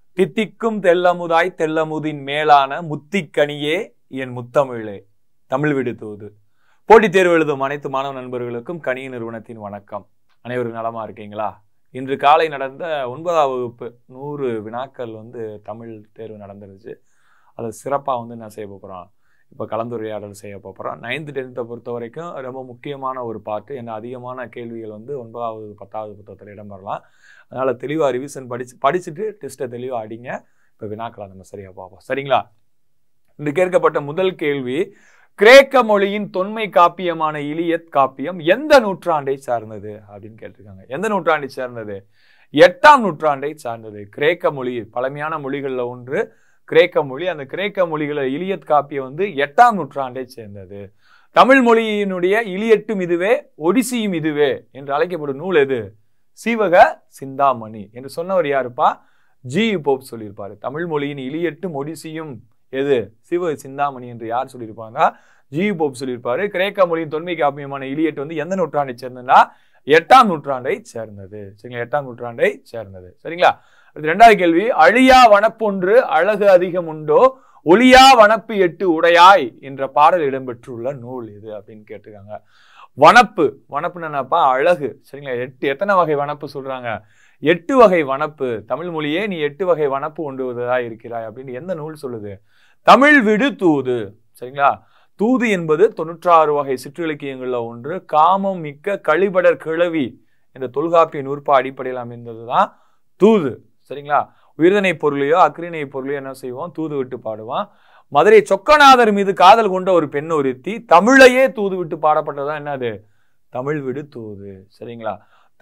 தித்திக்கும் தெல்லமுதாய் தெல்லமுதின் மேலான முத்திக்கனியே என் முத்தமிழே தமிழ் விடுத்துவது போட்டித் தேர்வு எழுதும் அனைத்து மாணவ நண்பர்களுக்கும் கணிய நிறுவனத்தின் வணக்கம் அனைவரும் நலமா இருக்கீங்களா இன்று காலை நடந்த ஒன்பதாம் வகுப்பு நூறு வினாக்கள் வந்து தமிழ் தேர்வு நடந்துருச்சு அதை சிறப்பாக வந்து என்ன செய்ய போகிறோம் இப்போ கலந்துரையாடல் செய்ய போகிறோம் நைன்த்து டென்த்தை பொறுத்த வரைக்கும் ரொம்ப முக்கியமான ஒரு பாட்டு என்ன அதிகமான கேள்விகள் வந்து ஒன்பதாவது பத்தாவது புத்தகத்தில் இடம்பெறலாம் அதனால் தெளிவாக ரிவிஷன் படிச்சு படிச்சுட்டு டெஸ்ட்டை தெளிவாக அடிங்க இப்போ வினாக்களை நம்ம சரியாக பார்ப்போம் சரிங்களா இன்று கேட்கப்பட்ட முதல் கேள்வி கிரேக்க மொழியின் தொன்மை காப்பியமான இலியத் காப்பியம் எந்த நூற்றாண்டை சார்ந்தது அப்படின்னு கேட்டிருக்காங்க எந்த நூற்றாண்டை சார்ந்தது எட்டாம் நூற்றாண்டை சார்ந்தது கிரேக்க மொழி பழமையான மொழிகளில் ஒன்று கிரேக்க மொழி அந்த கிரேக்க மொழிகளை இலியத் காப்பியம் வந்து எட்டாம் நூற்றாண்டை சேர்ந்தது தமிழ் மொழியினுடைய இலியட்டும் இதுவே ஒடிசியும் இதுவே என்று அழைக்கப்படும் நூல் எது சீவக சிந்தாமணி என்று சொன்னவர் யாருப்பா ஜி போப் சொல்லியிருப்பாரு தமிழ் மொழியின் இலியட்டும் ஒடிசியும் எது சிவ சிந்தாமணி என்று யார் சொல்லியிருப்பாங்க ஜி போப் சொல்லியிருப்பாரு கிரேக்க மொழியின் தொன்மை காப்பியமான இலியட் வந்து எந்த நூற்றாண்டை சேர்ந்ததுன்னா எட்டாம் நூற்றாண்டை சேர்ந்தது சரிங்களா எட்டாம் நூற்றாண்டை சேர்ந்தது சரிங்களா அடுத்து ரெண்டாவது கேள்வி அழியா வனப்பொன்று அழகு அதிகம் உண்டோ ஒளியா வனப்பு எட்டு உடையாய் என்ற பாடல் இடம்பெற்றுள்ள நூல் இது அப்படின்னு கேட்டிருக்காங்க வனப்பு வனப்புன்னு என்னப்பா அழகு சரிங்களா எட்டு எத்தனை வகை வனப்பு சொல்றாங்க எட்டு வகை வனப்பு தமிழ் மொழியே நீ எட்டு வகை வனப்பு கொண்டுவதா இருக்கிறாய் அப்படின்னு எந்த நூல் சொல்லுது தமிழ் விடு தூது சரிங்களா தூது என்பது தொண்ணூற்றாறு வகை சிற்றிலக்கியங்கள்ல ஒன்று காமம் மிக்க கழிபடர் கிழவி என்ற தொல்காப்பிய நூற்பா அடிப்படையில் அமைந்ததுதான் தூது சரிங்களா உயிர்தனை பொருளையோ அக்ரிணை பொருளையோ என்ன செய்வோம் தூது விட்டு பாடுவான் மதுரை சொக்கநாதர் மீது காதல் கொண்ட ஒரு பெண் ஒருத்தி தமிழையே தூது விட்டு பாடப்பட்டதா என்னது தமிழ் விடு தூது சரிங்களா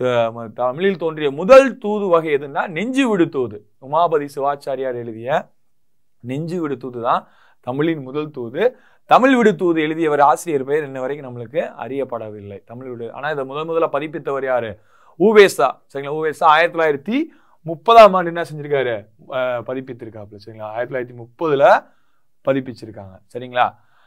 த- தமிழில் தோன்றிய முதல் தூது வகை எதுன்னா நெஞ்சு விடு தூது உமாபதி சிவாச்சாரியார் எழுதிய நெஞ்சு விடு தூது தான் தமிழின் முதல் தூது தமிழ் விடு தூது எழுதியவர் ஆசிரியர் பெயர் இன்ன வரைக்கும் நம்மளுக்கு அறியப்படவில்லை தமிழ் விடு ஆனா இதை முதல் முதல்ல பதிப்பித்தவர் யாரு ஊவேசா சரிங்களா ஊவேசா ஆயிரத்தி தொள்ளாயிரத்தி முப்பதாம் ஆண்டு என்ன செஞ்சிருக்காரு அஹ் பதிப்பித்திருக்காப்புல சரிங்களா ஆயிரத்தி தொள்ளாயிரத்தி முப்பதுல பதிப்பிச்சிருக்காங்க சரிங்களா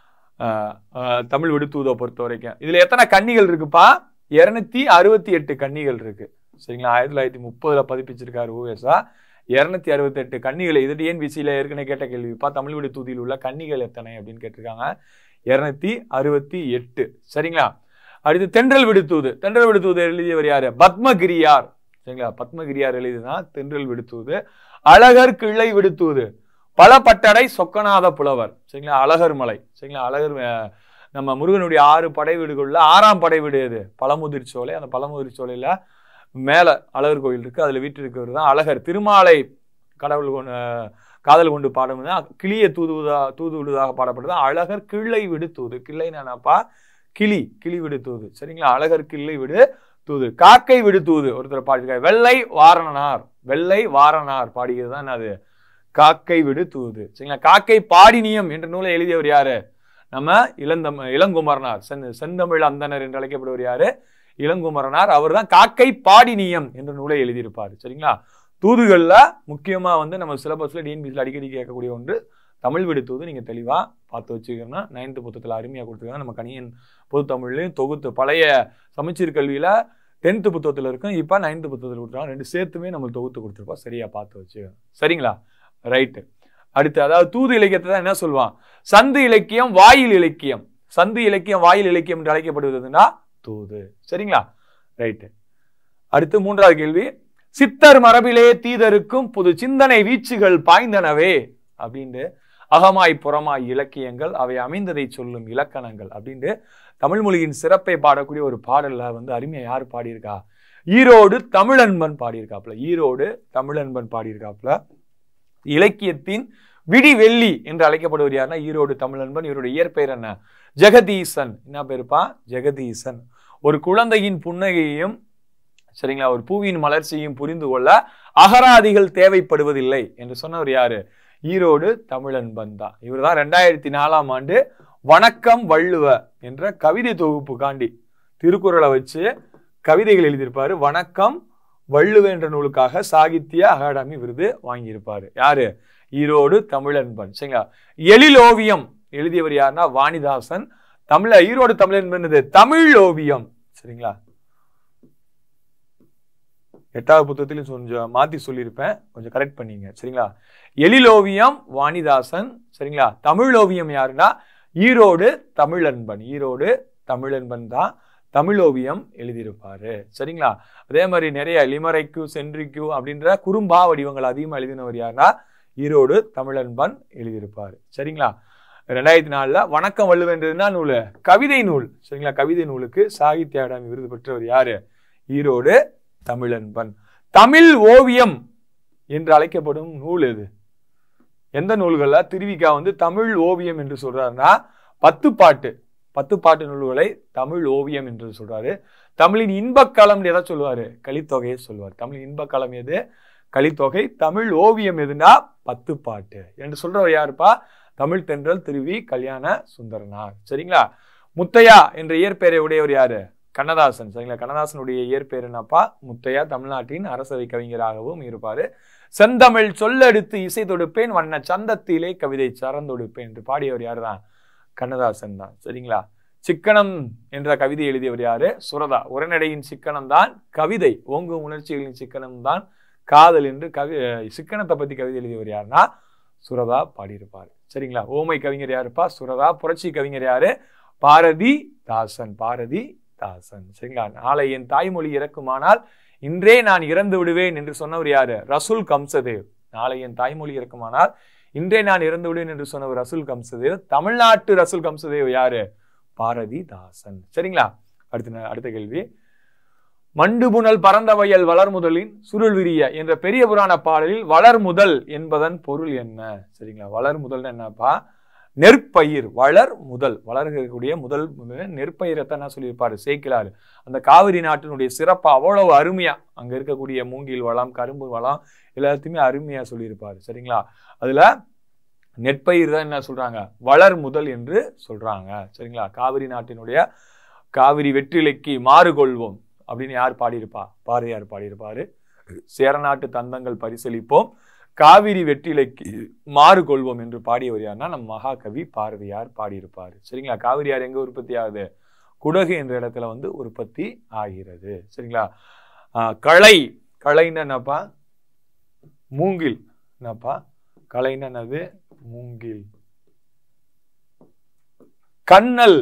அஹ் அஹ் தமிழ் விடுத்தூதை பொறுத்த வரைக்கும் இதுல எத்தனை கன்னிகள் இருக்குப்பா இருநூத்தி அறுபத்தி எட்டு கன்னிகள் இருக்கு சரிங்களா ஆயிரத்தி தொள்ளாயிரத்தி முப்பதுல பதிப்பிச்சிருக்காரு ஊவேசா இருநூத்தி அறுபத்தி எட்டு கன்னிகள் இது டிஎன்பிசியில ஏற்கனவே கேட்ட கேள்விப்பா தமிழ் விடு தூதியில் உள்ள கன்னிகள் எத்தனை அப்படின்னு கேட்டிருக்காங்க இருநூத்தி அறுபத்தி எட்டு சரிங்களா அடுத்து தென்றல் விடுத்தூது தென்றல் விடுத்தூது எழுதியவர் யாரு பத்மகிரியார் சரிங்களா பத்மகிரியார் எழுதிதான் தென்றல் விடுத்தூது அழகர் கிள்ளை விடுத்தூது பலப்பட்டடை சொக்கநாத புலவர் சரிங்களா அழகர் மலை சரிங்களா அழகர் அஹ், நம்ம முருகனுடைய ஆறு படை வீடுகள்ல ஆறாம் படை வீடு எது பழமுதிர் சோலை அந்த பழமுதிர் சோலையில மேல அழகர் கோயில் இருக்கு அதுல வீட்டு இருக்கிறவர் தான் அழகர் திருமாலை கடவுள் கொண்டு அஹ், காதல் கொண்டு பாடும் தான் கிளியை தூதுவதா தூது விடுவதாக பாடப்பட்டது அழகர் கிள்ளை விடு தூது கிள்ளை என்னப்பா கிளி கிளி விடு தூது சரிங்களா அழகர் கிள்ளை விடு தூது காக்கை விடு தூது ஒருத்தர் பாடியிருக்காரு வெள்ளை வாரணனார் வெள்ளை வாரணார் பாடியது தான் அது காக்கை விடு தூது சரிங்களா காக்கை பாடினியம் என்ற நூலை எழுதியவர் யாரு நம்ம இளந்தம் இளங்குமரனார் செந் செந்தமிழ் அந்தனர் என்று அழைக்கப்படுவர் யாரு இளங்குமரனார் அவர் தான் காக்கை பாடினியம் என்ற நூலை எழுதியிருப்பார் சரிங்களா தூதுகள்ல முக்கியமா வந்து நம்ம சிலபஸ்ல டிஎன்பிசியில் அடிக்கடி கேட்கக்கூடிய ஒன்று தமிழ் விடு தூது நீங்க தெளிவா பார்த்து வச்சுக்கணும் நைன்த்து புத்தகத்தில் அருமையா கொடுத்துருக்காங்க நம்ம கணியன் பொது தமிழ்லையும் தொகுத்து பழைய சமச்சீர் கல்வியில டென்த்து புத்தகத்தில் இருக்கும் இப்போ நைன்த்து புத்தகத்தில் கொடுத்துருக்காங்க ரெண்டு சேர்த்துமே நம்ம தொகுத்து கொடுத்துருப்போம் சரியா பார்த்து வச்சு சரிங்களா ரைட்டு அடுத்து அதாவது தூது இலக்கியத்தை தான் என்ன சொல்லுவான் சந்து இலக்கியம் வாயில் இலக்கியம் சந்து இலக்கியம் வாயில் இலக்கியம் என்று அழைக்கப்படுவதுன்னா தூது சரிங்களா ரைட்டு அடுத்து மூன்றாவது கேள்வி சித்தர் மரபிலே தீதருக்கும் புது சிந்தனை வீச்சுகள் பாய்ந்தனவே அப்படின்ட்டு அகமாய் புறமாய் இலக்கியங்கள் அவை அமைந்ததை சொல்லும் இலக்கணங்கள் அப்படின்ட்டு தமிழ் மொழியின் சிறப்பை பாடக்கூடிய ஒரு பாடல்ல வந்து அருமையா யார் பாடியிருக்கா ஈரோடு தமிழன்பன் பாடியிருக்காப்புல ஈரோடு தமிழன்பன் பாடியிருக்காப்புல இலக்கியத்தின் விடி வெள்ளி என்று அழைக்கப்படுவர் யாருன்னா ஈரோடு தமிழன்பன் இவருடைய இயற்பெயர் என்ன ஜெகதீசன் என்ன பேருப்பா ஜெகதீசன் ஒரு குழந்தையின் புன்னகையையும் சரிங்களா ஒரு பூவின் மலர்ச்சியையும் புரிந்து கொள்ள அகராதிகள் தேவைப்படுவதில்லை என்று சொன்னவர் யாரு ஈரோடு தமிழன்பன் தான் இவர் தான் ரெண்டாயிரத்தி நாலாம் ஆண்டு வணக்கம் வள்ளுவ என்ற கவிதை தொகுப்பு காண்டி திருக்குறளை வச்சு கவிதைகள் எழுதியிருப்பாரு வணக்கம் வள்ளுவ என்ற நூலுக்காக சாகித்ய அகாடமி விருது வாங்கியிருப்பாரு யாரு ஈரோடு தமிழன்பன் சரிங்களா எழில் ஓவியம் எழுதியவர் யாருன்னா வாணிதாசன் தமிழ ஈரோடு தமிழன்பன் இது தமிழ் ஓவியம் சரிங்களா எட்டாவது புத்தகத்திலும் கொஞ்சம் மாத்தி சொல்லியிருப்பேன் கொஞ்சம் கரெக்ட் பண்ணீங்க சரிங்களா எழிலோவியம் வாணிதாசன் சரிங்களா தமிழோவியம் யாருன்னா ஈரோடு தமிழன்பன் ஈரோடு தமிழன்பன் தான் தமிழோவியம் எழுதியிருப்பாரு சரிங்களா அதே மாதிரி நிறைய லிமரைக்கு சென்றிக்கு அப்படின்ற குறும்பா வடிவங்கள் அதிகமாக எழுதினவர் யாருன்னா ஈரோடு தமிழன்பன் எழுதியிருப்பாரு சரிங்களா ரெண்டாயிரத்தி நாலுல வணக்கம் வள்ளுவன்றதுனா நூல் கவிதை நூல் சரிங்களா கவிதை நூலுக்கு சாகித்ய அகாடமி விருது பெற்றவர் யாரு ஈரோடு தமிழன்பன் தமிழ் ஓவியம் என்று அழைக்கப்படும் நூல் எது எந்த நூல்கள்ல திருவிக்கா வந்து தமிழ் ஓவியம் என்று சொல்றாருன்னா பத்து பாட்டு பத்து பாட்டு நூல்களை தமிழ் ஓவியம் என்று சொல்றாரு தமிழின் இன்பக்களம் எதை சொல்லுவாரு கலித்தொகையை சொல்லுவார் தமிழின் இன்பக்களம் எது கலித்தொகை தமிழ் ஓவியம் எதுனா பத்து பாட்டு என்று சொல்றவர் யாருப்பா தமிழ் தென்றல் திருவி கல்யாண சுந்தரனார் சரிங்களா முத்தையா என்ற இயற்பெயரை உடையவர் யாரு கண்ணதாசன் சரிங்களா கண்ணதாசனுடைய இயற்பெயர் என்னப்பா முத்தையா தமிழ்நாட்டின் அரசவை கவிஞராகவும் இருப்பாரு செந்தமிழ் சொல்லெடுத்து இசை தொடுப்பேன் வண்ண சந்தத்திலே கவிதை சரந்தொடுப்பேன் என்று பாடியவர் யாரு தான் கண்ணதாசன் தான் சரிங்களா சிக்கனம் என்ற கவிதை எழுதியவர் யாரு சுரதா உரைநடையின் சிக்கனம் தான் கவிதை ஓங்கும் உணர்ச்சிகளின் சிக்கனம் தான் காதல் என்று கவி சிக்கனத்தை பத்தி கவிதை எழுதியவர் யாருன்னா சுரதா பாடியிருப்பார் சரிங்களா ஓமை கவிஞர் யாருப்பா சுரதா புரட்சி கவிஞர் யாரு பாரதி தாசன் பாரதி தாசன் சரிங்களா நாளை என் தாய்மொழி இறக்குமானால் இன்றே நான் இறந்து விடுவேன் என்று சொன்னவர் யாரு ரசூல் கம்சதேவ் நாளை என் தாய்மொழி இறக்குமானால் இன்றே நான் இறந்து விடுவேன் என்று சொன்னவர் ரசூல் கம்சதேவ் தமிழ்நாட்டு ரசூல் கம்சதேவ் யாரு பாரதி தாசன் சரிங்களா அடுத்த அடுத்த கேள்வி மண்டுபுணல் பரந்த வயல் வளர்முதலின் சுருள் விரிய என்ற பெரிய புராண பாடலில் வளர்முதல் என்பதன் பொருள் என்ன சரிங்களா வளர்முதல்னு என்னப்பா நெற்பயிர் வளர் முதல் வளர்க்கக்கூடிய முதல் முதல் நெற்பயிரத்தை என்ன சொல்லியிருப்பாரு சேக்கிலாரு அந்த காவிரி நாட்டினுடைய சிறப்பு அவ்வளவு அருமையா அங்க இருக்கக்கூடிய மூங்கில் வளம் கரும்பு வளம் எல்லாத்தையுமே அருமையா சொல்லியிருப்பாரு சரிங்களா அதுல நெற்பயிர் தான் என்ன சொல்றாங்க வளர் முதல் என்று சொல்றாங்க சரிங்களா காவிரி நாட்டினுடைய காவிரி வெற்றிலைக்கு மாறு கொள்வோம் அப்படின்னு யார் பாடியிருப்பா பாரதியார் பாடியிருப்பாரு சேரநாட்டு தந்தங்கள் பரிசளிப்போம் காவிரி வெற்றிலைக்கு மாறு கொள்வோம் என்று பாடியவர் யாருன்னா நம் மகாகவி பாரதியார் பாடியிருப்பாரு சரிங்களா காவிரியார் எங்க உற்பத்தி ஆகுது குடகு என்ற இடத்துல வந்து உற்பத்தி ஆகிறது சரிங்களா ஆஹ் களை களைன்னு என்னப்பா மூங்கில் என்னப்பா களைன்னு என்னது மூங்கில் கண்ணல்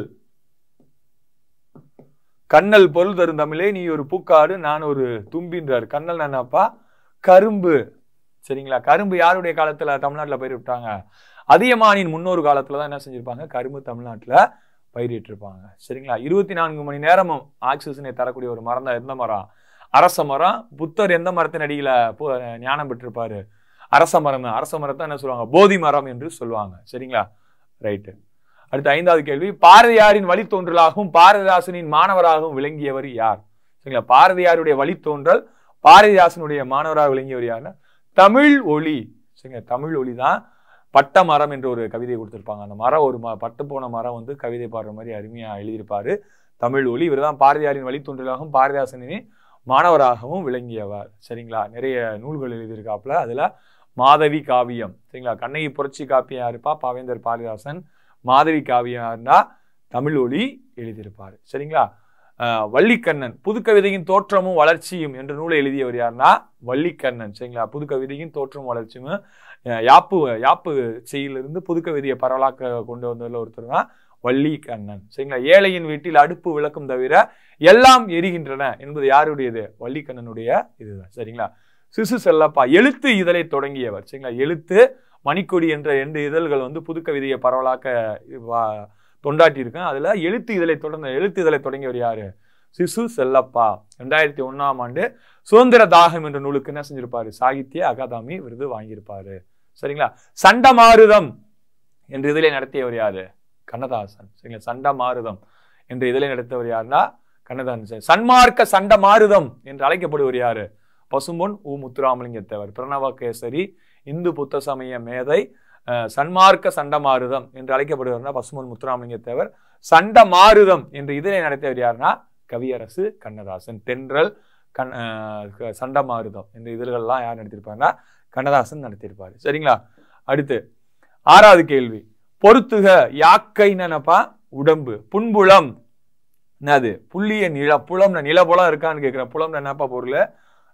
கண்ணல் பொருள் தரும் தமிழே நீ ஒரு பூக்காடு நான் ஒரு தும்பின்றார் கண்ணல் என்னப்பா கரும்பு சரிங்களா கரும்பு யாருடைய காலத்துல தமிழ்நாட்டுல பயிர் விட்டாங்க அதியமானின் முன்னொரு காலத்துல தான் என்ன செஞ்சிருப்பாங்க கரும்பு தமிழ்நாட்டுல பயிரிட்டிருப்பாங்க சரிங்களா இருபத்தி நான்கு மணி நேரமும் ஆக்சிஜனை தரக்கூடிய ஒரு மரம் தான் எந்த மரம் அரச மரம் புத்தர் எந்த மரத்தின் அடியில பு- ஞானம் பெற்றிருப்பாரு அரச மரம் தான் அரச மரத்தை என்ன சொல்லுவாங்க போதி மரம் என்று சொல்லுவாங்க சரிங்களா ரைட்டு அடுத்த ஐந்தாவது கேள்வி பாரதியாரின் வழித்தோன்றலாகவும் பாரதிதாசனின் மாணவராகவும் விளங்கியவர் யார் சரிங்களா பாரதியாருடைய வழித்தோன்றல் பாரதிதாசனுடைய மாணவராக விளங்கியவர் யாருன்னா தமிழ் ஒளி சரிங்களா தமிழ் ஒளி தான் பட்ட மரம் என்ற ஒரு கவிதை கொடுத்திருப்பாங்க அந்த மரம் ஒரு ம பட்டு போன மரம் வந்து கவிதை பாடுற மாதிரி அருமையா எழுதியிருப்பாரு தமிழ் ஒளி இவர்தான் பாரதியாரின் வழித்தோன்றலாகவும் பாரதிதாசனின் மாணவராகவும் விளங்கியவர் சரிங்களா நிறைய நூல்கள் எழுதியிருக்காப்புல அதுல மாதவி காவியம் சரிங்களா கண்ணகி புரட்சி காப்பியம் யாருப்பா பாவேந்தர் பாரதிதாசன் மாதவி காவியம் யாருன்னா தமிழ் ஒளி எழுதியிருப்பாரு சரிங்களா ஆஹ் வள்ளிக்கண்ணன் புதுக்கவிதையின் தோற்றமும் வளர்ச்சியும் என்ற நூலை எழுதியவர் யாருன்னா வள்ளிக்கண்ணன் சரிங்களா புதுக்கவிதையின் தோற்றமும் வளர்ச்சியும் அஹ் யாப்பு யாப்பு செய்யிலிருந்து புதுக்கவிதையை பரவலாக்க கொண்டு வந்ததுல ஒருத்தர் தான் வள்ளிக்கண்ணன் சரிங்களா ஏழையின் வீட்டில் அடுப்பு விளக்கும் தவிர எல்லாம் எரிகின்றன என்பது யாருடையது வள்ளிக்கண்ணனுடைய இதுதான் சரிங்களா சிசு செல்லப்பா எழுத்து இதழை தொடங்கியவர் சரிங்களா எழுத்து மணிக்கொடி என்ற ரெண்டு இதழ்கள் வந்து புதுக்கவிதையை பரவலாக்க வா- தொண்டாட்டி இருக்கேன் அதுல எழுத்து இதழை தொடர்ந்த எழுத்து இதழை தொடங்கியவர் யாரு சிசு செல்லப்பா ரெண்டாயிரத்தி ஒண்ணாம் ஆண்டு சுதந்திர தாகம் என்ற நூலுக்கு என்ன செஞ்சிருப்பாரு சாகித்ய அகாதமி விருது வாங்கியிருப்பாரு சரிங்களா சண்டமாருதம் என்ற இதழை நடத்தியவர் யாரு கண்ணதாசன் சரிங்களா சண்டமாருதம் என்ற இதழை நடத்தியவர் யாருன்னா கண்ணதாசன் சன்மார்க்க சண்டமாருதம் என்று அழைக்கப்படுவர் யாரு பசும்பொன் உ முத்துராமலிங்க தேவர் பிரணவ கேசரி இந்து புத்த சமய மேதை அஹ், சன்மார்க்க சண்டமாருதம் என்று அழைக்கப்படுவார்னா பசுமன் முத்துராமலிங்க தேவர் சண்டமாருதம் என்று இதனை நடத்தியவர் யாருன்னா கவியரசு கண்ணதாசன் தென்றல் கண் அஹ், க- சண்டமாருதம் என்ற இதழ்கள்லாம் யார் நடத்தியிருப்பாருன்னா கண்ணதாசன் நடத்தியிருப்பாரு சரிங்களா அடுத்து ஆறாவது கேள்வி பொறுத்துக யாக்கைன்னு என்னப்பா உடம்பு புன்புலம் என்னது புள்ளிய நில புலம்னா நிலபுலம் இருக்கான்னு கேட்கிறேன் புலம்னா என்னப்பா பொருள்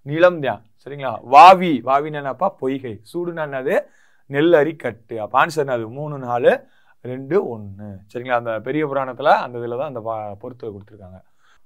நிலம் தான் சரிங்களா வாவி வாவின்னு என்னப்பா பொய்கை சூடுனா என்னது நெல்லரி கட்டு அப்ப ஆன்சர் என்னது மூணு நாலு ரெண்டு ஒன்று சரிங்களா அந்த பெரிய புராணத்துல அந்த இதில் தான் அந்த பா- பொறுத்து கொடுத்துருக்காங்க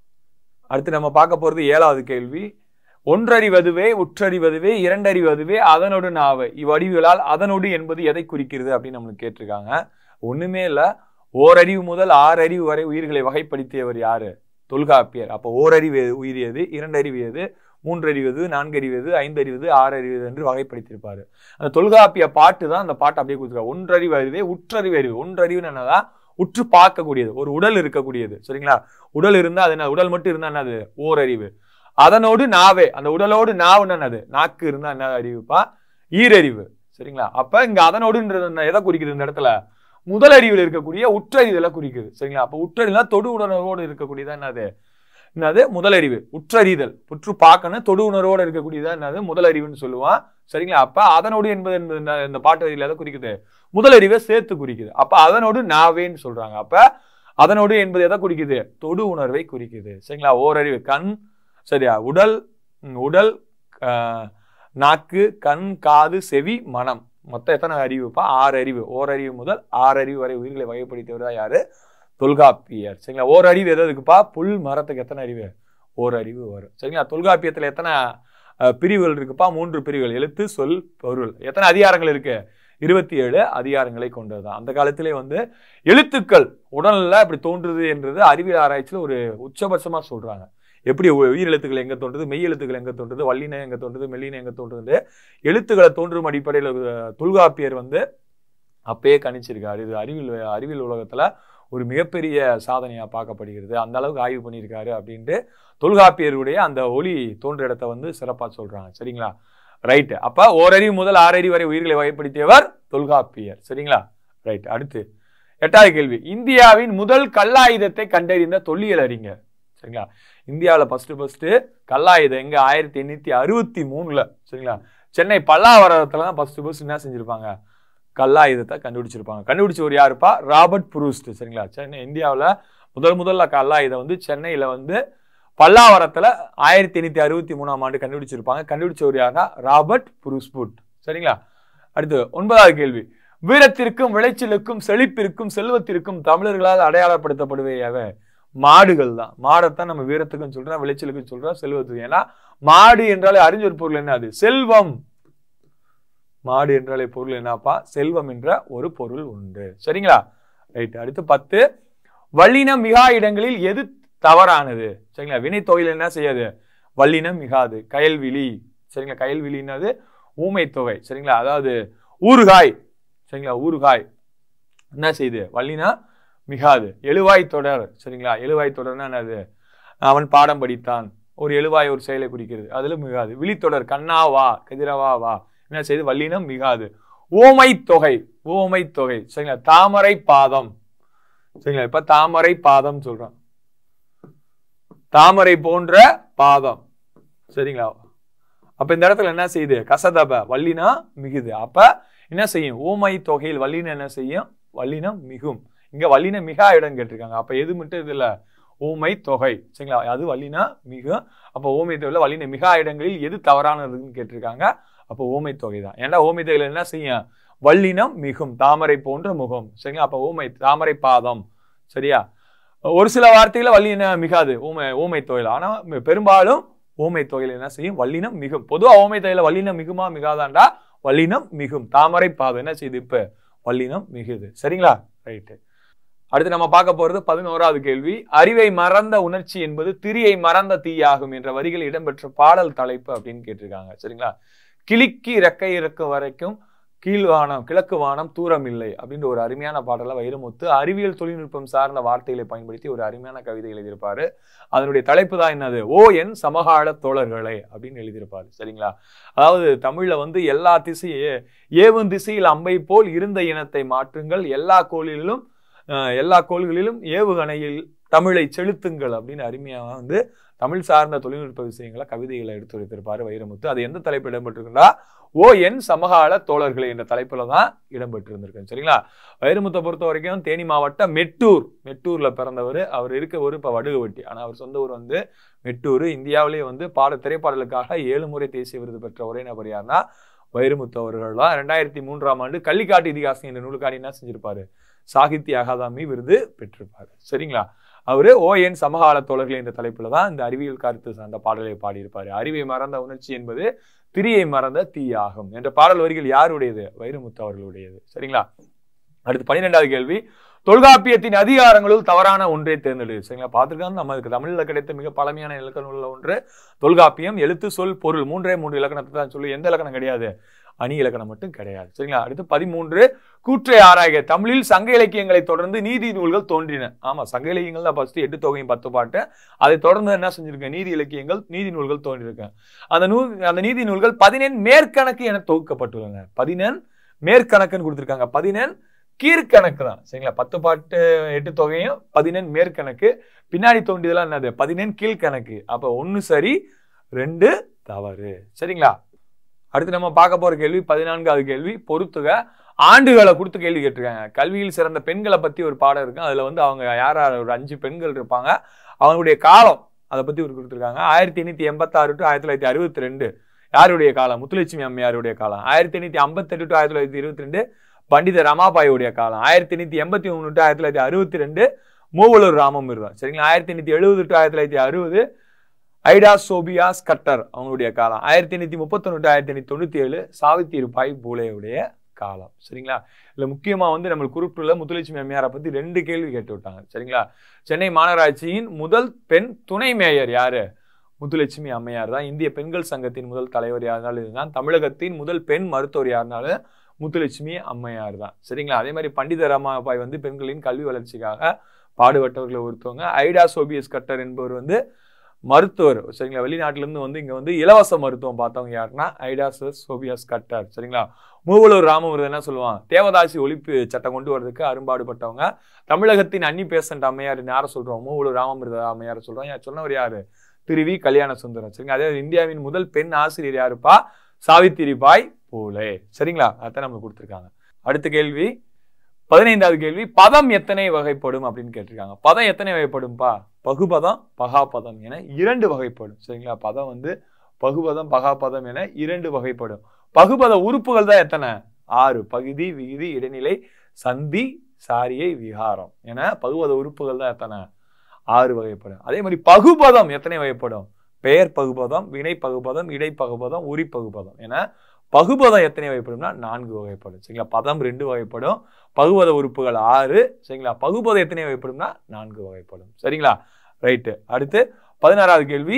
அடுத்து நம்ம பார்க்க போறது ஏழாவது கேள்வி ஒன்றறிவதுவே உற்றறிவதுவே இரண்டறிவதுவே அதனோடு நாவை இவ்வடிவுகளால் அதனோடு என்பது எதை குறிக்கிறது அப்படின்னு நம்மளுக்கு கேட்டிருக்காங்க ஒண்ணுமே இல்ல ஓரறிவு முதல் ஆறு அறிவு வரை உயிர்களை வகைப்படுத்தியவர் யாரு தொல்காப்பியர் அப்போ ஓரறிவு எது- உயிர் எது இரண்டறிவு எது மூன்றறிவது நான்கறிவது ஐந்தறிவது ஆறறிவது என்று வகைப்படுத்தியிருப்பாரு அந்த தொல்காப்பிய பாட்டு தான் அந்த பாட்டு அப்படியே கொடுத்துருக்காரு ஒன்றறிவு அறிவே உற்றறிவு அறிவு ஒன்றறிவுன்னு என்னதான் உற்று பார்க்கக்கூடியது ஒரு உடல் இருக்கக்கூடியது சரிங்களா உடல் இருந்தா அது என்ன உடல் மட்டும் இருந்தா என்னது ஓரறிவு அதனோடு நாவே அந்த உடலோடு நாவுன்னு என்னது நாக்கு இருந்தா என்ன அறிவுப்பா ஈரறிவு சரிங்களா அப்ப இங்க அதனோடுன்றது என்ன- எதை குறிக்குது இந்த இடத்துல முதல் அறிவில் இருக்கக்கூடிய உற்றறிதலை குறிக்குது சரிங்களா அப்ப உற்றறிதா தொடு உணர்வோடு இருக்கக்கூடியதா என்னது என்னது முதலறிவு உற்றறிதல் உற்று பார்க்கணும் தொடு உணர்வோடு இருக்கக்கூடியதா என்னது முதலறிவுன்னு சொல்லுவான் சரிங்களா அப்ப அதனோடு என்பது என்பது என்ன? இந்த பாட்டு வரியில எதை குறிக்குது முதலறிவை சேர்த்து குறிக்குது அப்ப அதனோடு நாவேன்னு சொல்றாங்க அப்ப அதனோடு என்பது எதை குறிக்குது தொடு உணர்வை குறிக்குது சரிங்களா ஓரறிவு கண் சரியா உடல் ம், உடல் ஆஹ், நாக்கு கண் காது செவி மனம் மொத்தம் எத்தனை அறிவுப்பா ஆறு அறிவு ஓரறிவு முதல் ஆறு அறிவு வரை உயிர்களை வகைப்படுத்தியவர் தான் யாரு தொல்காப்பியர் சரிங்களா ஓர் அறிவு எது இருக்குப்பா புல் மரத்துக்கு எத்தனை அறிவு ஓர் அறிவு வரும் சரிங்களா தொல்காப்பியத்துல எத்தனை அஹ், பிரிவுகள் இருக்குப்பா மூன்று பிரிவுகள் எழுத்து சொல் பொருள் எத்தனை அதிகாரங்கள் இருக்கு இருபத்தி ஏழு அதிகாரங்களை கொண்டதுதான் அந்த காலத்திலே வந்து எழுத்துக்கள் உடல்ல இப்படி தோன்றுது என்றது அறிவியல் ஆராய்ச்சியில் ஒரு உச்சபட்சமா சொல்றாங்க எப்படி உ- உயிர் எழுத்துக்கள் எங்க தோன்றுது மெய் எழுத்துக்கள் எங்க தோன்றுது வல்லினம் எங்க தோன்றுது மெல்லினம் எங்க தோன்றுது எழுத்துக்களை தோன்றும் அடிப்படையில் அஹ், தொல்காப்பியர் வந்து அப்பயே கணிச்சிருக்காரு இது அறிவியல் அறிவியல் உலகத்துல ஒரு மிகப்பெரிய சாதனையா பார்க்கப்படுகிறது அந்த அளவுக்கு ஆய்வு பண்ணியிருக்காரு அப்படின்ட்டு தொல்காப்பியருடைய அந்த ஒளி தோன்ற இடத்த வந்து சிறப்பா சொல்றாங்க சரிங்களா ரைட் அப்ப ஓரறிவு முதல் ஆறறிவு வரை உயிர்களை வகைப்படுத்தியவர் தொல்காப்பியர் சரிங்களா ரைட் அடுத்து எட்டாவது கேள்வி இந்தியாவின் முதல் கல்லாயுதத்தை கண்டறிந்த தொல்லியல் அறிஞர் சரிங்களா இந்தியாவில் ஃபர்ஸ்ட் ஃபர்ஸ்ட் கல்லாயுதம் எங்க ஆயிரத்தி எண்ணூத்தி அறுபத்தி மூணுல சரிங்களா சென்னை பல்லாவரத்துல தான் ஃபர்ஸ்ட் ஃபர்ஸ்ட் என்ன செஞ்சிருப்பாங்க கல்லாயுதத்தை கண்டுபிடிச்சிருப்பாங்க கண்டுபிடிச்சவர் யாருப்பா ராபர்ட் புரூஸ்ட் சரிங்களா சென்னை இந்தியாவில் முதல் முதல்ல கல்லாயுதம் வந்து சென்னையில வந்து பல்லாவரத்துல ஆயிரத்தி எண்ணூத்தி அறுபத்தி மூணாம் ஆண்டு கண்டுபிடிச்சிருப்பாங்க கண்டுபிடிச்சவர் யாருன்னா ராபர்ட் புரூஸ்புட் சரிங்களா அடுத்து ஒன்பதாவது கேள்வி வீரத்திற்கும் விளைச்சலுக்கும் செழிப்பிற்கும் செல்வத்திற்கும் தமிழர்களால் அடையாளப்படுத்தப்படுவையாக மாடுகள் தான் மாடைத்தான் நம்ம வீரத்துக்கும் சொல்றோம் விளைச்சலுக்கும் சொல்றோம் செல்வத்துக்கும் ஏன்னா மாடு என்றாலே அறிஞர் பொருள் என்ன அது செல்வம் மாடு என்றாலே பொருள் என்னப்பா செல்வம் என்ற ஒரு பொருள் உண்டு சரிங்களா ரைட் அடுத்து பத்து வல்லினம் மிகா இடங்களில் எது தவறானது சரிங்களா வினை தொகையில் என்ன செய்யாது வல்லினம் மிகாது கயல்விழி சரிங்களா கயல்விழின்னது ஊமை தொகை சரிங்களா அதாவது ஊறுகாய் சரிங்களா ஊறுகாய் என்ன செய்யுது வல்லினா மிகாது எழுவாய் தொடர் சரிங்களா எழுவாய் தொடர்னா என்னது அவன் பாடம் படித்தான் ஒரு எழுவாய் ஒரு செயலை குறிக்கிறது அதுல மிகாது விழித்தொடர் கண்ணா வா கதிரவா வா என்ன செய்யுது வல்லினம் மிகாது ஓமை தொகை ஓமை தொகை சரிங்களா தாமரை பாதம் சரிங்களா இப்ப தாமரை பாதம் சொல்றோம் தாமரை போன்ற பாதம் சரிங்களா அப்ப இந்த இடத்துல என்ன செய்யுது கசதப வல்லினா மிகுது அப்ப என்ன செய்யும் ஓமை தொகையில் வல்லினம் என்ன செய்யும் வல்லினம் மிகும் இங்க வல்லின மிகா இடம் கேட்டிருக்காங்க அப்ப எது மட்டும் இதுல ஊமை தொகை சரிங்களா அது வல்லினா மிகும் அப்ப ஓமை தொகையில வல்லின மிகா இடங்களில் எது தவறானதுன்னு கேட்டிருக்காங்க அப்போ ஓமை தொகை தான் ஏன்னா ஓமை தொகையில என்ன செய்யும் வல்லினம் மிகும் தாமரை போன்ற முகம் சரிங்களா அப்ப ஊமை தாமரை பாதம் சரியா ஒரு சில வார்த்தைகள வல்லின மிகாது ஊமை ஊமை தொகையில ஆனா பெரும்பாலும் ஊமை தொகையில என்ன செய்யும் வல்லினம் மிகும் பொதுவா ஊமை தொகையில வல்லினம் மிகுமா மிகாதாண்டா வல்லினம் மிகும் தாமரை பாதம் என்ன செய்யுது இப்ப வல்லினம் மிகுது சரிங்களா ரைட்டு அடுத்து நம்ம பார்க்க போறது பதினோராவது கேள்வி அறிவை மறந்த உணர்ச்சி என்பது திரியை மறந்த தீயாகும் என்ற வரிகள் இடம்பெற்ற பாடல் தலைப்பு அப்படின்னு கேட்டிருக்காங்க சரிங்களா கிளிக்கு இறக்கை இறக்கும் வரைக்கும் கீழ்வானம் கிழக்கு வானம் தூரம் இல்லை அப்படின்ற ஒரு அருமையான பாடலை வைரமுத்து அறிவியல் தொழில்நுட்பம் சார்ந்த வார்த்தைகளை பயன்படுத்தி ஒரு அருமையான கவிதை எழுதியிருப்பாரு அதனுடைய தலைப்பு தான் என்னது ஓ என் சமகால தோழர்களே அப்படின்னு எழுதியிருப்பாரு சரிங்களா அதாவது தமிழ்ல வந்து எல்லா திசையே ஏவும் திசையில் அம்பை போல் இருந்த இனத்தை மாற்றுங்கள் எல்லா கோளிலும் அஹ், எல்லா கோள்களிலும் ஏவுகணையில் தமிழை செலுத்துங்கள் அப்படின்னு அருமையாக வந்து தமிழ் சார்ந்த தொழில்நுட்ப விஷயங்களை கவிதைகளை எடுத்து வைத்திருப்பாரு வைரமுத்து அது எந்த தலைப்பு இடம்பெற்றிருக்குன்னா ஓ என் சமகால தோழர்களே என்ற தலைப்புல தான் இடம்பெற்றிருந்திருக்கு சரிங்களா வைரமுத்தை பொறுத்த வரைக்கும் தேனி மாவட்டம் மெட்டூர் மெட்டூர்ல பிறந்தவர் அவர் இருக்க ஊர் இப்ப வடுகவட்டி ஆனா அவர் சொந்த ஊர் வந்து மெட்டூர் இந்தியாவிலேயே வந்து பாட திரைப்பாடலுக்காக ஏழு முறை தேசிய விருது பெற்ற ஒரே நபர் யாருன்னா வைரமுத்து அவர்கள் தான் ரெண்டாயிரத்தி மூன்றாம் ஆண்டு கள்ளிக்காட்டு இதிகாசம் என்ற நூலுக்காடி என்ன செஞ்சிருப்பாரு சாகித்ய அகாதமி விருது பெற்றிருப்பாரு சரிங்களா அவரு ஓ என் சமகால தோழர்கள் என்ற தலைப்புல தான் இந்த அறிவியல் கருத்து சார்ந்த பாடலை பாடியிருப்பாரு அறிவை மறந்த உணர்ச்சி என்பது திரியை மறந்த தீயாகும் என்ற பாடல் வரிகள் யாருடையது வைரமுத்து அவர்களுடையது சரிங்களா அடுத்து பன்னிரெண்டாவது கேள்வி தொல்காப்பியத்தின் அதிகாரங்களுள் தவறான ஒன்றை தேர்ந்தெடு சரிங்களா பார்த்துருக்காங்க நமக்கு தமிழ்ல கிடைத்த மிக பழமையான இலக்கணம் ஒன்று தொல்காப்பியம் எழுத்து சொல் பொருள் மூன்றே மூன்று இலக்கணத்தை தான் சொல்லி எந்த இலக்கணம் கிடையாது அணி இலக்கணம் மட்டும் கிடையாது சரிங்களா அடுத்து பதிமூன்று கூற்றை ஆராய்க தமிழில் சங்க இலக்கியங்களை தொடர்ந்து நீதி நூல்கள் தோன்றின ஆமா சங்க இலக்கியங்கள் தான் ஃபர்ஸ்ட் எட்டு தொகையும் பத்து பாட்டு அதை தொடர்ந்து என்ன செஞ்சிருக்கேன் நீதி இலக்கியங்கள் நீதி நூல்கள் தோன்றியிருக்கேன் அந்த நூல் அந்த நீதி நூல்கள் பதினெண் மேற்கணக்கு என தொகுக்கப்பட்டுள்ளன பதினெண் மேற்கணக்குன்னு கொடுத்திருக்காங்க பதினெண் கீழ்கணக்கு தான் சரிங்களா பத்து பாட்டு எட்டு தொகையும் பதினெண் மேற்கணக்கு பின்னாடி தோண்டியதெல்லாம் என்னது பதினெண் கீழ்கணக்கு அப்ப ஒன்னு சரி ரெண்டு தவறு சரிங்களா அடுத்து நம்ம பார்க்க போற கேள்வி பதினான்காவது கேள்வி பொறுத்துக ஆண்டுகளை கொடுத்து கேள்வி கேட்டிருக்காங்க கல்வியில் சிறந்த பெண்களை பத்தி ஒரு பாடம் இருக்கு அதுல வந்து அவங்க யார் யார் ஒரு அஞ்சு பெண்கள் இருப்பாங்க அவங்களுடைய காலம் அதை பத்தி ஒரு கொடுத்துருக்காங்க ஆயிரத்தி எண்ணூத்தி எண்பத்தாறு டு ஆயிரத்தி தொள்ளாயிரத்தி அறுபத்தி ரெண்டு யாருடைய காலம் முத்துலட்சுமி அம்மையாருடைய காலம் ஆயிரத்தி எண்ணூத்தி ஐம்பத்தெட்டு டு ஆயிரத்தி தொள்ளாயிரத்தி இருபத்தி ரெண்டு பண்டித ரமாபாயுடைய காலம் ஆயிரத்தி எண்ணூத்தி எண்பத்தி மூணு டு ஆயிரத்தி தொள்ளாயிரத்தி அறுபத்தி ரெண்டு மூவலூர் ராமமிருதம் சரிங்களா ஆயிரத்தி எண்ணூத்தி எழுபது டு ஆயிரத்தி தொள்ளாயிரத்தி அறுபது ஐடா சோபியா ஸ்கட்டர் அவங்களுடைய காலம் ஆயிரத்தி எண்ணூத்தி முப்பத்தொன்னு டு ஆயிரத்தி எண்ணூத்தி தொண்ணூத்தி ஏழு சாவித்திரி பாய் பூலேவுடைய காலம் சரிங்களா இதுல முக்கியமா வந்து நம்ம குறிப்பிட்டுள்ள முத்துலட்சுமி அம்மையாரை பத்தி ரெண்டு கேள்வி கேட்டு விட்டாங்க சரிங்களா சென்னை மாநகராட்சியின் முதல் பெண் துணை மேயர் யாரு முத்துலட்சுமி அம்மையார் தான் இந்திய பெண்கள் சங்கத்தின் முதல் தலைவர் யாருனாலும் இதுதான் தமிழகத்தின் முதல் பெண் மருத்துவர் யாருனாலும் முத்துலட்சுமி அம்மையார் தான் சரிங்களா அதே மாதிரி பண்டித ராமாபாய் வந்து பெண்களின் கல்வி வளர்ச்சிக்காக பாடுபட்டவர்களை ஒருத்தவங்க ஐடா சோபியஸ் கட்டர் என்பவர் வந்து மருத்துவர் சரிங்களா வெளிநாட்டுல இருந்து வந்து இங்க வந்து இலவச மருத்துவம் பார்த்தவங்க யாருன்னா ஐடாஸ் சோபியாஸ் கட்டர் சரிங்களா மூவலூர் ராமவர் என்ன சொல்லுவான் தேவதாசி ஒழிப்பு சட்டம் கொண்டு வர்றதுக்கு அரும்பாடுபட்டவங்க தமிழகத்தின் அன்னி பேசண்ட் அம்மையார் யாரை சொல்றோம் மூவலூர் ராமமிருத அம்மையார் சொல்றோம் யார் சொன்னவர் யாரு திருவி கல்யாண சுந்தரம் சரிங்களா அதே இந்தியாவின் முதல் பெண் ஆசிரியர் யாருப்பா சாவித்திரி பாய் பூலே சரிங்களா அதான் நம்மளுக்கு கொடுத்துருக்காங்க அடுத்த கேள்வி பதினைந்தாவது கேள்வி பதம் எத்தனை வகைப்படும் அப்படின்னு கேட்டிருக்காங்க பதம் எத்தனை வகைப்படும்பா பகுபதம் பகாபதம் என இரண்டு வகைப்படும் சரிங்களா பதம் வந்து பகுபதம் பகாபதம் என இரண்டு வகைப்படும் பகுபத உறுப்புகள் தான் எத்தனை ஆறு பகுதி விகுதி இடைநிலை சந்தி சாரியை விகாரம் என பகுபத உறுப்புகள் தான் எத்தனை ஆறு வகைப்படும் அதே மாதிரி பகுபதம் எத்தனை வகைப்படும் பெயர் பகுபதம் வினை பகுபதம் இடை பகுபதம் உரி பகுபதம் என பகுபதம் எத்தனை வகைப்படும்னா நான்கு வகைப்படும் சரிங்களா பதம் ரெண்டு வகைப்படும் பகுபத உறுப்புகள் ஆறு சரிங்களா பகுபதம் எத்தனை வகைப்படும்னா நான்கு வகைப்படும் சரிங்களா ரைட்டு அடுத்து பதினாறாவது கேள்வி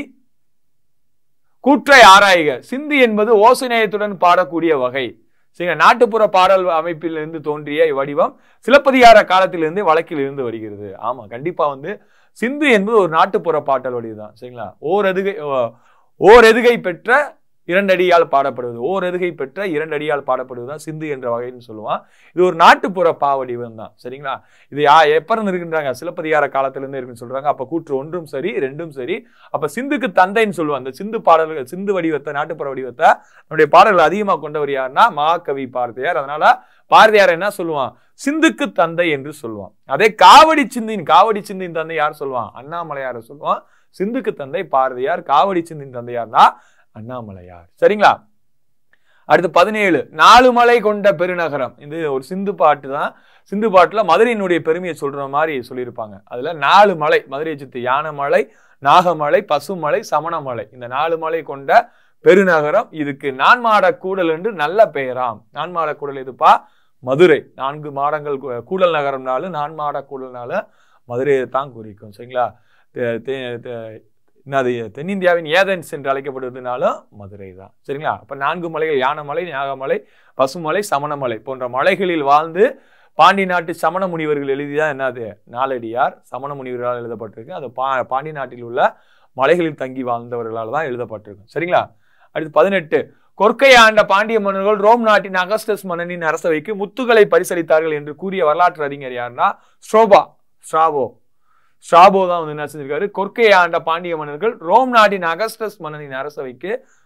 கூற்றை ஆராய்க சிந்து என்பது ஓசைநயத்துடன் பாடக்கூடிய வகை சரிங்களா நாட்டுப்புற பாடல் அமைப்பிலிருந்து தோன்றிய இவ்வடிவம் சிலப்பதிகார காலத்திலிருந்து வழக்கில் இருந்து வருகிறது ஆமா கண்டிப்பா வந்து சிந்து என்பது ஒரு நாட்டுப்புற பாட்டல் வடிவு தான் சரிங்களா ஓர் எதுகை ஓர் எதுகை பெற்ற இரண்டடியால் பாடப்படுவது ஓர் எதுகை பெற்ற இரண்டடியால் பாடப்படுவது தான் சிந்து என்ற வகைன்னு சொல்லுவான் இது ஒரு நாட்டுப்புற பாவடிவம் தான் சரிங்களா இது யா எப்ப இருந்து இருக்குன்றாங்க சிலப்பதிகார காலத்திலிருந்து இருக்குன்னு சொல்றாங்க அப்ப கூற்று ஒன்றும் சரி ரெண்டும் சரி அப்ப சிந்துக்கு தந்தைன்னு சொல்லுவாங்க அந்த சிந்து பாடல்கள் சிந்து வடிவத்தை நாட்டுப்புற வடிவத்தை நம்முடைய பாடல்கள் அதிகமாக கொண்டவர் யாருன்னா மகாகவி பாரதியார் அதனால பாரதியார் என்ன சொல்லுவான் சிந்துக்கு தந்தை என்று சொல்லுவான் அதே காவடி சிந்தின் காவடி சிந்தின் தந்தை யார் சொல்லுவான் அண்ணாமலையார் சொல்லுவான் சிந்துக்கு தந்தை பாரதியார் காவடி சிந்தின் தந்தையார்னா அண்ணாமலையார் சரிங்களா அடுத்து பதினேழு நாலு மலை கொண்ட பெருநகரம் இது ஒரு சிந்து பாட்டு தான் சிந்து பாட்டுல மதுரையினுடைய பெருமையை சொல்ற மாதிரி சொல்லியிருப்பாங்க அதுல நாலு மலை மதுரை சுத்தி யானமலை நாகமலை பசுமலை சமணமலை இந்த நாலு மலை கொண்ட பெருநகரம் இதுக்கு நான்மாட கூடல் என்று நல்ல பெயராம் நான்மாட கூடல் எதுப்பா மதுரை நான்கு மாடங்கள் கூ- கூடல் நகரம்னாலும் நான்மாட கூடல்னால மதுரையை தான் குறிக்கும் சரிங்களா தெ- தெ- தெ- என்னது தென்னிந்தியாவின் ஏதென்ஸ் என்று அழைக்கப்படுவதுனாலும் மதுரை தான் சரிங்களா அப்ப நான்கு மலைகள் யானமலை நாகமலை பசுமலை சமணமலை போன்ற மலைகளில் வாழ்ந்து பாண்டி நாட்டு சமண முனிவர்கள் எழுதிதான் என்னது நாலடியார் சமண முனிவர்களால் எழுதப்பட்டிருக்கு அது பா பாண்டி நாட்டில் உள்ள மலைகளில் தங்கி வாழ்ந்தவர்களால் தான் எழுதப்பட்டிருக்கும் சரிங்களா அடுத்து பதினெட்டு கொற்கை ஆண்ட பாண்டிய மன்னர்கள் ரோம் நாட்டின் அகஸ்டஸ் மன்னனின் அரசவைக்கு முத்துகளை பரிசளித்தார்கள் என்று கூறிய வரலாற்று அறிஞர் யாருன்னா ஸ்ட்ரோபா ஸ்ட்ராபோ ஸ்ட்ராபோ தான் வந்து என்ன செஞ்சிருக்காரு கொற்கை ஆண்ட பாண்டிய மன்னர்கள் ரோம் நாட்டின் அகஸ்டஸ் மன்னனின் அரசவைக்கு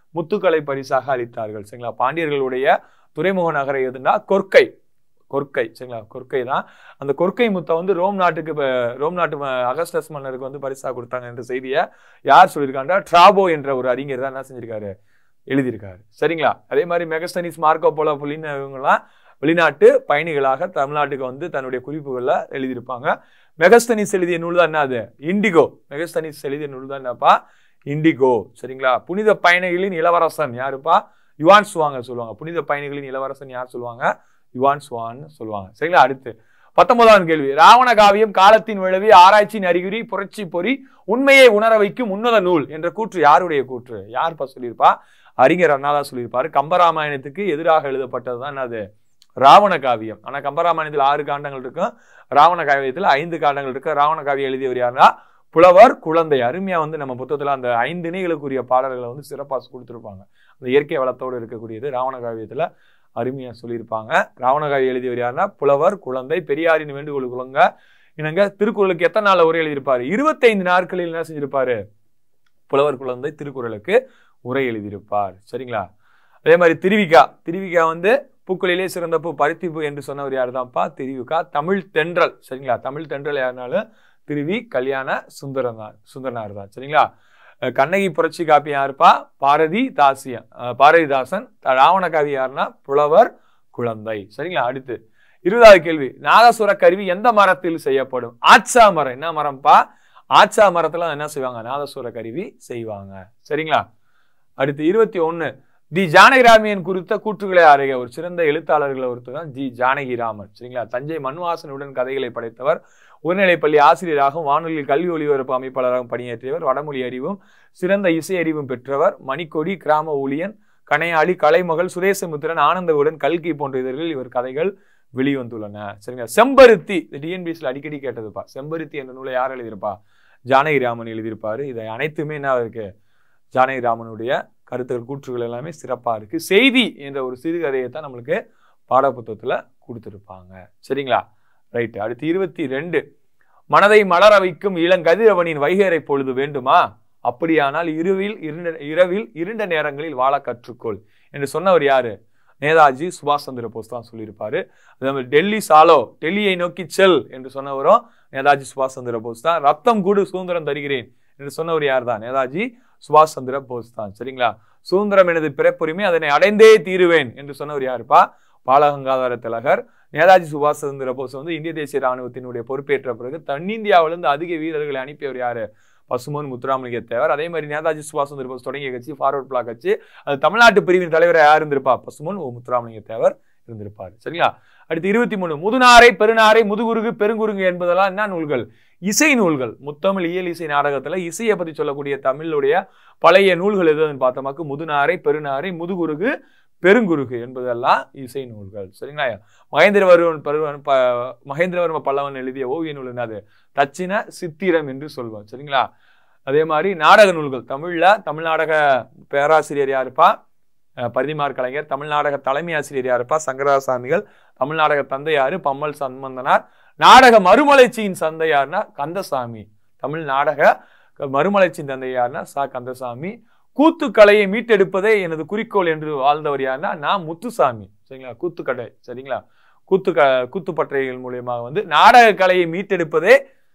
முத்துக்களை பரிசாக அளித்தார்கள் சரிங்களா பாண்டியர்களுடைய துறைமுக நகரம் எதுன்னா கொர்க்கை கொர்க்கை சரிங்களா கொர்க்கை தான் அந்த கொர்க்கை முத்தை வந்து ரோம் நாட்டுக்கு இப்ப ரோம் நாட்டு ம- அகஸ்டஸ் மன்னருக்கு வந்து பரிசா கொடுத்தாங்க என்ற செய்தியை யார் சொல்லியிருக்காங்கன்னா ட்ராபோ என்ற ஒரு அறிஞர் தான் என்ன செஞ்சிருக்காரு எழுதியிருக்காரு சரிங்களா அதே மாதிரி மெகஸ்தனிஸ் மார்க்கோ போலோ புலின்னு இவங்கெல்லாம் வெளிநாட்டு பயணிகளாக தமிழ்நாட்டுக்கு வந்து தன்னுடைய குறிப்புகள்ல எழுதியிருப்பாங்க மெகஸ்தனிஸ் எழுதிய நூல் தான் என்னது இண்டிகோ மெகஸ்தனிஸ் எழுதிய நூல் தான் என்னப்பா இண்டிகோ சரிங்களா புனித பயணிகளின் இளவரசன் யாருப்பா யுவான் சுவாங்க சொல்லுவாங்க புனித பயணிகளின் இளவரசன் யார் சொல்லுவாங்க யுவான் சுவான் சொல்லுவாங்க சரிங்களா அடுத்து பத்தொன்பதாம் கேள்வி ராவண காவியம் காலத்தின் விளைவி ஆராய்ச்சியின் அறிகுறி புரட்சி பொறி உண்மையை உணர வைக்கும் உன்னத நூல் என்ற கூற்று யாருடைய கூற்று யார்ப்பா சொல்லியிருப்பா அறிஞர் அண்ணாதா சொல்லியிருப்பாரு கம்பராமாயணத்துக்கு எதிராக எழுதப்பட்டது தான் என்னது ராவண காவியம் ஆனா கம்பராமாயணத்தில் ஆறு காண்டங்கள் இருக்கும் ராவண காவியத்தில் ஐந்து காண்டங்கள் இருக்கு ராவண காவியம் எழுதியவர் யாருன்னா புலவர் குழந்தை அருமையா வந்து நம்ம புத்தகத்துல அந்த ஐந்து இணைகளுக்குரிய பாடல்களை வந்து சிறப்பாக கொடுத்துருப்பாங்க அந்த இயற்கை வளத்தோடு இருக்கக்கூடியது ராவண காவியத்துல அருமையா சொல்லியிருப்பாங்க ராவண காவியம் எழுதியவர் யாருன்னா புலவர் குழந்தை பெரியாரின் வேண்டுகோள் குழங்க இனங்க திருக்குறளுக்கு எத்தனை நாள் உரை எழுதியிருப்பாரு இருபத்தைந்து நாட்களில் என்ன செஞ்சிருப்பாரு புலவர் குழந்தை திருக்குறளுக்கு உரை எழுதியிருப்பார் சரிங்களா அதே மாதிரி திருவிக்கா திருவிக்கா வந்து பூக்களிலே சிறந்த பூ பருத்தி பூ என்று சொன்னவர் யார் தான்ப்பா திருவிக்கா தமிழ் தென்றல் சரிங்களா தமிழ் தென்றல் யாருனாலும் திருவி கல்யாண சுந்தரனார் சுந்தரனார் தான் சரிங்களா அஹ் கண்ணகி புரட்சி காப்பியம் யாருப்பா பாரதி தாசியம் அஹ் பாரதிதாசன் த- ராவண காவி யாருன்னா புலவர் குழந்தை சரிங்களா அடுத்து இருபதாவது கேள்வி நாதசுர கருவி எந்த மரத்தில் செய்யப்படும் ஆச்சா மரம் என்ன மரம்ப்பா ஆச்சா மரத்துல என்ன செய்வாங்க நாதசுர கருவி செய்வாங்க சரிங்களா அடுத்து இருபத்தி ஒண்ணு தி ஜானகிராமியன் குறித்த கூற்றுகளை அறிக ஒரு சிறந்த எழுத்தாளர்களை ஒருத்தர் தான் ஜி ஜானகிராமன் சரிங்களா தஞ்சை மண்வாசனுடன் கதைகளை படைத்தவர் உயர்நிலைப்பள்ளி ஆசிரியராகவும் வானொலியில் கல்வி ஒலிபரப்பு அமைப்பாளராகவும் பணியாற்றியவர் வடமொழி அறிவும் சிறந்த இசை அறிவும் பெற்றவர் மணிக்கொடி கிராம ஊழியன் கணையாளி கலைமகள் சுரேசமுத்திரன் ஆனந்தவுடன் கல்கி போன்ற இதழ்களில் இவர் கதைகள் வெளிவந்துள்ளன சரிங்களா செம்பருத்தி டிஎன்பிஎஸ்ல அடிக்கடி கேட்டதுப்பா செம்பருத்தி என்ற நூலை யார் எழுதியிருப்பா ஜானகிராமன் எழுதியிருப்பாரு இதை அனைத்துமே என்ன இருக்கு ஜானகிராமனுடைய கருத்துக்கள் கூற்றுகள் எல்லாமே சிறப்பா இருக்கு செய்தி என்ற ஒரு சிறுகதையை தான் நம்மளுக்கு பாடப்புத்தகத்துல கொடுத்துருப்பாங்க சரிங்களா ரைட் அடுத்து இருபத்தி ரெண்டு மனதை மலர வைக்கும் இளங்கதிரவனின் வைகரை பொழுது வேண்டுமா அப்படியானால் இருவில் இருண்ட இரவில் இருண்ட நேரங்களில் வாழ கற்றுக்கொள் என்று சொன்னவர் யாரு நேதாஜி சுபாஷ் சந்திர போஸ் தான் சொல்லியிருப்பாரு அதே மாதிரி டெல்லி சாலோ டெல்லியை நோக்கி செல் என்று சொன்னவரும் நேதாஜி சுபாஷ் சந்திர போஸ் தான் ரத்தம் கூடு சுதந்திரம் தருகிறேன் என்று சொன்னவர் யார் தான் நேதாஜி சுபாஷ் சந்திர போஸ் தான் சரிங்களா சுதந்திரம் எனது பிறப்புரிமை அதனை அடைந்தே தீருவேன் என்று சொன்னவர் யாருப்பா பாலகங்காதார திலகர் நேதாஜி சுபாஷ் சந்திர போஸ் வந்து இந்திய தேசிய ராணுவத்தினுடைய பொறுப்பேற்ற பிறகு தென்னிந்தியாவிலிருந்து அதிக வீரர்களை அனுப்பியவர் யாரு பசுமன் முத்துராமலிங்க தேவர் அதே மாதிரி நேதாஜி சுபாஷ் சந்திர போஸ் தொடங்கிய கட்சி ஃபார்வர்ட் பிளாக் கட்சி அது தமிழ்நாட்டு பிரிவின் தலைவர் யார் இருந்திருப்பா பசுமன் ஓ முத்துராமலிங்க தேவர் இருந்திருப்பார் சரிங்களா அடுத்து இருபத்தி மூணு முதுநாரை பெருநாரை முதுகுருகு பெருங்குருங்கு என்பதெல்லாம் என்ன நூல்கள் இசை நூல்கள் முத்தமிழ் இயல் இசை நாடகத்துல இசையை பத்தி சொல்லக்கூடிய தமிழுடைய பழைய நூல்கள் எதுன்னு பார்த்தோமாக்கு முதுநாரை பெருநாரை முதுகுருகு பெருங்குருகு என்பதெல்லாம் இசை நூல்கள் சரிங்களா மகேந்திரவர்மன் பருவன் ப மகேந்திரவர்ம பல்லவன் எழுதிய ஓவிய நூல் என்னது தச்சின சித்திரம் என்று சொல்வோம் சரிங்களா அதே மாதிரி நாடக நூல்கள் தமிழ்ல தமிழ் நாடக பேராசிரியர் யாருப்பா அஹ் பரிதிமார் கலைஞர் தமிழ் நாடக தலைமை ஆசிரியர் யாருப்பா சங்கராசாமிகள் தமிழ் நாடக தந்தை யாரு பம்மல் சம்பந்தனார் நாடக மறுமலர்ச்சியின் சந்தை யாருன்னா கந்தசாமி தமிழ் நாடக மறுமலர்ச்சியின் தந்தை யாருன்னா சா கந்தசாமி கூத்துக்கலையை மீட்டெடுப்பதே எனது குறிக்கோள் என்று வாழ்ந்தவர் யாருன்னா நான் முத்துசாமி சரிங்களா கூத்துக்கடை சரிங்களா கூத்து க கூத்துப்பற்றைகள் மூலியமாக வந்து நாடக கலையை மீட்டெடுப்பதே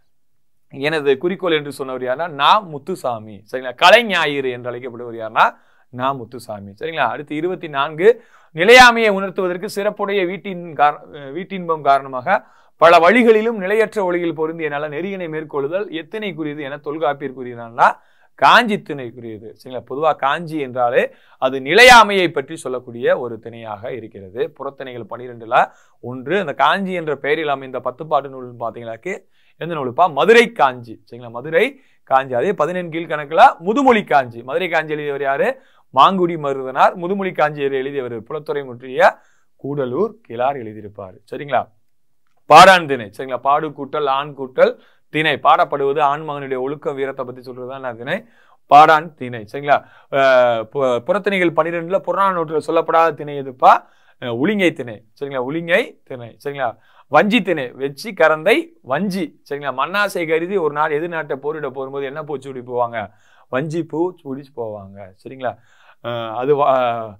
எனது குறிக்கோள் என்று சொன்னவர் யாருன்னா நான் முத்துசாமி சரிங்களா கலை ஞாயிறு என்று அழைக்கப்படுவர் யாருன்னா நான் முத்துசாமி சரிங்களா அடுத்து இருபத்தி நான்கு நிலையாமையை உணர்த்துவதற்கு சிறப்புடைய வீட்டின் கார வீட்டின்பம் காரணமாக பல வழிகளிலும் நிலையற்ற ஒளியில் பொருந்திய நல நெறியினை மேற்கொள்ளுதல் எத்தனைக்குரியது என தொல்காப்பிற்குரியதுனா காஞ்சி திணைக்குரியது சரிங்களா பொதுவாக காஞ்சி என்றாலே அது நிலையாமையை பற்றி சொல்லக்கூடிய ஒரு திணையாக இருக்கிறது புறத்திணைகள் பனிரெண்டுல ஒன்று அந்த காஞ்சி என்ற பெயரில் அமைந்த பத்து பாட்டு நூல் பார்த்தீங்கன்னாக்கு எந்த நூலுப்பா மதுரை காஞ்சி சரிங்களா மதுரை காஞ்சி அதே பதினெண் கீழ் கணக்குல முதுமொழி காஞ்சி மதுரை காஞ்சி எழுதியவர் யாரு மாங்குடி மருதனார் முதுமொழி காஞ்சி எழுதியவர் புலத்துறை முற்றிய கூடலூர் கிளார் எழுதியிருப்பார் சரிங்களா பாடான் திணை சரிங்களா பாடு கூட்டல் ஆண் கூட்டல் திணை பாடப்படுவது ஆண் மகனுடைய ஒழுக்க வீரத்தை பத்தி சொல்றதுதான் நான் திணை பாடான் திணை சரிங்களா அஹ் பு- புறத்திணைகள் பன்னிரெண்டுல புறநானூற்றில் சொல்லப்படாத திணை எதுப்பா அஹ் உளிங்கை திணை சரிங்களா உளிங்கை திணை சரிங்களா வஞ்சி திணை வெச்சி கரந்தை வஞ்சி சரிங்களா மண்ணாசை கருதி ஒரு நாள் எதிர் நாட்டை போரிட போகும்போது என்ன பூ சூடி போவாங்க வஞ்சி பூ சூடி போவாங்க சரிங்களா அஹ், அது வா-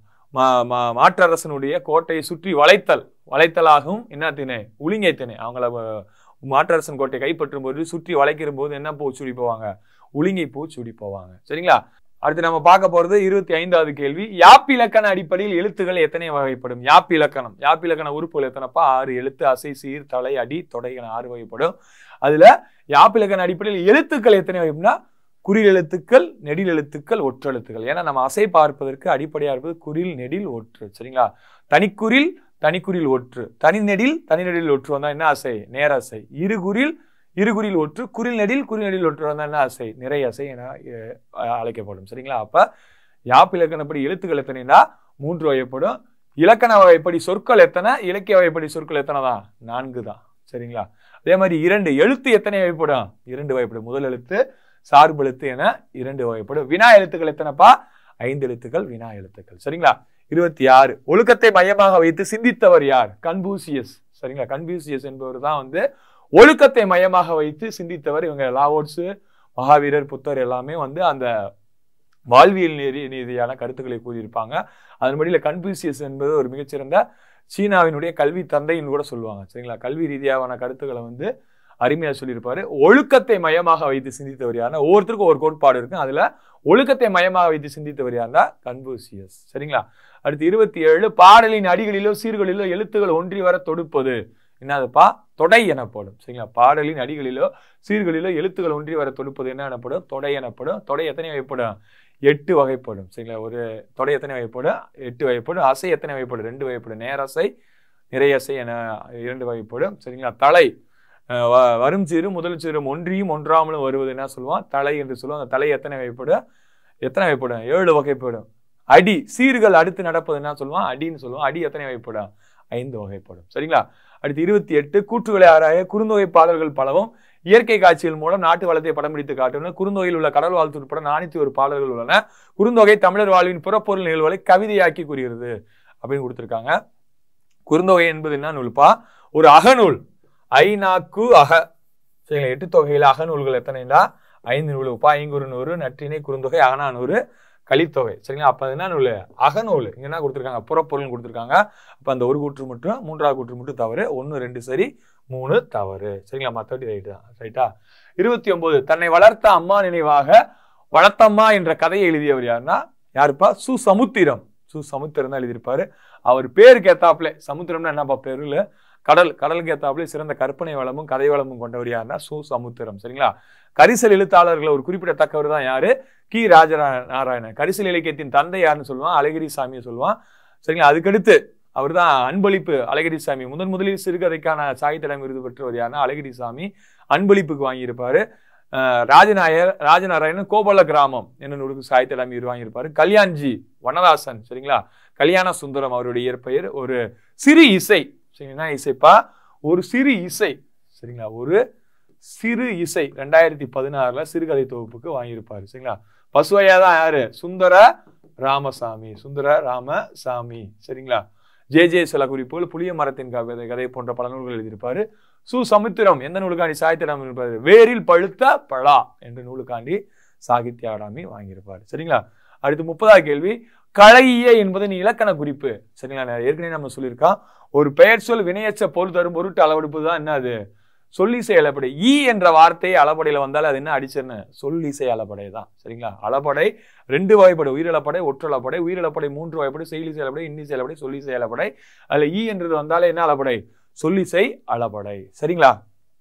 மா- மா- மாற்றரசனுடைய கோட்டையை சுற்றி வளைத்தல் வளைத்தலாகவும் என்ன திணை உளிங்கை திணை அவங்கள வ- மாற்றரசன் கோட்டையை கைப்பற்றும் போது சுற்றி வளைக்கிற போது என்ன பூ சூடி போவாங்க உளிங்கை பூ சூடி போவாங்க சரிங்களா அடுத்து நம்ம பார்க்க போறது இருபத்தி ஐந்தாவது கேள்வி யாப்பிலக்கண அடிப்படையில் எழுத்துக்கள் எத்தனை வகைப்படும் யாப்பிலக்கணம் யாப்பிலக்கண உறுப்புகள் எத்தனைப்பா ஆறு எழுத்து அசை சீர் தலை அடி தொடை என ஆறு வகைப்படும் அதுல யாப்பிலக்கண அடிப்படையில் எழுத்துக்கள் எத்தனை வகைப்படும்னா குறில் எழுத்துக்கள் நெடில் எழுத்துக்கள் ஒற்றெழுத்துக்கள் ஏன்னா நம்ம அசை பார்ப்பதற்கு அடிப்படையா இருப்பது குறில் நெடில் ஒற்று சரிங்களா தனிக்குறில் தனிக்குறில் ஒற்று தனி நெடில் தனி நெடில் ஒற்று வந்தா என்ன அசை நேரசை இருகுறில் இருகுறில் ஒற்று குறில் நெடில் குறில் நெடில் ஒற்று வந்தா என்ன அசை நிறை அசை என அஹ், அழைக்கப்படும் சரிங்களா அப்ப யாப் இலக்கணப்படி எழுத்துக்கள் எத்தனைனா மூன்று வகைப்படும் இலக்கண வகைப்படி சொற்கள் எத்தனை இலக்கிய வகைப்படி சொற்கள் எத்தனை தான் நான்கு தான் சரிங்களா அதே மாதிரி இரண்டு எழுத்து எத்தனை வகைப்படும் இரண்டு வகைப்படும் முதல் எழுத்து சார்பு எழுத்து என இரண்டு வகைப்படும் வினா எழுத்துக்கள் எத்தனைப்பா ஐந்து எழுத்துக்கள் வினா எழுத்துக்கள் சரிங்களா இருபத்தி ஆறு ஒழுக்கத்தை மையமாக வைத்து சிந்தித்தவர் யார் கன்பூசியஸ் சரிங்களா கன்பூசியஸ் என்பவர் தான் வந்து ஒழுக்கத்தை மையமாக வைத்து சிந்தித்தவர் இவங்க லாவோட்ஸ் மகாவீரர் புத்தர் எல்லாமே வந்து அந்த வாழ்வியல் நெறி ரீதியான கருத்துக்களை கூறியிருப்பாங்க அதன்படியில கன்பூசியஸ் என்பது ஒரு மிகச்சிறந்த சீனாவினுடைய கல்வி தந்தைன்னு கூட சொல்லுவாங்க சரிங்களா கல்வி ரீதியான கருத்துக்களை வந்து அருமையா சொல்லியிருப்பாரு ஒழுக்கத்தை மையமாக வைத்து சிந்தித்தவர் யாருன்னா ஒவ்வொருத்தருக்கும் ஒரு கோட்பாடு இருக்கும் அதுல ஒழுக்கத்தை மையமாக வைத்து சிந்தித்தவர் யாருன்னா கன்பூசியஸ் சரிங்களா அடுத்து இருபத்தி ஏழு பாடலின் அடிகளிலோ சீர்களிலோ எழுத்துக்கள் ஒன்றி வர தொடுப்பது என்னதுப்பா தொடை எனப்படும் சரிங்களா பாடலின் அடிகளிலோ சீர்களிலோ எழுத்துக்கள் ஒன்றி வர தொடுப்பது என்ன எனப்படும் தொடை எனப்படும் தொடை எத்தனை வகைப்படும் எட்டு வகைப்படும் சரிங்களா ஒரு தொடை எத்தனை வகைப்படும் எட்டு வகைப்படும் அசை எத்தனை வகைப்படும் ரெண்டு வகைப்படும் நேரசை நிறையசை என இரண்டு வகைப்படும் சரிங்களா தலை அஹ் வ- வரும் சீரு முதல் சீரும் ஒன்றியும் ஒன்றாமலும் வருவது என்ன சொல்லுவான் தலை என்று சொல்லுவோம் அந்த தலை எத்தனை வகைப்படும் எத்தனை வகைப்படும் ஏழு வகைப்படும் அடி சீர்கள் அடுத்து நடப்பது என்ன சொல்லுவான் அடின்னு சொல்லுவான் அடி எத்தனை வகைப்படும் ஐந்து வகைப்படும் சரிங்களா அடுத்து இருபத்தி எட்டு கூற்றுகளை ஆராய குறுந்தொகை பாடல்கள் பலவும் இயற்கை காட்சிகள் மூலம் நாட்டு வளத்தை படம் பிடித்து காட்டுவது குறுந்தொகையில் உள்ள கடல் வாழ்த்து உட்பட நானூத்தி ஒரு பாடல்கள் உள்ளன குறுந்தொகை தமிழர் வாழ்வின் புறப்பொருள் நிகழ்வுகளை கவிதையாக்கி கூறுகிறது அப்படின்னு கொடுத்திருக்காங்க குறுந்தொகை என்பது என்ன நூல்பா ஒரு அகநூல் ஐநாக்கு அக சரிங்களா எட்டு தொகையில அகநூல்கள் எத்தனைனா ஐந்து நூலுப்பா ஐங்குறு நூறு நற்றிணை குறுந்தொகை அகநானூறு கலித்தொகை சரிங்களா அப்ப அது என்ன நூல் அகநூல் இங்க என்ன கொடுத்திருக்காங்க புறப்பொருள் கொடுத்திருக்காங்க அப்ப அந்த ஒரு கூற்று மட்டும் மூன்றாவது கூற்று மட்டும் தவறு ஒன்னு ரெண்டு சரி மூணு தவறு சரிங்களா மத்தபடி ரைட்டு தான் ரைட்டா இருபத்தி ஒன்பது தன்னை வளர்த்த அம்மா நினைவாக வளர்த்தம்மா என்ற கதையை எழுதியவர் யாருன்னா யாருப்பா சு சமுத்திரம் சு சமுத்திரம் தான் எழுதியிருப்பாரு அவர் பேருக்கு ஏத்தாப்புல சமுத்திரம்னா என்னப்பா பேருல கடல் கடலுக்கு ஏத்தாப்புல சிறந்த கற்பனை வளமும் கதை வளமும் கொண்டவர் யாருன்னா சு சமுத்திரம் சரிங்களா கரிசல் எழுத்தாளர்கள் ஒரு குறிப்பிடத்தக்கவர் தான் யாரு கி ராஜரா நாராயணன் கரிசல் இலக்கியத்தின் தந்தை யாருன்னு சொல்லுவான் அழகிரி சாமியை சொல்லுவான் சரிங்களா அதுக்கடுத்து அவர் தான் அன்பளிப்பு அழகிரி சாமி முதன் முதலில் சிறுகதைக்கான சாகித்யம் விருது பெற்றவர் யாருன்னா அழகிரி சாமி அன்பளிப்புக்கு வாங்கியிருப்பாரு அஹ் ராஜநாயர் ராஜநாராயணன் கோபால கிராமம் என்ன நூலுக்கு சாகித்ய அகாடமி விருது வாங்கியிருப்பாரு கல்யாண்ஜி வனதாசன் சரிங்களா கல்யாண சுந்தரம் அவருடைய இயற்பெயர் ஒரு சிறு இசை சரிங்களா இசைப்பா ஒரு சிறு இசை சரிங்களா ஒரு சிறு இசை ரெண்டாயிரத்தி பதினாறுல சிறுகதை தொகுப்புக்கு வாங்கியிருப்பாரு சரிங்களா பசுவையா தான் யாரு சுந்தர ராமசாமி சுந்தர ராமசாமி சரிங்களா ஜே ஜே சில குறிப்புகள் புளிய மரத்தின் கதை கதை போன்ற பல நூல்கள் எழுதியிருப்பாரு சு சமுத்திரம் எந்த நூலுக்காண்டி சாகித்யம் இருப்பாரு வேரில் பழுத்த பழா என்ற நூலுக்காண்டி சாகித்ய அகாடமி வாங்கியிருப்பாரு சரிங்களா அடுத்து முப்பதாவது கேள்வி களைய என்பதன் இலக்கண குறிப்பு சரிங்களா நான் ஏற்கனவே நம்ம சொல்லியிருக்கோம் ஒரு பெயர் சொல் வினையச்ச பொருள் தரும் பொருட்டு அளவெடுப்பு தான் என்ன அது சொல்லிசை அளபடை ஈ என்ற வார்த்தையை அளபடையில வந்தால் அது என்ன அடிச்சன்னு சொல்லிசை அளபடை தான் சரிங்களா அளபடை ரெண்டு வகைப்படை உயிரிழப்படை ஒற்றளப்படை உயிரிழப்படை மூன்று வகைப்படை செயலிசை அளபடை இன்னிசை அளபடை சொல்லிசை அளபடை அதுல ஈ என்றது வந்தாலே என்ன அளபடை சொல்லிசை அளபடை சரிங்களா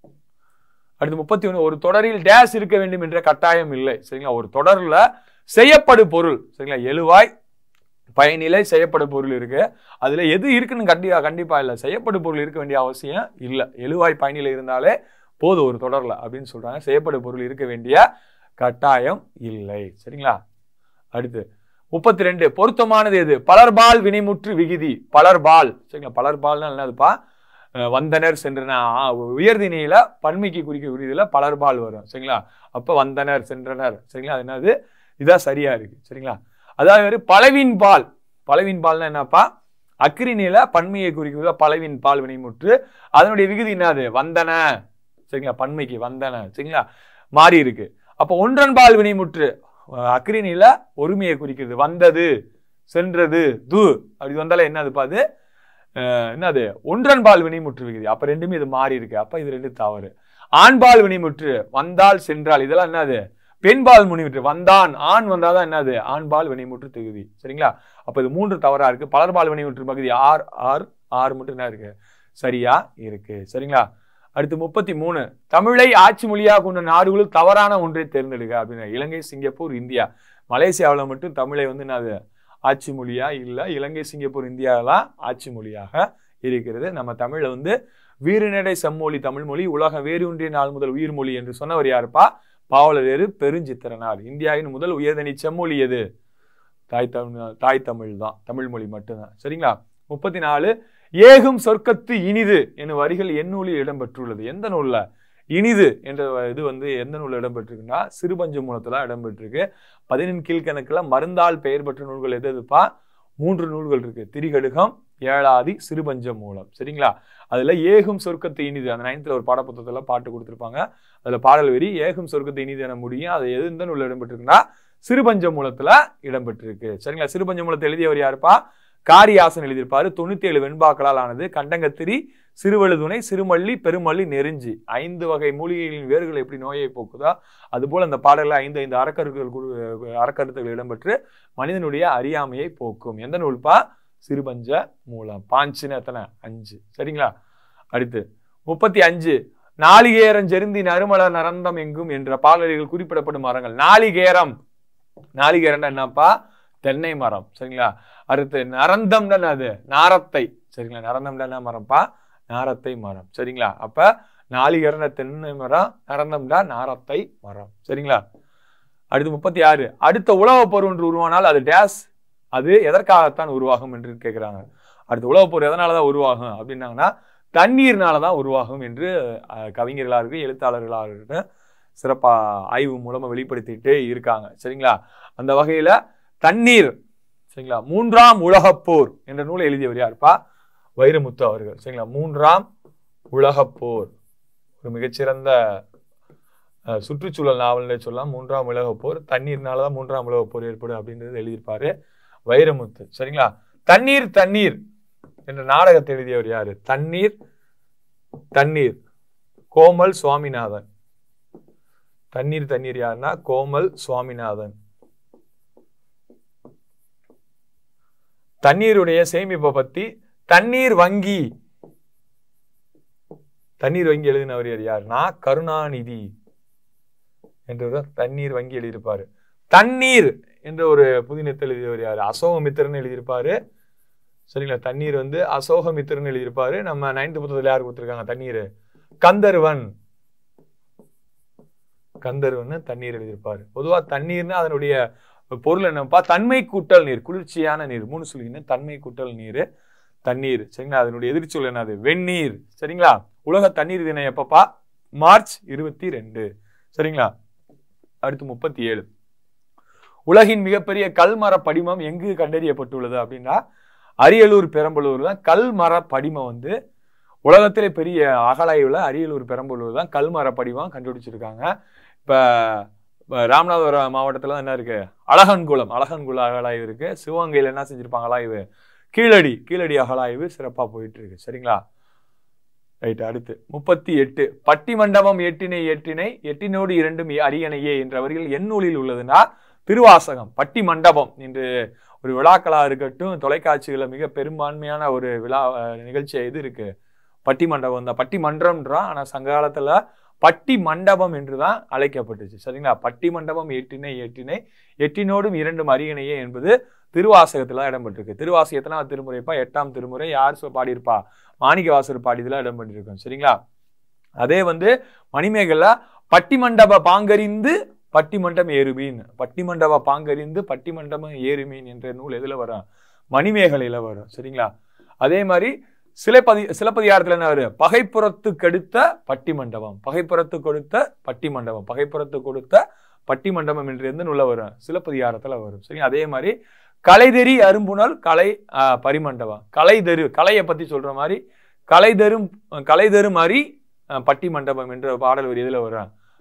அடுத்து முப்பத்தி ஒண்ணு ஒரு தொடரில் டேஸ் இருக்க வேண்டும் என்ற கட்டாயம் இல்லை சரிங்களா ஒரு தொடர்ல செய்யப்படு பொருள் சரிங்களா எழுவாய் பயனிலை செய்யப்படு பொருள் இருக்கு அதுல எது இருக்குன்னு கண்டிப்பா கண்டிப்பா இல்லை செய்யப்படு பொருள் இருக்க வேண்டிய அவசியம் இல்லை எழுவாய் பயனிலை இருந்தாலே போதும் ஒரு தொடர்ல அப்படின்னு சொல்றாங்க செய்யப்படு பொருள் இருக்க வேண்டிய கட்டாயம் இல்லை சரிங்களா அடுத்து முப்பத்தி ரெண்டு பொருத்தமானது எது பலர்பால் வினைமுற்று விகுதி பலர்பால் சரிங்களா பலர்பால்னா என்னதுப்பா அஹ் வந்தனர் சென்றன ஆ, உயர்திணையில பன்மைக்கு குறிக்கக்கூடியதுல பலர்பால் வரும் சரிங்களா அப்ப வந்தனர் சென்றனர் சரிங்களா அது என்னது இதான் சரியா இருக்கு சரிங்களா அதாவது பலவின் பால் பலவின் பால்னா என்னப்பா அக்கிரிநில பன்மையை குறிக்கிறது பலவின் பால் வினைமுற்று அதனுடைய விகுதி என்னது வந்தன சரிங்களா பன்மைக்கு வந்தன சரிங்களா மாறி இருக்கு அப்ப ஒன்றன் பால் வினைமுற்று அக்ரிணில ஒருமையை குறிக்கிறது வந்தது சென்றது து அப்படி வந்தாலும் என்னதுப்பா அது அஹ், என்னது ஒன்றன்பால் வினைமுற்று விகுதி அப்ப ரெண்டுமே இது மாறி இருக்கு அப்ப இது ரெண்டு தவறு ஆண்பால் வினைமுற்று வந்தால் சென்றால் இதெல்லாம் என்னது பெண்பால் வினைமுற்று வந்தான் ஆண் வந்தாதான் என்னது ஆண்பால் வினைமுற்று தகுதி சரிங்களா அப்ப இது மூன்று தவறா இருக்கு பலர்பால் வினைமுற்று பகுதி ஆர் ஆர் ஆறு மட்டும் என்ன இருக்கு சரியா இருக்கு சரிங்களா அடுத்து முப்பத்தி மூணு தமிழை ஆட்சி மொழியாக கொண்ட நாடுகளுள் தவறான ஒன்றை தேர்ந்தெடுக்க அப்படின்னு இலங்கை சிங்கப்பூர் இந்தியா மலேசியாவில் மட்டும் தமிழை வந்து என்னது ஆட்சி மொழியா இல்லை இலங்கை சிங்கப்பூர் இந்தியாலாம் ஆட்சி மொழியாக இருக்கிறது நம்ம தமிழ்ல வந்து வீறுநடை செம்மொழி தமிழ் மொழி உலக வேறு ஒன்றிய நாள் முதல் உயிர் மொழி என்று சொன்னவர் யாருப்பா பாவலரேறு பெருஞ்சித்திரனார் இந்தியாவின் முதல் உயர்தனி செம்மொழி எது தாய் தமிழ் தாய் தமிழ் தான் தமிழ் மொழி மட்டும்தான் சரிங்களா முப்பத்தி நாலு ஏகும் சொர்க்கத்து இனிது என்னும் வரிகள் என் நூலில் இடம்பெற்றுள்ளது எந்த நூல்ல இனிது என்ற இது வந்து எந்த நூல்ல இடம்பெற்றிருக்குன்னா சிறுபஞ்ச மூலத்துல இடம்பெற்றிருக்கு பதினெண் கீழ்கணக்குல மருந்தால் பெயர் பெற்ற நூல்கள் எது எதுப்பா மூன்று நூல்கள் இருக்கு திரிகடுகம் ஏழாதி சிறுபஞ்ச மூலம் சரிங்களா அதுல ஏகும் சொர்க்கத்து இனிது அந்த நைன்த்ல ஒரு பாடப்புத்தகத்துல பாட்டு கொடுத்திருப்பாங்க அதுல பாடல் வரி ஏகும் சொர்க்கத்து இனிது என முடியும் அது எது எந்த நூல்ல இடம்பெற்றிருக்குன்னா சிறுபஞ்ச மூலத்துல இடம்பெற்றிருக்கு சரிங்களா சிறுபஞ்ச மூலத்தை எழுதியவர் யாருப்பா காரியாசன் எழுதியிருப்பாரு தொண்ணூத்தி ஏழு வெண்பாக்களால் ஆனது கண்டங்கத்திரி சிறுவழுதுணை சிறுமல்லி பெருமல்லி நெருஞ்சி ஐந்து வகை மூலிகைகளின் வேர்கள் எப்படி நோயை போக்குதோ அதுபோல அந்த பாடல்ல ஐந்து ஐந்து அறக்கருக்கள் கு- அறக்கருத்துகள் இடம்பெற்று மனிதனுடைய அறியாமையை போக்கும் எந்த நூல்பா சிறுபஞ்ச மூலம் பாஞ்சுன்னு எத்தனை அஞ்சு சரிங்களா அடுத்து முப்பத்தி அஞ்சு நாளிகேரம் ஜெருந்தி நறுமலர் நரந்தம் எங்கும் என்ற பாடல்கள் குறிப்பிடப்படும் மரங்கள் நாளிகேரம் நாளிகேரம்னா என்னப்பா தென்னை மரம் சரிங்களா அடுத்து நரந்தம்னா என்னது நாரத்தை சரிங்களா நரந்தம்னா என்ன மரம்ப்பா நாரத்தை மரம் சரிங்களா அப்ப நாளிகேரன தென்னை மரம் நரந்தம்னா நாரத்தை மரம் சரிங்களா அடுத்து முப்பத்தி ஆறு அடுத்த உலகப் போர் ஒன்று உருவானால் அது டேஸ் அது எதற்காகத்தான் உருவாகும் என்று கேட்கிறாங்க அடுத்த உலகப் போர் எதனாலதான் உருவாகும் அப்படின்னாங்கன்னா தண்ணீர்னால தான் உருவாகும் என்று அஹ், கவிஞர்களா இருக்கு எழுத்தாளர்களாக இருக்கட்டும் சிறப்பா ஆய்வு மூலமா வெளிப்படுத்திட்டே இருக்காங்க சரிங்களா அந்த வகையில தண்ணீர் சரிங்களா மூன்றாம் உலகப் போர் என்ற நூலை எழுதியவர் யாருப்பா வைரமுத்து அவர்கள் சரிங்களா மூன்றாம் உலகப் போர் ஒரு மிகச்சிறந்த அஹ், சுற்றுச்சூழல் நாவல்னே சொல்லலாம் மூன்றாம் உலகப் போர் தண்ணீர்னால தான் மூன்றாம் உலகப் போர் ஏற்படும் அப்படின்றது எழுதியிருப்பாரு வைரமுத்து சரிங்களா தண்ணீர் தண்ணீர் என்ற நாடகத்தை எழுதியவர் யாரு தண்ணீர் தண்ணீர் கோமல் சுவாமிநாதன் தண்ணீர் தண்ணீர் யாருன்னா கோமல் சுவாமிநாதன் தண்ணீருடைய சேமிப்பை பத்தி தண்ணீர் வங்கி தண்ணீர் வங்கி எழுதினவர் யார் யாருன்னா கருணாநிதி என்றவர் தண்ணீர் வங்கி எழுதியிருப்பாரு தண்ணீர் என்ற ஒரு புதினத்தை எழுதியவர் யாரு அசோகமித்திரன் எழுதியிருப்பாரு சரிங்களா தண்ணீர் வந்து அசோகமித்திரன் எழுதியிருப்பாரு நம்ம நைன்த் புத்தகத்துல யார் கொடுத்திருக்காங்க தண்ணீர் கந்தர்வன் கந்தர்வன் தண்ணீர் எழுதியிருப்பாரு பொதுவா தண்ணீர்னா அதனுடைய பொருள் என்னப்பா தன்மை கூட்டல் நீர் குளிர்ச்சியான நீர் மூணு சொல்லிங்கன்னா தன்மை கூட்டல் நீர் தண்ணீர் சரிங்களா அதனுடைய எதிர்ச்சொல் என்னது வெந்நீர் சரிங்களா உலக தண்ணீர் தினம் எப்பப்பா மார்ச் இருபத்தி ரெண்டு சரிங்களா அடுத்து முப்பத்தி ஏழு உலகின் மிகப்பெரிய கல்மர படிமம் எங்கு கண்டறியப்பட்டுள்ளது அப்படின்னா அரியலூர் பெரம்பலூர் தான் கல்மர படிமம் வந்து உலகத்திலே பெரிய அகலாய்வுல அரியலூர் பெரம்பலூர் தான் கல்மர படிமம் கண்டுபிடிச்சிருக்காங்க இப்ப இப்ப ராமநாதபுரம் மாவட்டத்துல என்ன இருக்கு அழகன்குளம் அழகன்குளம் அகலாய்வு இருக்கு சிவகங்கையில என்ன செஞ்சிருப்பாங்க அகலாய்வு கீழடி கீழடி அகலாய்வு சிறப்பா போயிட்டு இருக்கு சரிங்களா ரைட் அடுத்து முப்பத்தி எட்டு பட்டி மண்டபம் எட்டினை எட்டினை எட்டினோடு இரண்டும் அரியணையே என்ற வரிகள் என் நூலில் உள்ளதுன்னா திருவாசகம் பட்டி மண்டபம் என்று ஒரு விழாக்களா இருக்கட்டும் தொலைக்காட்சிகள மிக பெரும்பான்மையான ஒரு விழா அஹ், நிகழ்ச்சி இது இருக்கு பட்டி மண்டபம் தான் பட்டி மன்றம்ன்றான் ஆனா சங்க காலத்துல பட்டி மண்டபம் என்றுதான் அழைக்கப்பட்டுச்சு சரிங்களா பட்டி மண்டபம் எட்டினை எட்டினை எட்டினோடும் இரண்டும் அரியணையே என்பது திருவாசகத்துல இடம்பெற்றிருக்கு திருவாசகம் எத்தனாவது திருமுறைப்பா எட்டாம் திருமுறை யார் சொ- பாடியிருப்பா மாணிக்கவாசர் பாடியதுல இடம்பெற்றிருக்கும் சரிங்களா அதே வந்து மணிமேகல்ல பட்டிமண்டப பாங்கறிந்து பட்டிமண்டம் ஏறுமீன் பட்டிமண்டப பாங்கறிந்து பட்டிமண்டபம் ஏறுமீன் என்ற நூல் எதுல வரும் மணிமேகலையில வரும் சரிங்களா அதே மாதிரி சிலப்பதி சிலப்பதிகாரத்துல என்ன வரும் பகைப்புறத்து கெடுத்த பட்டிமண்டபம் பகைப்புறத்து கொடுத்த பட்டிமண்டபம் பகைப்புறத்து கொடுத்த பட்டிமண்டபம் என்று எந்த நூல்ல வரும் சிலப்பதிகாரத்துல வரும் சரி அதே மாதிரி கலைதெறி அரும்புணல் கலை ஆஹ், பரிமண்டபம் கலைதெரு கலையை பத்தி சொல்ற மாதிரி கலைதரும் கலைதரும் அறி அஹ், பட்டிமண்டபம் என்ற பாடல் வரி எதுல வரும்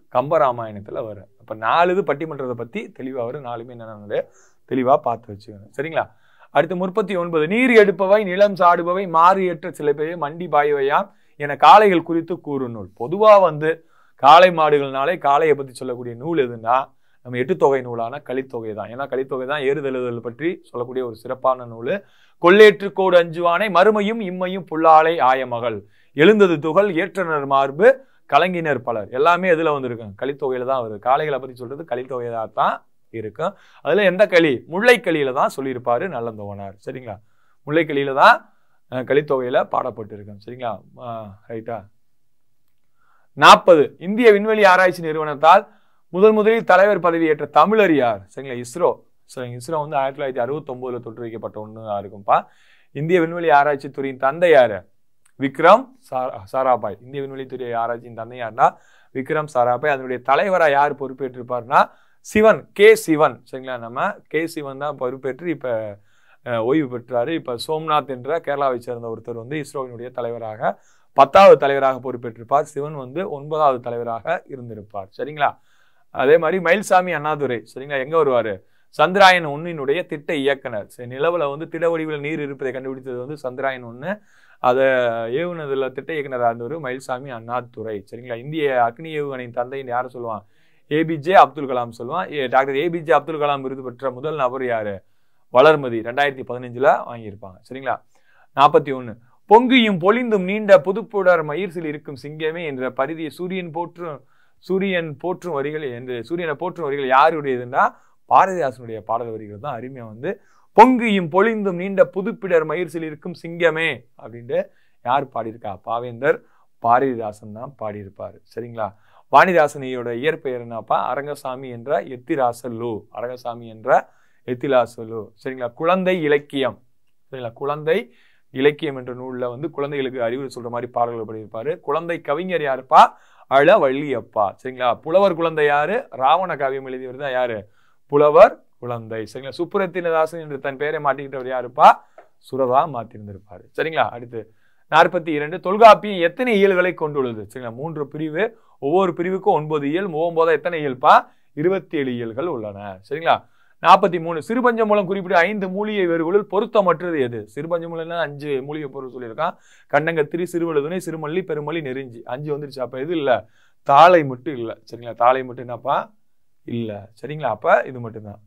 கம்பராமாயணத்துல வரும் அப்ப நாலு இது பட்டிமன்றத்தை பத்தி தெளிவா வரும் நாலுமே என்னென்ன தெளிவா பார்த்து வச்சுக்கணும் சரிங்களா அடுத்து முப்பத்தி ஒன்பது நீர் எடுப்பவை நிலம் சாடுபவை மாறு ஏற்ற சில பேர் மண்டி பாயவையாம் என காளைகள் குறித்து கூறும் நூல் பொதுவா வந்து காளை மாடுகள்னாலே காளையை பத்தி சொல்லக்கூடிய நூல் எதுன்னா நம்ம எட்டு தொகை நூலான கலித்தொகை தான் ஏன்னா கலித்தொகை தான் ஏறுதழுதல் பற்றி சொல்லக்கூடிய ஒரு சிறப்பான நூல் கொள்ளேற்று கோடு அஞ்சுவானை மறுமையும் இம்மையும் புல்லாலை ஆயமகள் எழுந்தது துகள் ஏற்றனர் மார்பு கலங்கினர் பலர் எல்லாமே எதுல வந்திருக்கும் கலித்தொகையில தான் வருது காளைகளை பத்தி சொல்றது கலித்தொகையா தான் இருக்கும் அதுல எந்த களி முல்லைக்களியில தான் சொல்லியிருப்பாரு நல்லந்தோவனார் சரிங்களா முல்லைக்களியில தான் அஹ், கலித்தொகையில பாடப்பட்டிருக்கும் சரிங்களா ரைட்டா நாற்பது இந்திய விண்வெளி ஆராய்ச்சி நிறுவனத்தால் முதல் முதலில் தலைவர் பதவியேற்ற தமிழர் யார் சரிங்களா இஸ்ரோ சரிங்க இஸ்ரோ வந்து ஆயிரத்தி தொள்ளாயிரத்தி அறுபத்தொன்பதுல தொற்று வைக்கப்பட்ட ஒன்று இருக்கும்பா இந்திய விண்வெளி ஆராய்ச்சி துறையின் தந்தை யாரு விக்ரம் சாரா- சாராபாய் இந்திய விண்வெளித்துறை ஆராய்ச்சியின் தந்தை யாருன்னா விக்ரம் சாராபாய் அதனுடைய தலைவரா யார் பொறுப்பேற்றிருப்பாருன்னா சிவன் கே சிவன் சரிங்களா நம்ம கே சிவன் தான் பொறுப்பேற்று இப்ப அஹ், ஓய்வு பெற்றாரு இப்ப சோம்நாத் என்ற கேரளாவை சேர்ந்த ஒருத்தர் வந்து இஸ்ரோவினுடைய தலைவராக பத்தாவது தலைவராக பொறுப்பேற்றிருப்பார் சிவன் வந்து ஒன்பதாவது தலைவராக இருந்திருப்பார் சரிங்களா அதே மாதிரி மயில்சாமி அண்ணாதுரை சரிங்களா எங்க வருவாரு சந்திராயன் ஒன்னினுடைய திட்ட இயக்குனர் சரி நிலவுல வந்து திட வடிவில் நீர் இருப்பதை கண்டுபிடித்தது வந்து சந்திராயன் ஒன்று அதை ஏவுனதுல திட்ட இயக்குனராக இருந்தவர் மயில்சாமி அண்ணாதுரை சரிங்களா இந்திய அக்னி ஏவுகணையின் தந்தைன்னு யாரை சொல்லுவான் ஏபிஜே அப்துல் கலாம் சொல்லுவான் A- doctor APJ Abdul Kalam விருது பெற்ற முதல் நபர் யாரு வளர்மதி ரெண்டாயிரத்தி பதினஞ்சுல வாங்கியிருப்பாங்க சரிங்களா நாற்பத்தி ஒண்ணு பொங்கியும் பொலிந்தும் நீண்ட புதுப்புடர் மயிர்சில் இருக்கும் சிங்கமே என்ற பரிதியை சூரியன் போற்றும் சூரியன் போற்றும் வரிகள் என்று சூரியனை போற்றும் வரிகள் யாருடையதுன்னா பாரதிதாசனுடைய பாடல் வரிகள் தான் அருமையா வந்து பொங்கியும் பொலிந்தும் நீண்ட புதுப்பிடர் மயிர்சில் இருக்கும் சிங்கமே அப்படின்ட்டு யார் பாடியிருக்கா பாவேந்தர் பாரதிதாசன் தான் பாடியிருப்பாரு சரிங்களா வாணிதாசனியோட இயற்பெயர் என்னப்பா அரங்கசாமி என்ற எத்திராசலு அரங்கசாமி என்ற எத்திலாசலு சரிங்களா குழந்தை இலக்கியம் சரிங்களா குழந்தை இலக்கியம் என்ற நூல்ல வந்து குழந்தைகளுக்கு அறிவுரை சொல்ற மாதிரி பாடல்கள் படியிருப்பாரு குழந்தை கவிஞர் யாருப்பா அழ வள்ளியப்பா சரிங்களா புலவர் குழந்தை யாரு ராவண காவியம் எழுதியவர் தான் யாரு புலவர் குழந்தை சரிங்களா சுப்புரத்தினதாசன் என்று தன் பெயரை மாட்டிக்கிட்டவர் யாருப்பா சுரதா மாத்திருந்திருப்பாரு சரிங்களா அடுத்து நாற்பத்தி இரண்டு தொல்காப்பியம் எத்தனை இயல்களை கொண்டுள்ளது சரிங்களா மூன்று பிரிவு ஒவ்வொரு பிரிவுக்கும் ஒன்பது இயல் ஒன்பதா எத்தனை இயல்பா இருபத்தி ஏழு இயல்கள் உள்ளன சரிங்களா நாற்பத்தி மூணு சிறுபஞ்ச மூலம் குறிப்பிட்ட ஐந்து மூலிகை வேறுகளுள் பொருத்தமற்றது எது சிறுபஞ்ச மூலம்னா அஞ்சு மூலிகை பொருள் சொல்லியிருக்கான் கண்டங்கத்திரி சிறுவழுதுணை சிறுமல்லி பெருமல்லி நெருஞ்சி அஞ்சு வந்துருச்சு அப்ப எது இல்ல தாளை மட்டும் இல்ல சரிங்களா தாளை மட்டும் என்னப்பா இல்ல சரிங்களா அப்ப இது மட்டும்தான்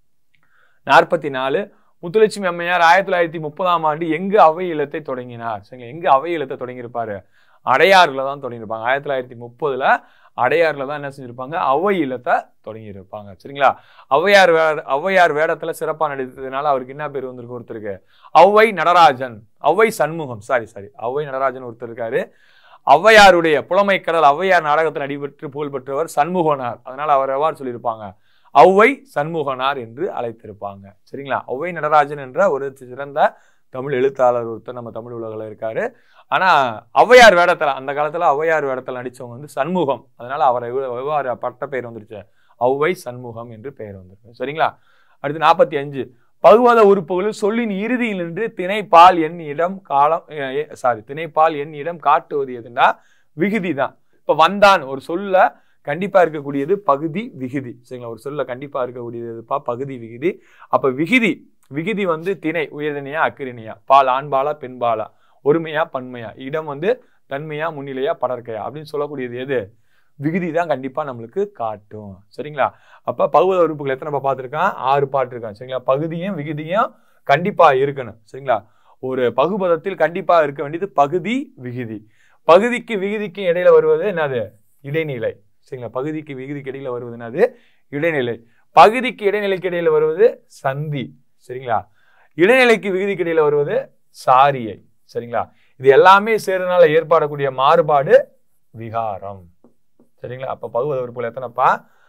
நாற்பத்தி நாலு முத்துலட்சுமி அம்மையார் ஆயிரத்தி தொள்ளாயிரத்தி முப்பதாம் ஆண்டு எங்கு அவை இல்லத்தை தொடங்கினார் சரிங்களா எங்க அவை இல்லத்தை தொடங்கியிருப்பாரு அடையாறுல தான் தொடங்கியிருப்பாங்க ஆயிரத்தி தொள்ளாயிரத்தி முப்பதுல அடையாறுல தான் என்ன செஞ்சிருப்பாங்க அவை இல்லத்தை தொடங்கியிருப்பாங்க சரிங்களா ஔவையார் வே ஔவையார் வேடத்துல சிறப்பா நடித்ததுனால அவருக்கு என்ன பேர் வந்திருக்கு ஒருத்தருக்கு ஔவை நடராஜன் ஔவை சண்முகம் சாரி சாரி ஔவை நடராஜன் ஒருத்தர் இருக்காரு ஔவையாருடைய புலமை கடல் ஔவையார் நாடகத்தில் நடிபெற்று புகழ் பெற்றவர் சண்முகனார் அதனால அவர் எவ்வாறு சொல்லியிருப்பாங்க ஔவை சண்முகனார் என்று அழைத்திருப்பாங்க சரிங்களா ஔவை நடராஜன் என்ற ஒரு சிறந்த தமிழ் எழுத்தாளர் ஒருத்தர் நம்ம தமிழ் உலகில் இருக்காரு ஆனா ஔவையார் வேடத்துல அந்த காலத்துல ஔவையார் வேடத்துல நடிச்சவங்க வந்து சண்முகம் அதனால அவரை எவ்வ- எவ்வாறு பட்ட பெயர் வந்துருச்சு ஔவை சண்முகம் என்று பெயர் வந்திருக்கு சரிங்களா அடுத்து நாற்பத்தி அஞ்சு பகுவத உறுப்புகளில் சொல்லின் இறுதியில் நின்று திணைப்பால் எண் இடம் காலம் சாரி திணைப்பால் எண் இடம் காட்டுவது எதுன்னா விகுதி தான் இப்ப வந்தான் ஒரு சொல்ல கண்டிப்பா இருக்கக்கூடியது பகுதி விகுதி சரிங்களா ஒரு சொல்ல கண்டிப்பா இருக்கக்கூடியது எதுப்பா பகுதி விகுதி அப்ப விகுதி விகுதி வந்து திணை உயர்திணையா அக்கிரிணையா பால் ஆண்பாலா பெண்பாலா ஒருமையா பன்மையா இடம் வந்து தன்மையா முன்னிலையா படற்கையா அப்படின்னு சொல்லக்கூடியது எது விகுதி தான் கண்டிப்பா நம்மளுக்கு காட்டும் சரிங்களா அப்ப பகுவத உறுப்புகள் எத்தனை பார்த்துருக்கான் ஆறு பாட்டு இருக்கான் சரிங்களா பகுதியும் விகுதியும் கண்டிப்பா இருக்கணும் சரிங்களா ஒரு பகுபதத்தில் கண்டிப்பா இருக்க வேண்டியது பகுதி விகுதி பகுதிக்கு விகுதிக்கு இடையில வருவது என்னது இடைநிலை சரிங்களா பகுதிக்கு விகுதிக்கு இடையில வருவது என்னது இடைநிலை பகுதிக்கு இடைநிலைக்கு இடையில வருவது சந்தி சரிங்களா இடைநிலைக்கு விகுதிக்கு இடையில வருவது சாரியை சரிங்களா இது எல்லாமே சேர்றதுனால ஏற்படக்கூடிய மாறுபாடு விகாரம் சரிங்களா அப்ப பகுவத உறுப்புகள் எத்தனைப்பா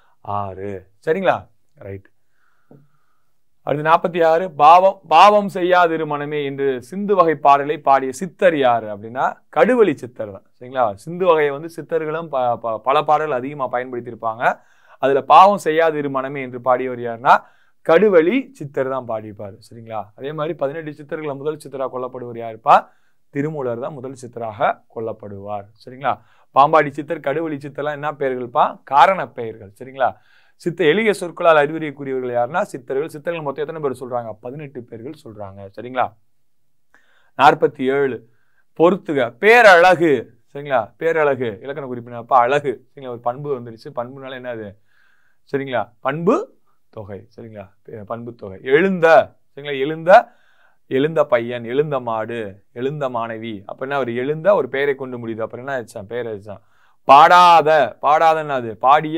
ஆறு சரிங்களா ரைட் அடுத்து நாற்பத்தி ஆறு பாவம் பாவம் செய்யாதிரு மனமே என்று சிந்து வகை பாடலை பாடிய சித்தர் யாரு அப்படின்னா கடுவெளி சித்தர் தான் சரிங்களா சிந்து வகையை வந்து சித்தர்களும் ப- ப- பல பாடல்கள் அதிகமாக பயன்படுத்தியிருப்பாங்க அதுல பாவம் செய்யாதிரு மனமே என்று பாடியவர் யாருன்னா கடுவெளி சித்தர் தான் பாடியிருப்பாரு சரிங்களா அதே மாதிரி பதினெட்டு சித்தர்களை முதல் சித்தரா கொல்லப்படுவர் யாருப்பா திருமூலர் தான் முதல் சித்தராக கொல்லப்படுவார் சரிங்களா பாம்பாடி சித்தர் கடுவெளி சித்தர்லாம் என்ன பெயர்கள்ப்பா காரண பெயர்கள் சரிங்களா சித்த எளிய சொற்களால் அறிவுரையக்கூடியவர்கள் யாருன்னா சித்தர்கள் சித்தர்கள் மொத்தம் எத்தனை பேர் சொல்றாங்க பதினெட்டு பேர்கள் சொல்றாங்க சரிங்களா நாற்பத்தி ஏழு பொறுத்துக பேரழகு சரிங்களா பேரழகு இலக்கண குறிப்பினப்ப அழகு சரிங்களா ஒரு பண்பு வந்துருச்சு பண்புனால என்னது சரிங்களா பண்பு தொகை சரிங்களா பே- பண்பு தொகை எழுந்த சரிங்களா எழுந்த எழுந்த பையன் எழுந்த மாடு எழுந்த மாணவி அப்ப என்ன ஒரு எழுந்த ஒரு பெயரை கொண்டு முடியுது அப்புறம் என்ன ஆச்சான் பெயர் ஆச்சான் பாடாத பாடாதன்னு அது பாடிய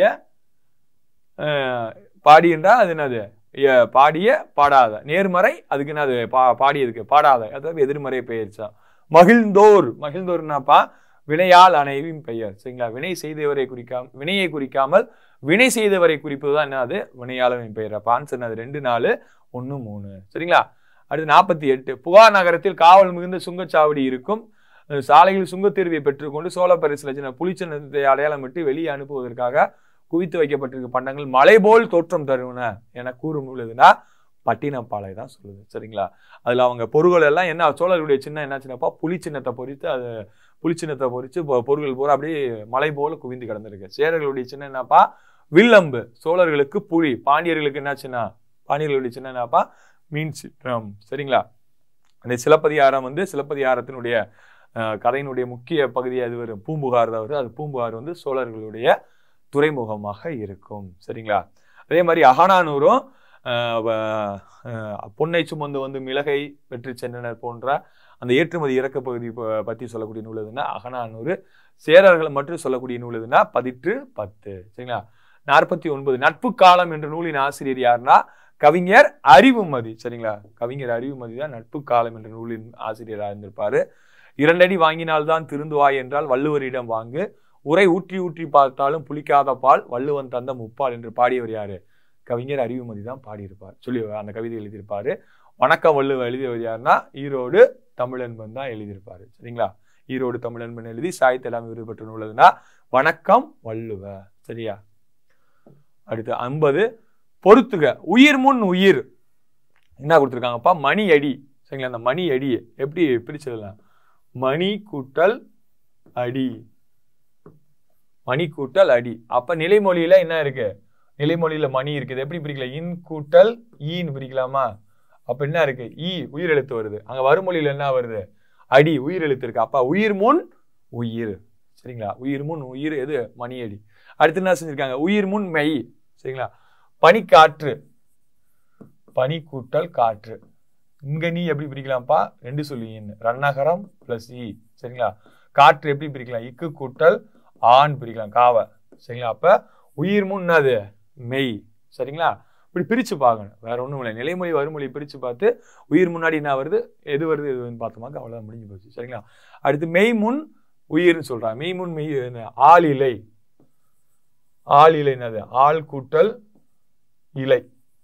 அஹ், பாடி என்றால் அது என்னது எ- பாடிய பாடாத நேர்மறை அதுக்கு என்னது பா பாடியதுக்கு பாடாத அதாவது எதிர்மறை பெயர்ச்சான் மகிழ்ந்தோர் மகிழ்ந்தோர்னாப்பா வினையால் அனைவின் பெயர் சரிங்களா வினை செய்தவரை குறிக்காம வினையை குறிக்காமல் வினை செய்தவரை குறிப்பதுதான் என்ன அது வினையாளரின் பெயர் அப்ப ஆன்சர் என்னது ரெண்டு நாலு ஒன்று மூணு சரிங்களா அடுத்து நாற்பத்தி எட்டு புகார் நகரத்தில் காவல் மிகுந்த சுங்கச்சாவடி இருக்கும் அஹ் சாலையில் சுங்கத்தீர்வை பெற்றுக்கொண்டு சோழ பரிசு லட்சண புலிச்சின்னத்தை அடையாளமிட்டு வெளியே அனுப்புவதற்காக குவித்து வைக்கப்பட்டிருக்க பண்டங்கள் மலை போல் தோற்றம் தருவன என கூறும் நூல் எதுனா பட்டினப்பாலை தான் சொல்லுது சரிங்களா அதுல அவங்க பொருள்கள் எல்லாம் என்ன சோழர்களுடைய சின்னம் என்ன சின்னப்பா புலி சின்னத்தை பொறித்து அது புலி சின்னத்தை பொறித்து பொ- பொருள்கள் பூரா அப்படியே மலை போல குவிந்து கிடந்திருக்கு சேரர்களுடைய சின்னம் என்னப்பா வில்லம்பு சோழர்களுக்கு புலி பாண்டியர்களுக்கு என்ன சின்னம் பாண்டியர்களுடைய சின்னம் என்னப்பா மீன் சின்னம் சரிங்களா அந்த சிலப்பதிகாரம் வந்து சிலப்பதிகாரத்தினுடைய அஹ், கதையினுடைய முக்கிய பகுதி அது வரும் பூம்புகார் தான் வருது அது பூம்புகார் வந்து சோழர்களுடைய துறைமுகமாக இருக்கும் சரிங்களா அதே மாதிரி அகனானூரும் அஹ், வ- அஹ், பொன்னை சுமந்து வந்து மிளகை வெற்றி சென்றனர் போன்ற அந்த ஏற்றுமதி இறக்க பகுதி ப- பத்தி சொல்லக்கூடிய நூல் எதுனா அகனானூறு சேரர்கள் மட்டும் சொல்லக்கூடிய நூல் எதுனா பதிற்று பத்து சரிங்களா நாற்பத்தி ஒன்பது நட்பு காலம் என்ற நூலின் ஆசிரியர் யாருன்னா கவிஞர் அறிவுமதி சரிங்களா கவிஞர் அறிவுமதி தான் நட்பு காலம் என்ற நூலின் ஆசிரியராக இருந்திருப்பாரு இரண்டடி வாங்கினால்தான் திருந்துவாய் என்றால் வள்ளுவரிடம் வாங்கு உரை ஊற்றி ஊற்றி பார்த்தாலும் புளிக்காத பால் வள்ளுவன் தந்த முப்பால் என்று பாடியவர் யாரு கவிஞர் அறிவுமதி தான் பாடியிருப்பார் சொல்லி அந்த கவிதை எழுதியிருப்பாரு வணக்கம் வள்ளுவ எழுதியவர் யாருன்னா ஈரோடு தமிழன்பன் தான் எழுதியிருப்பாரு சரிங்களா ஈரோடு தமிழன்பன் எழுதி சாகித்ய எல்லாமே விருது பெற்ற நூல் எதுனா வணக்கம் வள்ளுவ சரியா அடுத்து ஐம்பது பொறுத்துக உயிர் முன் உயிர் என்ன கொடுத்துருக்காங்கப்பா மணி அடி சரிங்களா அந்த மணி அடி எப்படி பிரிச்சிடலாம் மணி கூட்டல் அடி மணி கூட்டல் அடி அப்ப நிலைமொழியில என்ன இருக்கு நிலைமொழியில மணி இருக்குது எப்படி பிரிக்கலாம் இன் கூட்டல் ஈன்னு பிரிக்கலாமா அப்ப என்ன இருக்கு ஈ உயிர் எழுத்து வருது அங்க வருமொழியில என்ன வருது அடி உயிர் எழுத்து இருக்கு அப்ப உயிர் முன் உயிர் சரிங்களா உயிர் முன் உயிர் எது மணி அடி அடுத்து என்ன செஞ்சிருக்காங்க உயிர் முன் மெய் சரிங்களா பனிக்காற்று பனி கூட்டல் காற்று இங்க நீ எப்படி பிரிக்கலாம்ப்பா ரெண்டு சொல்லி ரன்னகரம் பிளஸ் இ சரிங்களா காற்று எப்படி பிரிக்கலாம் இக்கு கூட்டல் ஆண் பிரிக்கலாம் காவை சரிங்களா அப்ப உயிர் முன் அது மெய் சரிங்களா இப்படி பிரிச்சு பார்க்கணும் வேற ஒண்ணும் இல்லை நிலைமொழி வருமொழி பிரிச்சு பார்த்து உயிர் முன்னாடி என்ன வருது எது வருது எது வருதுன்னு பார்த்தோமாக்க அவ்வளவுதான் முடிஞ்சு போச்சு சரிங்களா அடுத்து மெய் முன் உயிர்னு சொல்றாங்க மெய் முன் மெய் என்ன? ஆளிலை ஆளிலை என்னது ஆள் கூட்டல் இலை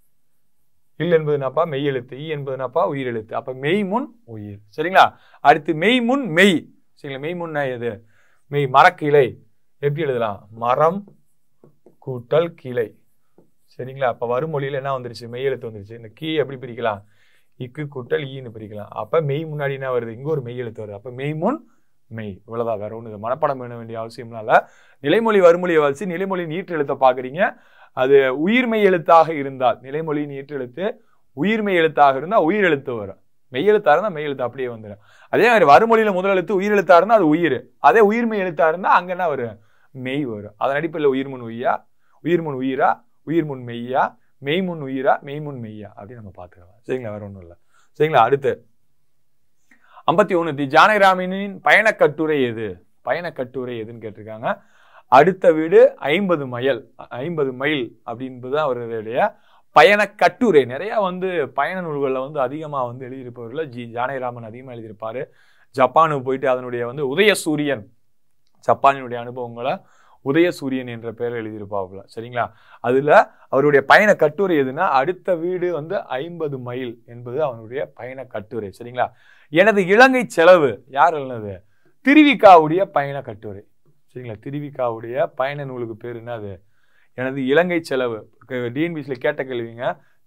இல் என்பது என்னப்பா மெய் எழுத்து ஈ என்பது என்னப்பா உயிர் எழுத்து அப்ப மெய் முன் உயிர் சரிங்களா அடுத்து மெய் முன் மெய் சரிங்களா மெய் முன்னா எது மெய் மரக்கிளை எப்படி எழுதலாம் மரம் கூட்டல் கிளை சரிங்களா அப்ப வருமொழியில என்ன வந்துருச்சு மெய் எழுத்து வந்துருச்சு இந்த கீ எப்படி பிரிக்கலாம் இக்கு கூட்டல் ஈன்னு பிரிக்கலாம் அப்ப மெய் முன்னாடி என்ன வருது இங்க ஒரு மெய் எழுத்து வருது அப்ப மெய் முன் மெய் இவ்வளவுதான் வேற ஒண்ணு மனப்பாடம் பண்ண வேண்டிய அவசியம்னால நிலைமொழி வருமொழியை வச்சு நிலைமொழி நீட்டு எழுத்த பாக்குறீங்க அது உயிர்மெய் எழுத்தாக இருந்தால் நிலைமொழி நீட்டு எழுத்து உயிர்மெய் எழுத்தாக இருந்தா உயிர் எழுத்து வரும் மெய் எழுத்தா இருந்தா மெய் எழுத்து அப்படியே வந்துடும் அதே மாதிரி வருமொழியில முதல் எழுத்து உயிர் எழுத்தா இருந்தா அது உயிர் அதே உயிர்மெய் எழுத்தா இருந்தா அங்க என்ன வரும் மெய் வரும் அதன் அடிப்படையில் உயிர் முன் உயிரா உயிர் முன் உயிரா உயிர் முன் மெய்யா மெய் முன் உயிரா மெய் முன் மெய்யா அப்படின்னு நம்ம பார்த்துக்கலாம் சரிங்களா வேற ஒன்றும் இல்லை சரிங்களா அடுத்து ஐம்பத்தி ஒன்று தி ஜானகிராமனின் பயணக் கட்டுரை எது பயணக் கட்டுரை எதுன்னு கேட்டிருக்காங்க அடுத்த வீடு ஐம்பது மைல் ஐம்பது மைல் அப்படின்பது தான் அவருடைய பயண கட்டுரை நிறைய வந்து பயண நூல்களில் வந்து அதிகமாக வந்து எழுதியிருப்பவர்கள் ஜி ஜானகிராமன் அதிகமாக எழுதியிருப்பாரு ஜப்பானுக்கு போயிட்டு அதனுடைய வந்து உதயசூரியன் ஜப்பானினுடைய அனுபவங்களை உதயசூரியன் என்ற பெயர் எழுதியிருப்பாப்புல சரிங்களா அதுல அவருடைய பயண கட்டுரை எதுனா அடுத்த வீடு வந்து ஐம்பது மைல் என்பது அவனுடைய பயண கட்டுரை சரிங்களா எனது இலங்கை செலவு யார் எழுதுனது திருவிக்காவுடைய பயண கட்டுரை சரிங்களா திருவிக்காவுடைய பயண நூலுக்கு பேர் என்னது எனது இலங்கை செலவு டிஎன்பிசியில் கேட்ட கேள்விங்க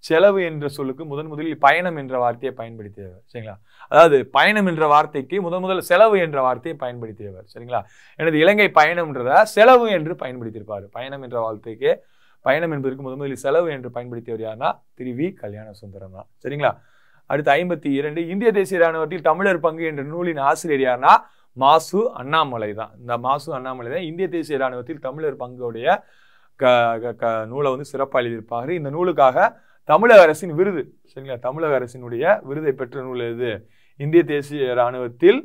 செலவு என்ற சொல்லுக்கு முதன் முதலில் பயணம் என்ற வார்த்தையை பயன்படுத்தியவர் சரிங்களா அதாவது பயணம் என்ற வார்த்தைக்கு முதன் முதல் செலவு என்ற வார்த்தையை பயன்படுத்தியவர் சரிங்களா எனது இலங்கை பயணம்ன்றத செலவு என்று பயன்படுத்தியிருப்பார் பயணம் என்ற வார்த்தைக்கு பயணம் என்பதற்கு முதன் முதலில் செலவு என்று பயன்படுத்தியவர் யாருன்னா திரு வி கல்யாண சுந்தரம் தான் சரிங்களா அடுத்து ஐம்பத்தி இரண்டு இந்திய தேசிய இராணுவத்தில் தமிழர் பங்கு என்ற நூலின் ஆசிரியர் யாருன்னா மாசு அண்ணாமலை தான் இந்த மாசு அண்ணாமலை தான் இந்திய தேசிய இராணுவத்தில் தமிழர் பங்குடைய க க- க நூலை வந்து சிறப்பாக எழுதியிருப்பாரு இந்த நூலுக்காக தமிழக அரசின் விருது சரிங்களா தமிழக அரசினுடைய விருதை பெற்ற நூல் எது இந்திய தேசிய இராணுவத்தில்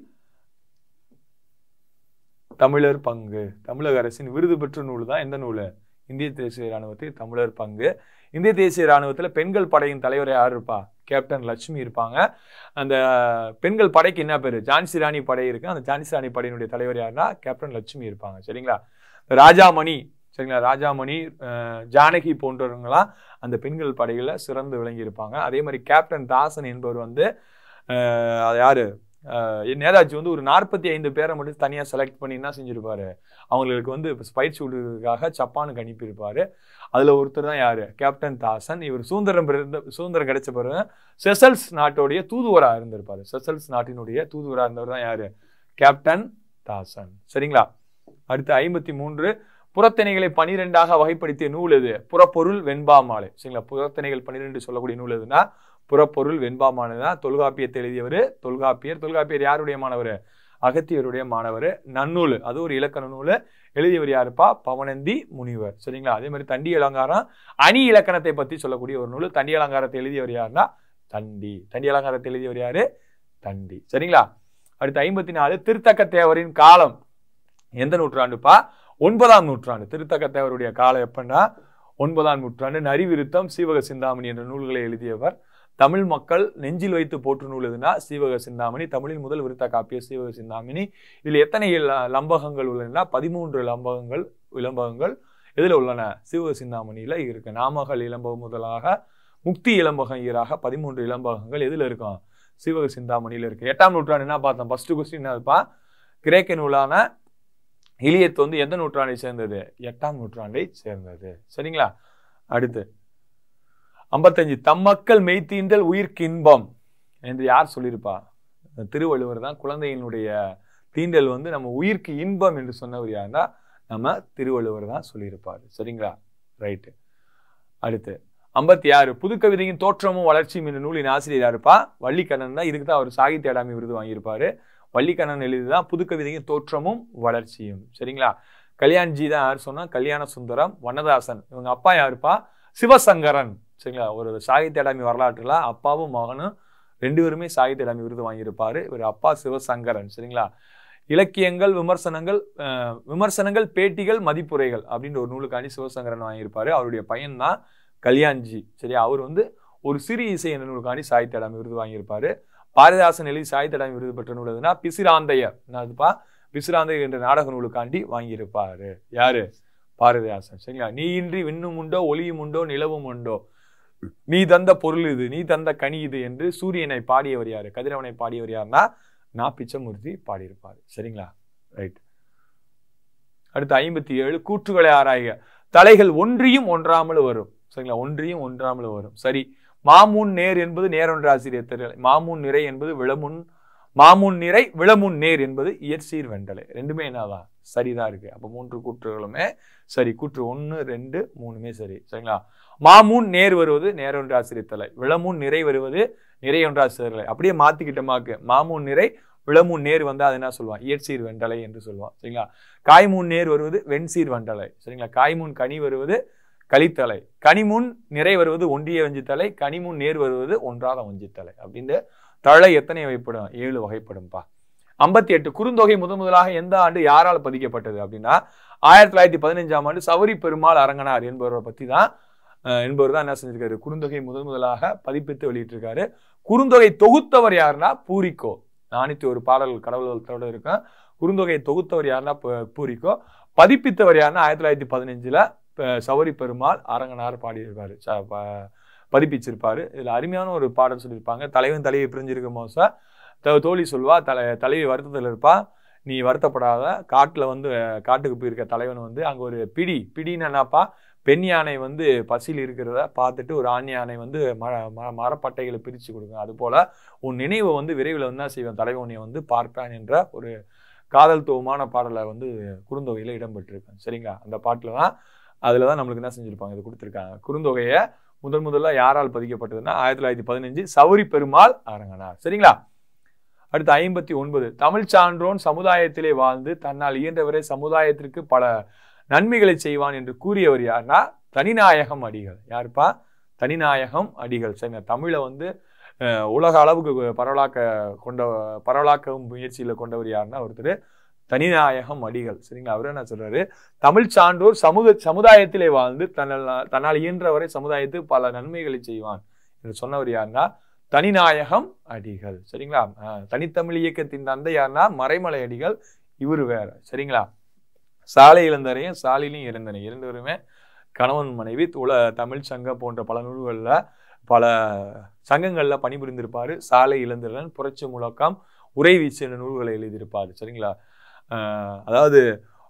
தமிழர் பங்கு தமிழக அரசின் விருது பெற்ற நூல் தான் எந்த நூல் இந்திய தேசிய இராணுவத்தில் தமிழர் பங்கு இந்திய தேசிய இராணுவத்தில் பெண்கள் படையின் தலைவர் யார் இருப்பா கேப்டன் லட்சுமி இருப்பாங்க அந்த பெண்கள் படைக்கு என்ன பேர் ஜான்சி ராணி படை இருக்கு அந்த ஜான்சி ராணி படையினுடைய தலைவர் யாருன்னா கேப்டன் லட்சுமி இருப்பாங்க சரிங்களா ராஜாமணி சரிங்களா ராஜாமணி அஹ், ஜானகி போன்றவங்களாம் அந்த பெண்கள் படையில சிறந்து விளங்கி இருப்பாங்க அதே மாதிரி கேப்டன் தாசன் என்பவர் வந்து அஹ், அது யாரு அஹ், நேதாஜி வந்து ஒரு நாற்பத்தி ஐந்து பேரை மட்டும் தனியாக செலக்ட் பண்ணி என்ன செஞ்சிருப்பாரு அவங்களுக்கு வந்து பயிற்சி விடுறதுக்காக ஜப்பானுக்கு அனுப்பியிருப்பாரு அதுல ஒருத்தர் தான் யாரு கேப்டன் தாசன் இவர் சுதந்திரம் பிறந்த சுதந்திரம் கிடைச்ச பிறகு செசல்ஸ் நாட்டோடைய தூதுவரா இருந்திருப்பாரு செசல்ஸ் நாட்டினுடைய தூதுவரா இருந்தவர் தான் யாரு கேப்டன் தாசன் சரிங்களா அடுத்து ஐம்பத்தி மூன்று புறத்திணைகளை பனிரெண்டாக வகைப்படுத்திய நூல் எது புறப்பொருள் வெண்பா மாலை சரிங்களா புறத்திணைகள் பன்னிரெண்டு சொல்லக்கூடிய நூல் எதுனா புறப்பொருள் வெண்பா மாலை தான் தொல்காப்பியத்தை எழுதியவர் தொல்காப்பியர் தொல்காப்பியர் யாருடைய மாணவர் அகத்தியருடைய மாணவர் நன்னூல் அது ஒரு இலக்கண நூல் எழுதியவர் யாருப்பா பவனந்தி முனிவர் சரிங்களா அதே மாதிரி தண்டி அலங்காரம் அணி இலக்கணத்தை பத்தி சொல்லக்கூடிய ஒரு நூல் தண்டி அலங்காரத்தை எழுதியவர் யாருன்னா தண்டி தண்டி அலங்காரத்தை எழுதியவர் யாரு தண்டி சரிங்களா அடுத்து ஐம்பத்தி நாலு திருத்தக்க தேவரின் காலம் எந்த நூற்றாண்டுப்பா ஒன்பதாம் நூற்றாண்டு திருத்தக்க தேவருடைய காலம் எப்பன்னா ஒன்பதாம் நூற்றாண்டு நரிவிருத்தம் சீவக சிந்தாமணி என்ற நூல்களை எழுதியவர் தமிழ் மக்கள் நெஞ்சில் வைத்து போற்று நூல் எதுனா சீவக சிந்தாமணி தமிழின் முதல் விருத்த காப்பிய சீவக சிந்தாமணி இதில் எத்தனை ல- லம்பகங்கள் உள்ளன பதிமூன்று லம்பகங்கள் விளம்பகங்கள் எதில் உள்ளன சீவக சிந்தாமணியில இருக்கு நாமகள் இளம்பகம் முதலாக முக்தி இளம்பகம் ஈராக பதிமூன்று இளம்பகங்கள் எதுல இருக்கும் சீவக சிந்தாமணியில இருக்கு எட்டாம் நூற்றாண்டு என்ன பார்த்தோம் ஃபர்ஸ்ட் கொஸ்டின் என்னதுப்பா கிரேக்க நூலான இலியத் வந்து எந்த நூற்றாண்டை சேர்ந்தது எட்டாம் நூற்றாண்டை சேர்ந்தது சரிங்களா அடுத்து ஐம்பத்தஞ்சு தம்மக்கள் மெய்த்தீண்டல் உயிர்க்கு இன்பம் என்று யார் சொல்லியிருப்பா திருவள்ளுவர் தான் குழந்தையினுடைய தீண்டல் வந்து நம்ம உயிர்க்கு இன்பம் என்று சொன்னவர் யாருன்னா நம்ம திருவள்ளுவர் தான் சொல்லியிருப்பாரு சரிங்களா ரைட்டு அடுத்து ஐம்பத்தி ஆறு புதுக்கவிதையின் தோற்றமும் வளர்ச்சியும் என்ற நூலின் ஆசிரியர் யாருப்பா வள்ளிக்கண்ணன் தான் இதுக்கு தான் அவர் சாகித்ய அகாடமி விருது வாங்கியிருப்பாரு வள்ளிக்கண்ணன் எழுதிதான் புதுக்கவிதையின் தோற்றமும் வளர்ச்சியும் சரிங்களா கல்யாண்ஜி தான் யார் சொன்னா கல்யாண சுந்தரம் வனதாசன் இவங்க அப்பா யாருப்பா சிவசங்கரன் சரிங்களா ஒரு சாகித்ய அகாடமி வரலாற்றுல அப்பாவும் மகனும் ரெண்டு பேருமே சாகித்ய அகாடமி விருது வாங்கியிருப்பாரு இவர் அப்பா சிவசங்கரன் சரிங்களா இலக்கியங்கள் விமர்சனங்கள் அஹ், விமர்சனங்கள் பேட்டிகள் மதிப்புரைகள் அப்படின்ற ஒரு நூலுக்காண்டி சிவசங்கரன் வாங்கியிருப்பாரு அவருடைய பையன் தான் கல்யாண்ஜி சரியா அவர் வந்து ஒரு சிறு இசை என்ற நூலுக்காண்டி சாகித்ய அகாடமி விருது வாங்கியிருப்பாரு பாரதிதாசன் எழுதி சாகித்ய அகாடமி விருது பெற்ற நூல் எதுனா பிசிராந்தையர் என்னதுப்பா பிசிராந்தையர் என்ற நாடக நூலுக்காண்டி வாங்கியிருப்பாரு யாரு பாரதிதாசன் சரிங்களா நீ இன்றி விண்ணும் உண்டோ ஒளியும் உண்டோ நிலவும் உண்டோ நீ தந்த பொருள் இது நீ தந்த கனி இது என்று சூரியனை பாடியவர் யாரு கதிரவனை பாடியவர் யாருன்னா நா பிச்சமூர்த்தி பாடியிருப்பாரு சரிங்களா ரைட் அடுத்து ஐம்பத்தி ஏழு கூற்றுகளை ஆராய்க தலைகள் ஒன்றியும் ஒன்றாமல் வரும் சரிங்களா ஒன்றியும் ஒன்றாமல் வரும் சரி மாமூன் நேர் என்பது நேரொன்ற ஆசிரியர் தெரியல மாமூன் நிறை என்பது விளமுன் மாமூன் நிறை விளமுன் நேர் என்பது இயற்சீர் வெண்டலை ரெண்டுமே என்னதான் சரிதான் இருக்கு அப்ப மூன்று கூற்றுகளுமே சரி கூற்று ஒன்று ரெண்டு மூணுமே சரி சரிங்களா மாமூன் நேர் வருவது நேரொன்ற ஆசிரியர் தலை விளமுன் நிறை வருவது நிறை ஒன்ற ஆசிரியர் தலை அப்படியே மாத்திக்கிட்டமாக்கு மாமூன் நிறை விளமுன் நேர் வந்தா அது என்ன சொல்லுவான் இயற்சீர் வெண்டலை என்று சொல்லுவான் சரிங்களா காய்மூன் நேர் வருவது வெண்சீர் வண்டலை சரிங்களா காய்மூன் கனி வருவது கலித்தலை கனிமுன் நிறை வருவது ஒன்றிய வஞ்சித்தலை கனிமுன் நேர் வருவது ஒன்றாத வஞ்சித்தலை அப்படின்னு தழை எத்தனை வகைப்படும் ஏழு வகைப்படும்பா ஐம்பத்தி எட்டு குறுந்தொகை முதன் முதலாக எந்த ஆண்டு யாரால் பதிக்கப்பட்டது அப்படின்னா ஆயிரத்தி தொள்ளாயிரத்தி பதினஞ்சாம் ஆண்டு சௌரி பெருமாள் அரங்கனார் என்பவரை பத்தி தான் அஹ், என்பவர் தான் என்ன செஞ்சிருக்காரு குறுந்தொகை முதன் முதலாக பதிப்பித்து வெளியிட்டிருக்காரு குறுந்தொகை தொகுத்தவர் யாருன்னா பூரிக்கோ நானூத்தி ஒரு பாடல்கள் கடவுள்களோட இருக்கும் குறுந்தொகை தொகுத்தவர் யாருன்னா பு- பூரிக்கோ பதிப்பித்தவர் யாருன்னா ஆயிரத்தி தொள்ளாயிரத்தி பதினஞ்சுல ப- சௌரி பெருமாள் அரங்கனார் பாடியிருப்பாரு ச- ப- பதிப்பிச்சிருப்பாரு இதுல அருமையான ஒரு பாடல் சொல்லியிருப்பாங்க தலைவன் தலையை பிரிஞ்சிருக்க மோச த- தோழி சொல்வா தலை தலைவி வருத்தத்தில் இருப்பா நீ வருத்தப்படாத காட்டுல வந்து அஹ், காட்டுக்கு போயிருக்க தலைவன் வந்து அங்க ஒரு பிடி பிடின்னு என்னப்பா பெண் யானை வந்து பசியில் இருக்கிறத பார்த்துட்டு ஒரு ஆண் யானை வந்து மர ம- மரப்பட்டைகளை பிரித்து கொடுக்கும் அதுபோல உன் நினைவை வந்து விரைவில் வந்து என்ன செய்வேன் தலைவன் உன்னை வந்து பார்ப்பேன் என்ற ஒரு காதல் துவமான பாடலை வந்து குறுந்தொகையில் இடம்பெற்றிருக்கேன் சரிங்களா அந்த பாட்டில் தான் அதில் தான் நம்மளுக்கு என்ன செஞ்சுருப்பாங்க இது கொடுத்துருக்காங்க குறுந்தொகையை முதல் முதல்ல யாரால் பதிக்கப்பட்டதுன்னா ஆயிரத்தி தொள்ளாயிரத்தி பதினஞ்சு சௌரி பெருமாள் அரங்கனார் சரிங்களா அடுத்து ஐம்பத்தி ஒன்பது தமிழ் சான்றோன் சமுதாயத்திலே வாழ்ந்து தன்னால் இயன்றவரை சமுதாயத்திற்கு பல நன்மைகளை செய்வான் என்று கூறியவர் யார்னா தனிநாயகம் அடிகள் யாருப்பா தனிநாயகம் அடிகள் சரிங்க தமிழை வந்து அஹ், உலக அளவுக்கு பரவலாக்க கொண்ட பரவலாக்கவும் முயற்சியில் கொண்டவர் யாருன்னா ஒருத்தர் தனிநாயகம் அடிகள் சரிங்களா அவர் என்ன சொல்றாரு தமிழ் சான்றோர் சமூக சமுதாயத்திலே வாழ்ந்து தன்னால் தன்னால் இயன்றவரை சமுதாயத்துக்கு பல நன்மைகளை செய்வான் என்று சொன்னவர் யாருன்னா தனிநாயகம் அடிகள் சரிங்களா அஹ், தனித்தமிழ் இயக்கத்தின் தந்தை யாருன்னா மறைமலை அடிகள் இவர் வேற சரிங்களா சாலை இளந்தரையும் சாலையிலும் இறந்தனை இரண்டுவருமே கணவன் மனைவி உல தமிழ் சங்கம் போன்ற பல நூல்களில் பல சங்கங்களில் பணிபுரிந்திருப்பாரு சாலை இளந்திரன் புரட்சி முழக்கம் உரை வீச்சு என்ற நூல்களை எழுதியிருப்பாரு சரிங்களா அஹ் அதாவது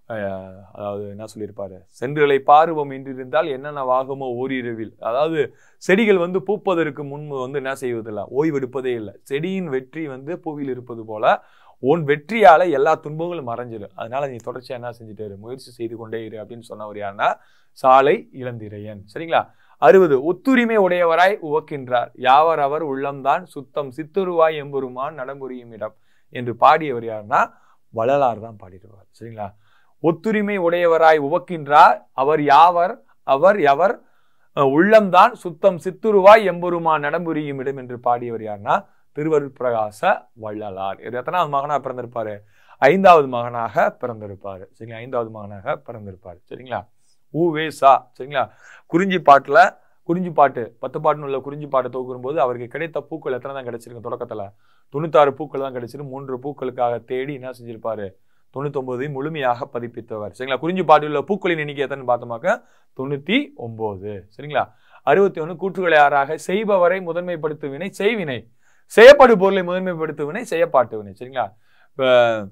அஹ் அதாவது என்ன சொல்லியிருப்பாரு சென்றுகளை பார்வம் என்றிருந்தால் என்னென்னவாகுமோ ஓரிரவில் அதாவது செடிகள் வந்து பூப்பதற்கு முன்பு வந்து என்ன செய்வதில்லை ஓய்வெடுப்பதே இல்லை செடியின் வெற்றி வந்து பூவில் இருப்பது போல உன் வெற்றியால எல்லா துன்பங்களும் மறைஞ்சிடும் அதனால நீ தொடர்ச்சியா என்ன செஞ்சுட்டு இரு, முயற்சி செய்து கொண்டே இரு அப்படின்னு சொன்னவர் யாருன்னா சாலை இளந்திரையன் சரிங்களா அறுபது ஒத்துரிமை உடையவராய் உவக்கின்றார் யாவர் அவர் உள்ளம்தான் சுத்தம் சித்துருவாய் எம்பெருமான் நடமுறியும் இடம் என்று பாடியவர் யாருன்னா வள்ளலார் தான் பாடிடுவார் சரிங்களா ஒத்துரிமை உடையவராய் உவக்கின்றார் அவர் யாவர் அவர் எவர் அஹ், உள்ளம்தான் சுத்தம் சித்துருவாய் எம்பெருமான் நடமுறியும் இடம் என்று பாடியவர் யாருன்னா திருவருட் பிரகாச வள்ளலார் இது எத்தனாவது மகனா பிறந்திருப்பாரு ஐந்தாவது மகனாக பிறந்திருப்பாரு சரிங்களா ஐந்தாவது மகனாக பிறந்திருப்பாரு சரிங்களா ஊவே சா சரிங்களா குறிஞ்சி பாட்டுல குறிஞ்சி பாட்டு பத்து பாட்டுன்னு உள்ள குறிஞ்சி பாட்டை தொகுக்கும் போது அவருக்கு கிடைத்த பூக்கள் எத்தனை தான் கிடைச்சிருக்கு தொடக்கத்துல தொண்ணூத்தாறு பூக்கள் தான் கிடைச்சிருக்கு மூன்று பூக்களுக்காக தேடி என்ன செஞ்சிருப்பாரு தொண்ணூத்தொன்பதை முழுமையாக பதிப்பித்தவர் சரிங்களா குறிஞ்சி பாட்டில் உள்ள பூக்களின் எண்ணிக்கை எத்தனை பார்த்தோமாக்க தொண்ணூத்தி ஒன்பது சரிங்களா அறுபத்தி ஒன்று கூற்றுகளை ஆறாக செய்பவரை முதன்மைப்படுத்தும் வினை செய்வினை செய்யப்படு பொருளை முதன்மைப்படுத்தும் வினை செய்யப்பாட்டு வினை சரிங்களா இப்ப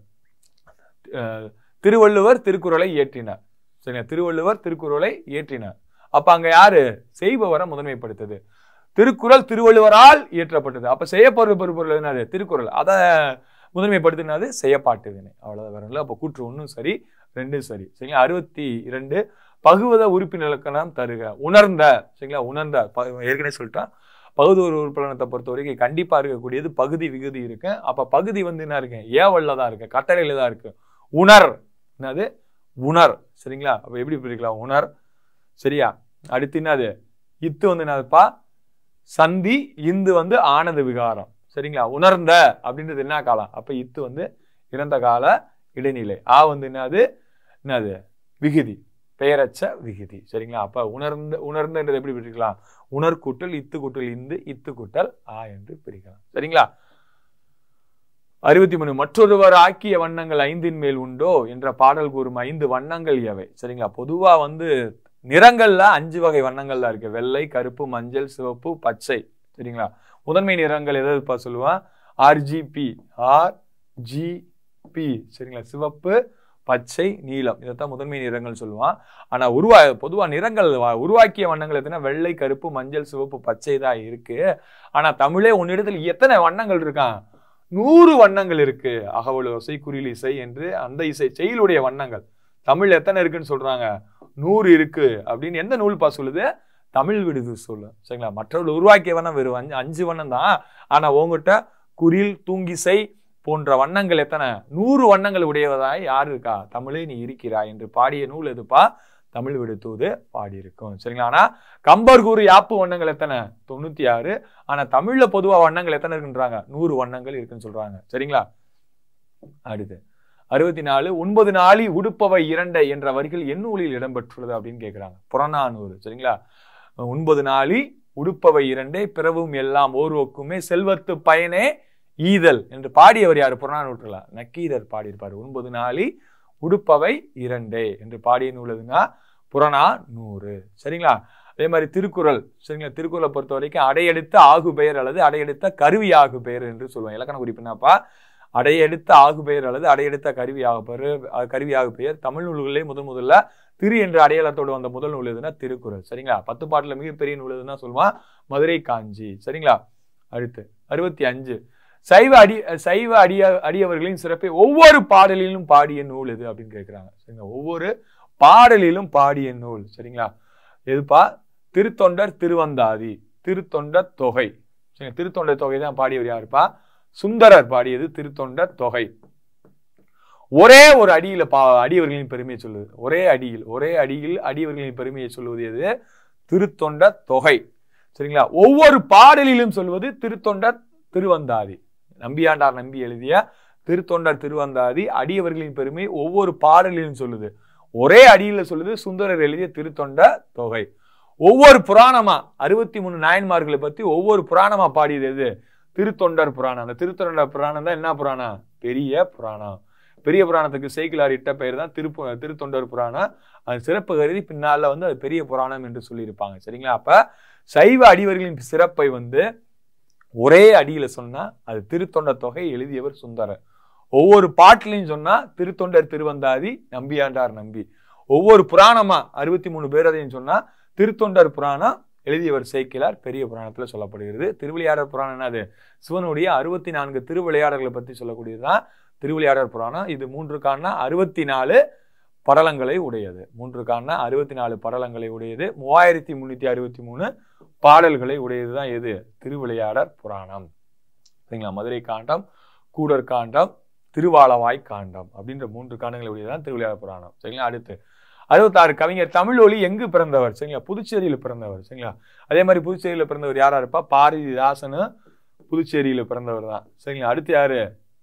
அஹ், திருவள்ளுவர் திருக்குறளை இயற்றினார் சரிங்களா திருவள்ளுவர் திருக்குறளை இயற்றினார் அப்ப அங்க யாரு செய்பவரை முதன்மைப்படுத்துது திருக்குறள் திருவள்ளுவரால் இயற்றப்பட்டது அப்ப செய்யப்படுற பொருள் என்னது திருக்குறள் அதை முதன்மைப்படுத்தினது செய்யப்பாட்டு வினை அவ்வளவுதான் வேற இல்லை அப்ப கூற்று ஒன்றும் சரி ரெண்டும் சரி சரிங்களா அறுபத்தி இரண்டு பகுவத உறுப்பினர் இலக்கணம் தருக உணர்ந்த சரிங்களா உணர்ந்த ப- ஏற்கனவே சொல்லிட்டேன் பகுதி ஒரு உறுப்பினத்தை பொறுத்த வரைக்கும் கண்டிப்பா இருக்கக்கூடியது பகுதி விகுதி இருக்கு அப்ப பகுதி வந்து என்ன இருக்கு ஏவல்ல தான் இருக்கு கட்டளையில தான் இருக்கு உணர் என்னது உணர் சரிங்களா அப்ப எப்படி பிரிக்கலாம் உணர் சரியா அடுத்து என்னது இத்து வந்து என்னதுப்பா சந்தி இந்து வந்து ஆனந்த விகாரம் சரிங்களா உணர்ந்த அப்படின்றது என்ன காலம் அப்ப இத்து வந்து இறந்த கால இடைநிலை ஆ வந்து என்னது என்னது விகுதி பெயரச்ச விகுதி சரிங்களா அப்ப உணர்ந்த உணர்ந்தன்றது எப்படி பிரிக்கலாம் உணர் கூட்டல் இத்து கூட்டல் இந்து இத்து கூட்டல் ஆ என்று பிரிக்கலாம் சரிங்களா அறுபத்தி மூணு மற்றொருவர் ஆக்கிய வண்ணங்கள் ஐந்தின் மேல் உண்டோ என்ற பாடல் கூறும் ஐந்து வண்ணங்கள் எவை சரிங்களா பொதுவா வந்து நிறங்கள்ல அஞ்சு வகை வண்ணங்கள்ல இருக்கு வெள்ளை கருப்பு மஞ்சள் சிவப்பு பச்சை சரிங்களா முதன்மை நிறங்கள் எதுப்பா சொல்லுவான் ஆர்ஜிபி ஆர் ஜி பி சரிங்களா சிவப்பு பச்சை நீலம் இதைத்தான் முதன்மை நிறங்கள் சொல்லுவான் ஆனா உருவா பொதுவா நிறங்கள் வ- உருவாக்கிய வண்ணங்கள் எத்தனை வெள்ளை கருப்பு மஞ்சள் சிவப்பு பச்சை தான் இருக்கு ஆனா தமிழே உன்னிடத்தில் எத்தனை வண்ணங்கள் இருக்கான் நூறு வண்ணங்கள் இருக்கு அகவல் இசை குறில் இசை என்று அந்த இசை செயலுடைய வண்ணங்கள் தமிழ் எத்தனை இருக்குன்னு சொல்றாங்க நூறு இருக்கு அப்படின்னு எந்த நூல்பா சொல்லுது தமிழ் விடுது சொல்லு சரிங்களா மற்றவர்கள் உருவாக்கிய வண்ணம் வெறும் அஞ்சு அஞ்சு வண்ணம் தான் ஆனா உங்ககிட்ட குரில் தூங்கிசை போன்ற வண்ணங்கள் எத்தனை நூறு வண்ணங்கள் உடையவதாய் யார் இருக்கா தமிழே நீ இருக்கிறாய் என்று பாடிய நூல் எதுப்பா தமிழ் விடுத்தூது பாடியிருக்கும் சரிங்களா ஆனா கம்பர் கூறு யாப்பு வண்ணங்கள் எத்தனை தொண்ணூத்தி ஆறு ஆனா தமிழ்ல பொதுவா வண்ணங்கள் எத்தனை இருக்குன்றாங்க நூறு வண்ணங்கள் இருக்குன்னு சொல்றாங்க சரிங்களா அடுத்து அறுபத்தி நாலு ஒன்பது நாளி உடுப்பவை இரண்டை என்ற வரிகள் எந்நூலில் இடம்பெற்றுள்ளது அப்படின்னு கேட்குறாங்க புறநானூறு சரிங்களா ஒன்பது நாளி உடுப்பவை இரண்டே பிறவும் எல்லாம் ஓர்வோக்குமே செல்வத்து பயனே ஈதல் என்று பாடியவர் யாரு புறநானூற்றுல நக்கீரர் பாடியிருப்பார் ஒன்பது நாளி உடுப்பவை இரண்டே என்று பாடிய நூல் எதுங்க புறநா நூறு சரிங்களா அதே மாதிரி திருக்குறள் சரிங்களா திருக்குறளை பொறுத்த வரைக்கும் அடையெடுத்த ஆகு பெயர் அல்லது அடையெடுத்த கருவி ஆகு பெயர் என்று சொல்லுவோம் இலக்கண குறிப்பு என்னப்பா அடையெடுத்த ஆகு பெயர் அல்லது அடையெடுத்த கருவி ஆகு பெயர் அஹ் கருவி ஆகு பெயர் தமிழ் நூல்களிலே முதன் முதல்ல திரு என்ற அடையாளத்தோடு வந்த முதல் நூல் எதுனா திருக்குறள் சரிங்களா பத்து பாட்டுல மிகப்பெரிய நூல் எதுனா சொல்லுவான் மதுரை காஞ்சி சரிங்களா அடுத்து அறுபத்தி அஞ்சு சைவ அடி சைவ அடிய அடியவர்களின் சிறப்பை ஒவ்வொரு பாடலிலும் பாடிய நூல் எது அப்படின்னு கேட்கிறாங்க சரிங்களா ஒவ்வொரு பாடலிலும் பாடிய நூல் சரிங்களா எதுப்பா திருத்தொண்டர் திருவந்தாதி திருத்தொண்டர் தொகை சரிங்களா திருத்தொண்டர் தொகை தான் பாடியவர் யாருப்பா சுந்தரர் பாடியது திருத்தொண்டர் தொகை ஒரே ஒரு அடியில பா அடியவர்களின் பெருமையை சொல்லுது ஒரே அடியில் ஒரே அடியில் அடியவர்களின் பெருமையை சொல்லுவது எது திருத்தொண்டர் தொகை சரிங்களா ஒவ்வொரு பாடலிலும் சொல்வது திருத்தொண்டர் திருவந்தாதி நம்பியாண்டார் நம்பி எழுதிய திருத்தொண்டர் திருவந்தாதி அடியவர்களின் பெருமை ஒவ்வொரு பாடலிலும் சொல்லுது ஒரே அடியில சொல்லுது சுந்தரர் எழுதிய திருத்தொண்ட தொகை ஒவ்வொரு புராணமா அறுபத்தி மூணு நாயன்மார்களை பத்தி ஒவ்வொரு புராணமா பாடியது எது திருத்தொண்டர் புராணம் அந்த திருத்தொண்டர் புராணம் தான் என்ன புராணம் பெரிய புராணம் பெரிய புராணத்துக்கு சேக்கிலார் இட்ட பெயர் தான் திரு திருத்தொண்டர் புராணம் அது சிறப்பு கருதி பின்னால வந்து அது பெரிய புராணம் என்று சொல்லியிருப்பாங்க சரிங்களா அப்ப சைவ அடிவர்களின் சிறப்பை வந்து ஒரே அடியில சொன்னா அது திருத்தொண்டர் தொகை எழுதியவர் சுந்தரர் ஒவ்வொரு பாட்டிலையும் சொன்னா திருத்தொண்டர் திருவந்தாதி நம்பியாண்டார் நம்பி ஒவ்வொரு புராணமா அறுபத்தி மூணு பேரதையும் சொன்னா திருத்தொண்டர் புராணம் எழுதியவர் சேக்கிலார் பெரிய புராணத்துல சொல்லப்படுகிறது திருவிளையாடர் புராணம் என்னது சிவனுடைய அறுபத்தி நான்கு திருவிளையாடல்களை பத்தி சொல்லக்கூடியதுதான் திருவிளையாடர் புராணம் இது மூன்று காண அறுபத்தி நாலு படலங்களை உடையது மூன்று காண அறுபத்தி நாலு படலங்களை உடையது மூவாயிரத்தி முன்னூத்தி அறுபத்தி மூணு பாடல்களை உடையது தான் எது திருவிளையாடர் புராணம் சரிங்களா மதுரை காண்டம் கூடர் காண்டம் திருவாலவாய் காண்டம் அப்படின்ற மூன்று காண்டங்களை உடையதுதான் திருவிளையாடர் புராணம் சரிங்களா அடுத்து அறுபத்தாறு கவிஞர் தமிழ் ஒளி எங்கு பிறந்தவர் சரிங்களா புதுச்சேரியில பிறந்தவர் சரிங்களா அதே மாதிரி புதுச்சேரியில பிறந்தவர் யாரா இருப்பா பாரதிதாசனு புதுச்சேரியில பிறந்தவர் தான் சரிங்களா அடுத்து யாரு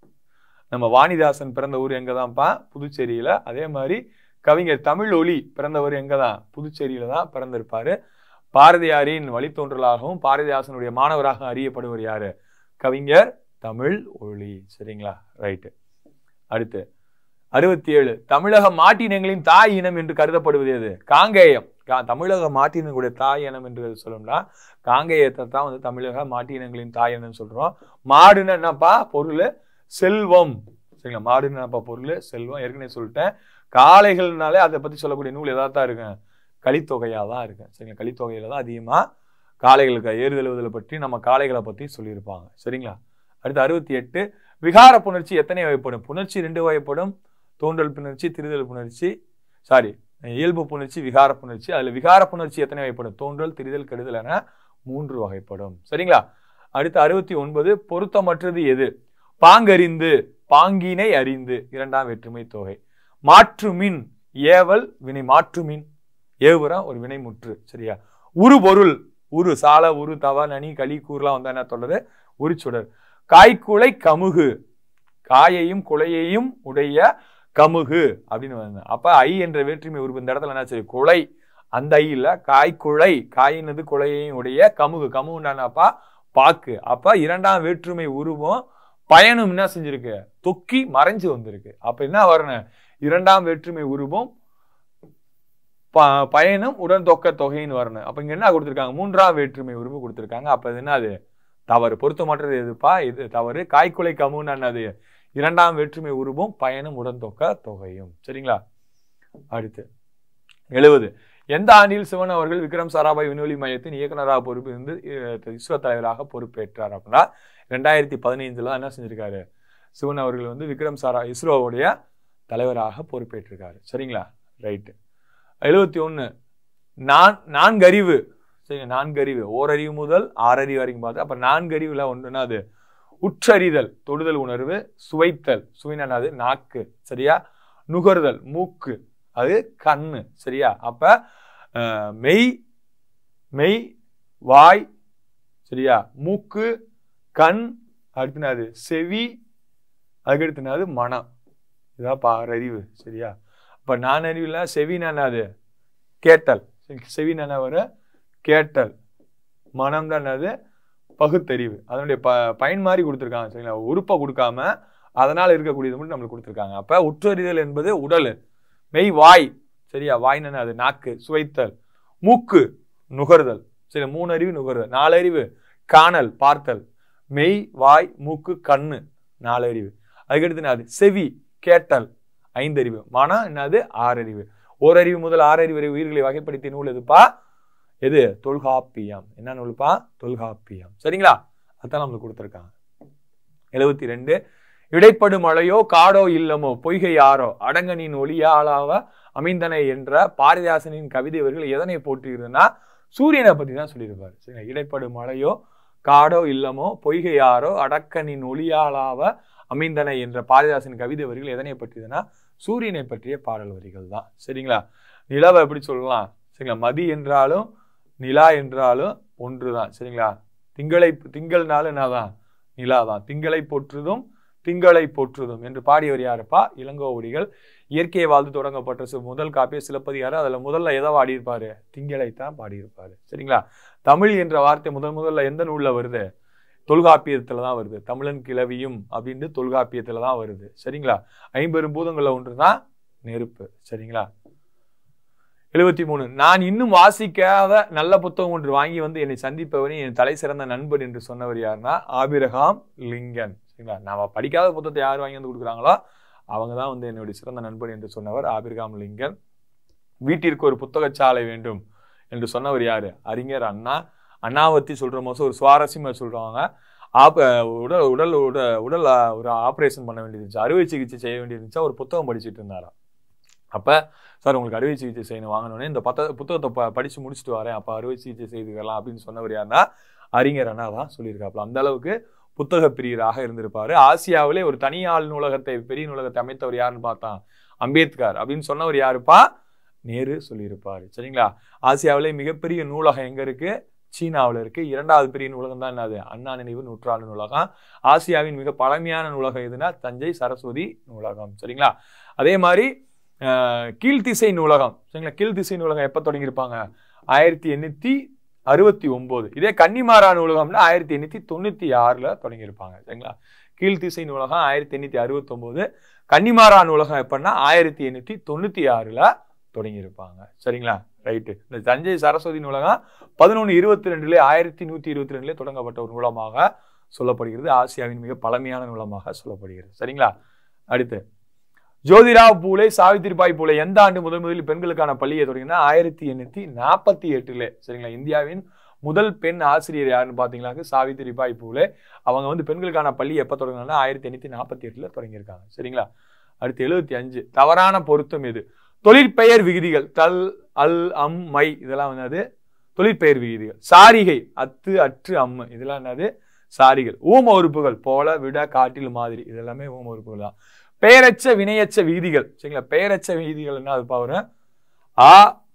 நம்ம வாணிதாசன் பிறந்த ஊர் எங்க தான்ப்பா புதுச்சேரியில அதே மாதிரி கவிஞர் தமிழ் ஒளி பிறந்தவர் எங்க தான் புதுச்சேரியில தான் பிறந்திருப்பாரு பாரதியாரின் வழித்தோன்றலாகவும் பாரதிதாசனுடைய மாணவராக அறியப்படுவர் யாரு கவிஞர் தமிழ் ஒளி சரிங்களா ரைட்டு அடுத்து அறுபத்தி ஏழு தமிழக மாட்டினங்களின் தாய் இனம் என்று கருதப்படுவது எது காங்கேயம் கா- தமிழக மாட்டினங்களுடைய தாய் இனம் என்று சொல்லணும்னா காங்கேயத்தை தான் வந்து தமிழக மாட்டினங்களின் தாய் இனம் சொல்றோம் மாடுன்னு என்னப்பா பொருள் செல்வம் சரிங்களா மாடுன்னு என்னப்பா பொருள் செல்வம் ஏற்கனவே சொல்லிட்டேன் காளைகள்னாலே அதை பத்தி சொல்லக்கூடிய நூல் எதாவது தான் இருக்கும் கலித்தொகையா தான் இருக்கு சரிங்களா கலித்தொகையில தான் அதிகமா காளைகளுக்கு ஏறுதழுவதில் பற்றி நம்ம காளைகளை பத்தி சொல்லியிருப்பாங்க சரிங்களா அடுத்து அறுபத்தி எட்டு விகார புணர்ச்சி எத்தனை வகைப்படும் புணர்ச்சி ரெண்டு வகைப்படும் தோன்றல் புணர்ச்சி திரிதல் புணர்ச்சி சாரி இயல்பு புணர்ச்சி விகார புணர்ச்சி அதுல விகார புணர்ச்சி எத்தனை வகைப்படும் தோன்றல் திரிதல் கெடுதல் என மூன்று வகைப்படும் சரிங்களா அடுத்து அறுபத்தி ஒன்பது பொருத்தமற்றது எது பாங்கறிந்து பாங்கினை அறிந்து இரண்டாம் வேற்றுமை தொகை மாற்றுமின் ஏவல் வினை மாற்றுமின் ஏவுரம் ஒரு வினைமுற்று சரியா உரு பொருள் உரு சால உரு தவ நனி களி கூறுலாம் வந்தா என்ன சொல்றது உரிச்சுடர் காய்க்குலை கமுகு காயையும் குலையையும் உடைய கமுகு அப்படின்னு வந்து அப்ப ஐ என்ற வேற்றுமை உருவு இந்த இடத்துல என்ன சரி குலை அந்த ஐ இல்ல காய்க்குலை காயினது குலையையும் உடைய கமுகு கமுகுண்டானப்பா பாக்கு அப்ப இரண்டாம் வேற்றுமை உருவம் பயனும் என்ன செஞ்சிருக்கு தொக்கி மறைஞ்சு வந்திருக்கு அப்ப என்ன வரணும் இரண்டாம் வேற்றுமை உருவம் ப- பயனும் உடன் தொக்க தொகைன்னு வரணும் அப்ப இங்க என்ன கொடுத்திருக்காங்க மூன்றாம் வேற்றுமை உருவு கொடுத்திருக்காங்க அப்ப இது என்னது தவறு பொருத்தமற்றது எதுப்பா இது தவறு காய்க்குலை கமுன்னு என்னது இரண்டாம் வேற்றுமை உருவும் பயனும் உடன் தொக்க தொகையும் சரிங்களா அடுத்து எழுபது எந்த ஆண்டில் சிவன் அவர்கள் விக்ரம் சாராபாய் விண்வெளி மையத்தின் இயக்குனராக பொறுப்பு இருந்து அஹ், இஸ்ரோ தலைவராக பொறுப்பேற்றார் அப்படின்னா ரெண்டாயிரத்தி பதினைந்துல தான் என்ன செஞ்சிருக்காரு சிவன் அவர்கள் வந்து விக்ரம் சாரா இஸ்ரோவுடைய தலைவராக பொறுப்பேற்றிருக்காரு சரிங்களா ரைட்டு எழுபத்தி ஒன்று நான் நான்கறிவு சரிங்க நான்கறிவு ஓரறிவு முதல் ஆறறிவு வரைக்கும் பார்த்து அப்ப நான்கறிவுல ஒன்றுனா அது உற்றறிதல் தொடுதல் உணர்வு சுவைத்தல் சுவைனானது நாக்கு சரியா நுகர்தல் மூக்கு அது கண்ணு சரியா அப்ப அஹ், மெய் மெய் வாய் சரியா மூக்கு கண் அடுத்தினது செவி அதுக்கடுத்தினது மனம் இதான் பாரறிவு சரியா அப்ப நான் அறிவுல செவினா என்னது கேட்டல் செவினா என்ன வரும் கேட்டல் மனம் தான் என்னது பகுத்தறிவு அதனுடைய ப பயன் மாதிரி கொடுத்துருக்காங்க சரிங்களா உறுப்பை கொடுக்காம அதனால இருக்கக்கூடியது மட்டும் நம்மளுக்கு கொடுத்துருக்காங்க அப்ப உற்றறிதல் என்பது உடல் மெய் வாய் சரியா வாய்னா அது நாக்கு சுவைத்தல் மூக்கு நுகர்தல் சரி மூணு அறிவு நுகர்தல் நாலு அறிவு காணல் பார்த்தல் மெய் வாய் மூக்கு கண்ணு நாலு அறிவு அதுக்கடுத்து என்னது செவி கேட்டல் ஐந்தறிவு மனம் என்னது ஆறறிவு ஓரறிவு முதல் ஆறறிவு வரை உயிர்களை வகைப்படுத்திய நூல் எதுப்பா எது தொல்காப்பியம் என்ன நூல்ப்பா தொல்காப்பியம் சரிங்களா அதான் நம்மளுக்கு கொடுத்துருக்காங்க எழுபத்தி ரெண்டு இடைப்படு மழையோ காடோ இல்லமோ பொய்கை யாரோ அடங்கனின் ஒளியாளாவ அமைந்தன என்ற பாரதிதாசனின் கவிதை இவர்கள் எதனை போற்றுகிறதுனா சூரியனை பத்தி தான் சொல்லியிருப்பாரு சரிங்களா இடைப்படு மழையோ காடோ இல்லமோ பொய்கை யாரோ அடக்கனின் ஒளியாளாவ அமைந்தன என்ற பாரதிதாசன் கவிதை வரிகள் எதனை பற்றியதுன்னா சூரியனை பற்றிய பாடல் வரிகள் தான் சரிங்களா நிலவை எப்படி சொல்லலாம் சரிங்களா மதி என்றாலும் நிலா என்றாலும் ஒன்றுதான் சரிங்களா திங்களை திங்கள்னாலும் என்னதான் நிலா தான் திங்களை போற்றுதும் திங்களை போற்றுதும் என்று பாடியவர் யாருப்பா இளங்கோவடிகள் இயற்கையை வாழ்ந்து தொடங்கப்பட்ட சு- முதல் காப்பிய சிலப்பதிகாரம் அதுல முதல்ல எதை பாடியிருப்பாரு திங்களை தான் பாடியிருப்பாரு சரிங்களா தமிழ் என்ற வார்த்தை முதல் முதல்ல எந்த நூல்ல வருது தொல்காப்பியத்துல தான் வருது தமிழன் கிளவியும் அப்படின்னு தொல்காப்பியத்துல தான் வருது சரிங்களா ஐம்பெரும் பூதங்கள்ல ஒன்று தான் நெருப்பு சரிங்களா எழுபத்தி மூணு நான் இன்னும் வாசிக்காத நல்ல புத்தகம் ஒன்று வாங்கி வந்து என்னை சந்திப்பவனே என் தலை சிறந்த நண்பன் என்று சொன்னவர் யாருன்னா ஆபிரகாம் லிங்கன் சரிங்களா நாம படிக்காத புத்தகத்தை யார் வாங்கி வந்து கொடுக்குறாங்களோ அவங்க தான் வந்து என்னுடைய சிறந்த நண்பன் என்று சொன்னவர் ஆபிரகாம் லிங்கன் வீட்டிற்கு ஒரு புத்தகச்சாலை வேண்டும் என்று சொன்னவர் யாரு அறிஞர் அண்ணா அண்ணாவத்தி சொல்ற மோசம் ஒரு சுவாரஸ்யமா சொல்றாங்க ஆப் உடல் உடல் உட உடல் ஆ, ஒரு ஆப்ரேஷன் பண்ண வேண்டியிருந்துச்சு அறுவை சிகிச்சை செய்ய வேண்டியிருந்துச்சா ஒரு புத்தகம் படிச்சுட்டு இருந்தாராம் அப்ப சார் உங்களுக்கு அறுவை சிகிச்சை செய்யணும் வாங்கணும்னே இந்த பத்த புத்தகத்தை ப படிச்சு முடிச்சுட்டு வரேன் அப்ப அறுவை சிகிச்சை செய்துக்கலாம் அப்படின்னு சொன்னவர் யாருன்னா அறிஞர் அண்ணா தான் சொல்லியிருக்காப்புல அந்த அளவுக்கு புத்தக பிரியராக இருந்திருப்பாரு ஆசியாவிலே ஒரு தனியாள் நூலகத்தை பெரிய நூலகத்தை அமைத்தவர் யாருன்னு பார்த்தான் அம்பேத்கர் அப்படின்னு சொன்னவர் யாருப்பா நேரு சொல்லியிருப்பாரு சரிங்களா ஆசியாவிலே மிகப்பெரிய நூலகம் எங்க இருக்கு சீனாவில் இருக்கு இரண்டாவது பெரிய நூலகம் தான் என்னது அண்ணா நினைவு நூற்றாண்டு நூலகம் ஆசியாவின் மிக பழமையான நூலகம் எதுனா தஞ்சை சரஸ்வதி நூலகம் சரிங்களா அதே மாதிரி அஹ், கீழ்த்திசை நூலகம் சரிங்களா கீழ்த்திசை நூலகம் எப்போ தொடங்கியிருப்பாங்க ஆயிரத்தி எண்ணூத்தி அறுபத்தி ஒன்பது இதே கன்னிமாரா நூலகம்னா ஆயிரத்தி எண்ணூத்தி தொண்ணூத்தி ஆறுல தொடங்கியிருப்பாங்க சரிங்களா கீழ்த்திசை நூலகம் ஆயிரத்தி எண்ணூத்தி அறுபத்தி ஒன்பது கன்னிமாரா நூலகம் எப்பன்னா ஆயிரத்தி எண்ணூத்தி தொண்ணூத்தி ஆறுல தொடங்கியிருப்பாங்க சரிங்களா ரைட்டு இந்த தஞ்சை சரஸ்வதி நூலகம் பதினொன்று இருபத்தி ரெண்டுல ஆயிரத்தி நூத்தி இருபத்தி ரெண்டுல தொடங்கப்பட்ட ஒரு நூலமாக சொல்லப்படுகிறது ஆசியாவின் மிக பழமையான நூலமாக சொல்லப்படுகிறது சரிங்களா அடுத்து ஜோதிராவ் பூலே சாவித்திரிபாய் பூலே எந்த ஆண்டு முதல் முதலில் பெண்களுக்கான பள்ளியை தொடங்கினா ஆயிரத்தி எண்ணூத்தி நாற்பத்தி எட்டுல சரிங்களா இந்தியாவின் முதல் பெண் ஆசிரியர் யாருன்னு பாத்தீங்கன்னாக்க சாவித்திரிபாய் பூலே அவங்க வந்து பெண்களுக்கான பள்ளி எப்ப தொடங்கினா ஆயிரத்தி எண்ணூத்தி நாற்பத்தி எட்டுல தொடங்கியிருக்காங்க சரிங்களா அடுத்து எழுபத்தி அஞ்சு தவறான பொருத்தம் எது தொழிற்பெயர் விகுதிகள் தல் அல் அம் மை இதெல்லாம் என்னது தொழிற்பெயர் விகுதிகள் சாரிகை அத்து அற்று அம்மு இதெல்லாம் என்னது சாரிகள் ஊம உறுப்புகள் போல விட காட்டில் மாதிரி இதெல்லாமே ஊம உறுப்புகள் தான் பெயரச்ச வினையச்ச விகுதிகள் சரிங்களா பெயரச்ச விகுதிகள் என்ன அது வரும் ஆ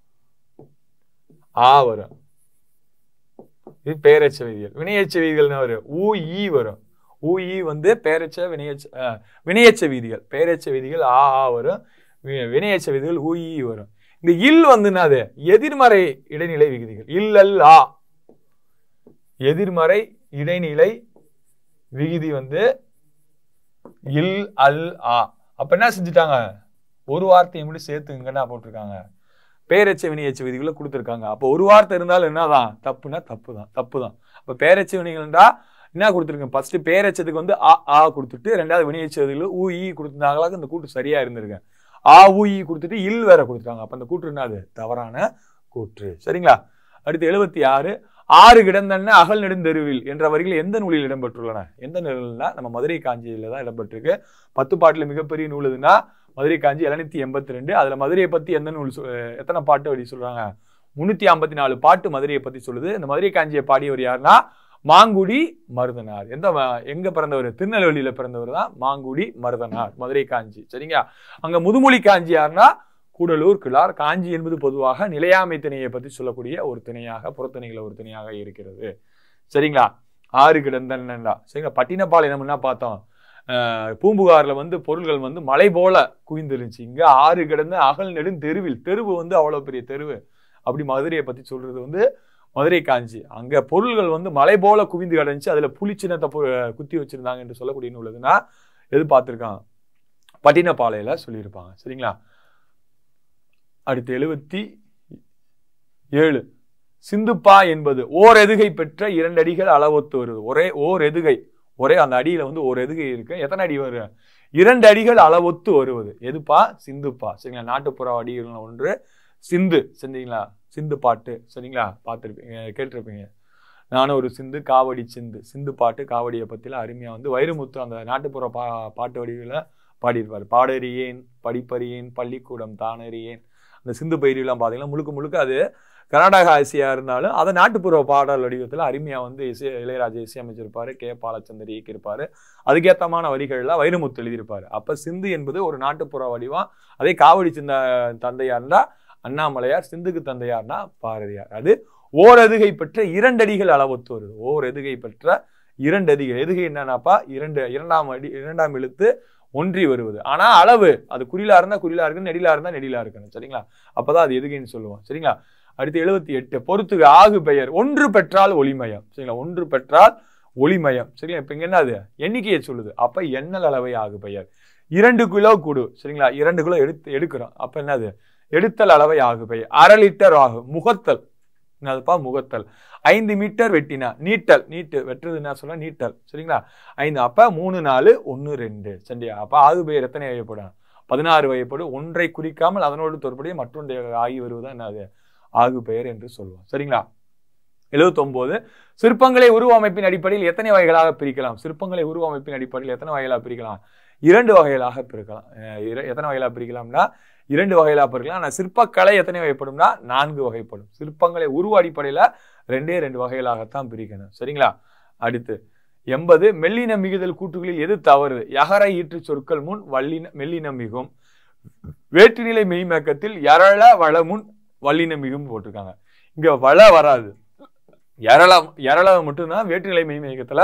ஆ வரும் இது பெயரச்ச விதிகள் வினையச்ச விதிகள் என்ன வரும் ஊ ஈ வரும் ஊ ஈ வந்து பெயரச்ச வினையச்ச அஹ், வினையச்ச விதிகள் பெயரச்ச விதிகள் ஆ ஆ வரும் வி- வினையச்ச விதிகள் ஊ ஈ வரும் இந்த இல் வந்து என்னது எதிர்மறை இடைநிலை விகுதிகள் இல் அல் ஆ எதிர்மறை இடைநிலை விகுதி வந்து இல் அல் ஆ அப்ப என்ன செஞ்சுட்டாங்க ஒரு வார்த்தையை மட்டும் சேர்த்துங்க என்ன போட்டிருக்காங்க பேரச்ச வினையச்ச விதிகளை கொடுத்துருக்காங்க அப்போ ஒரு வார்த்தை இருந்தாலும் என்னதான் தப்புனா தப்பு தான் தப்பு தான் அப்போ பேரச்ச வினைகள்டா என்ன கொடுத்துருக்கேன் ஃபர்ஸ்ட் பேரச்சத்துக்கு வந்து ஆ ஆ கொடுத்துட்டு ரெண்டாவது வினையச்ச விதிகள் ஊ ஈ கொடுத்துருந்தாங்களாக்கு இந்த கூட்டு சரியா இருந்திருக்கேன் ஆ ஊ ஈ கொடுத்துட்டு இல் வேற கொடுத்துருக்காங்க அப்ப அந்த கூற்று என்னது தவறான கூற்று சரிங்களா அடுத்து எழுபத்தி ஆறு ஆறு கிடந்தன்ன அகல் நெடுந்தெருவில் என்ற வரிகள் எந்த நூலில் இடம்பெற்றுள்ளன எந்த நூல்னா நம்ம மதுரை காஞ்சியில தான் இடம்பெற்றிருக்கு பத்து பாட்டுல மிகப்பெரிய நூல் எதுனா மதுரை காஞ்சி எழுநூத்தி எண்பத்தி ரெண்டு அதுல மதுரையை பத்தி எந்த நூல் சொ- எத்தனை பாட்டு அப்படி சொல்றாங்க முன்னூத்தி ஐம்பத்தி நாலு பாட்டு மதுரையை பத்தி சொல்லுது இந்த மதுரை காஞ்சியை பாடியவர் யாருன்னா மாங்குடி மருதனார் எந்த ம- எங்க பிறந்தவர் திருநெல்வேலியில பிறந்தவர் தான் மாங்குடி மருதனார் மதுரை காஞ்சி சரிங்களா அங்க முதுமொழி காஞ்சி யாருன்னா கூடலூர் கிளார் காஞ்சி என்பது பொதுவாக நிலையாமை திணையை பற்றி சொல்லக்கூடிய ஒரு திணையாக புறத்திணைகளை ஒரு திணையாக இருக்கிறது சரிங்களா ஆறு கிடந்தா சரிங்களா பட்டினப்பாளையம் என்ன பார்த்தோம் அஹ் பூம்புகார்ல வந்து பொருள்கள் வந்து மலை போல குவிந்துருந்துச்சு இங்க ஆறு கிடந்த அகல் நெடும் தெருவில் தெருவு வந்து அவ்வளவு பெரிய தெருவு அப்படி மதுரையை பத்தி சொல்றது வந்து மதுரை காஞ்சி அங்க பொருள்கள் வந்து மலை போல குவிந்து கிடந்துச்சு அதுல புலி சின்னத்தை பு- குத்தி வச்சிருந்தாங்க என்று சொல்லக்கூடிய நூலுதுன்னா எது பார்த்திருக்கான் பட்டினப்பாளையில சொல்லியிருப்பாங்க சரிங்களா அடுத்து எழுபத்தி ஏழு சிந்துப்பா என்பது ஓர் எதுகை பெற்ற இரண்டு அடிகள் அளவொத்து வருது ஒரே ஓர் எதுகை ஒரே அந்த அடியில வந்து ஒரு எதுகை இருக்கு எத்தனை அடி வரும் இரண்டு அடிகள் அளவொத்து வருவது எதுப்பா சிந்துப்பா சரிங்களா நாட்டுப்புற அடிகள் ஒன்று சிந்து சரிங்களா சிந்து பாட்டு சரிங்களா பார்த்துருப்பீங்க கேட்டிருப்பீங்க நானும் ஒரு சிந்து காவடி சிந்து சிந்து பாட்டு காவடியை பற்றிலாம் அருமையாக வந்து வைரமுத்து அந்த நாட்டுப்புற பா பாட்டு வடிவில் பாடியிருப்பார் பாடறியேன் படிப்பறியேன் பள்ளிக்கூடம் தானறியேன் அந்த சிந்து பயிரெலாம் பார்த்தீங்கன்னா முழுக்க முழுக்க அது கர்நாடக ஆசியாக இருந்தாலும் அதை நாட்டுப்புற பாடல் வடிவத்தில் அருமையாக வந்து இசை இளையராஜா இசையமைச்சிருப்பாரு கே பாலச்சந்தர் இயக்கியிருப்பாரு அதுக்கேத்தமான வரிகள்லாம் வைரமுத்து எழுதியிருப்பாரு அப்போ சிந்து என்பது ஒரு நாட்டுப்புற வடிவம் அதே காவடி சிந்த தந்தையார்னா அண்ணாமலையார் சிந்துக்கு தந்தையார்னா பாரதியார் அது ஓரெதுகை பெற்ற இரண்டடிகள் அளவொத்து வருது ஓர் எதுகை பெற்ற இரண்டு அதிகள் எதுகை என்னன்னாப்பா இரண்டு இரண்டாம் அடி இரண்டாம் எழுத்து ஒன்றி வருவது ஆனா அளவு அது குறிலா இருந்தா குறிலா இருக்கு நெடிலா இருந்தா நெடிலா இருக்கணும் சரிங்களா அப்பதான் அது எதுகைன்னு சொல்லுவோம் சரிங்களா அடுத்து எழுபத்தி எட்டு பொறுத்துக ஆகு பெயர் ஒன்று பெற்றால் ஒளிமயம் சரிங்களா ஒன்று பெற்றால் ஒளிமயம் சரிங்களா இப்ப இங்க என்னது எண்ணிக்கையை சொல்லுது அப்ப எண்ணல் அளவை ஆகு பெயர் இரண்டு கிலோ குடு சரிங்களா இரண்டு கிலோ எடுத்து எடுக்கிறோம் அப்ப என்னது எடுத்தல் அளவை ஆகு பெயர் அரை லிட்டர் ஆகு முகத்தல் என்னதுப்பா முகத்தல் ஐந்து மீட்டர் வெட்டினா நீட்டல் நீட்டு வெட்டுறது என்ன சொல்ல நீட்டல் சரிங்களா ஐந்து அப்ப மூணு நாலு ஒன்று ரெண்டு சரியா அப்ப ஆகு பெயர் எத்தனை வகைப்படும் பதினாறு வகைப்படும் ஒன்றை குறிக்காமல் அதனோடு தொடர்புடைய மற்றொன்றை ஆகி வருவதுதான் என்னது ஆகு பெயர் என்று சொல்லுவோம் சரிங்களா எழுபத்தொன்பது சிற்பங்களை உருவமைப்பின் அடிப்படையில் எத்தனை வகைகளாக பிரிக்கலாம் சிற்பங்களை உருவமைப்பின் அடிப்படையில் எத்தனை வகைகளாக பிரிக்கலாம் இரண்டு வகைகளாக பிரிக்கலாம் அஹ் இர- எத்தனை வகைகளாக பிரிக்கலாம்னா இரண்டு வகையிலா பிரிக்கலாம் ஆனால் சிற்பக்கலை எத்தனை வகைப்படும்னா நான்கு வகைப்படும் சிற்பங்களை உருவ அடிப்படையில் ரெண்டே ரெண்டு வகைகளாகத்தான் பிரிக்கணும் சரிங்களா அடுத்து எண்பது மெல்லின மிகுதல் கூற்றுகளில் எது தவறு யகர ஈற்று சொற்கள் முன் வல்லின மெல்லினம் மிகும் வேற்றுநிலை மெய்மயக்கத்தில் யரள வளமுன் வல்லினம் மிகும் போட்டிருக்காங்க இங்க வள வராது யரள யரள மட்டும்தான் வேற்றுநிலை மெய்மயக்கத்துல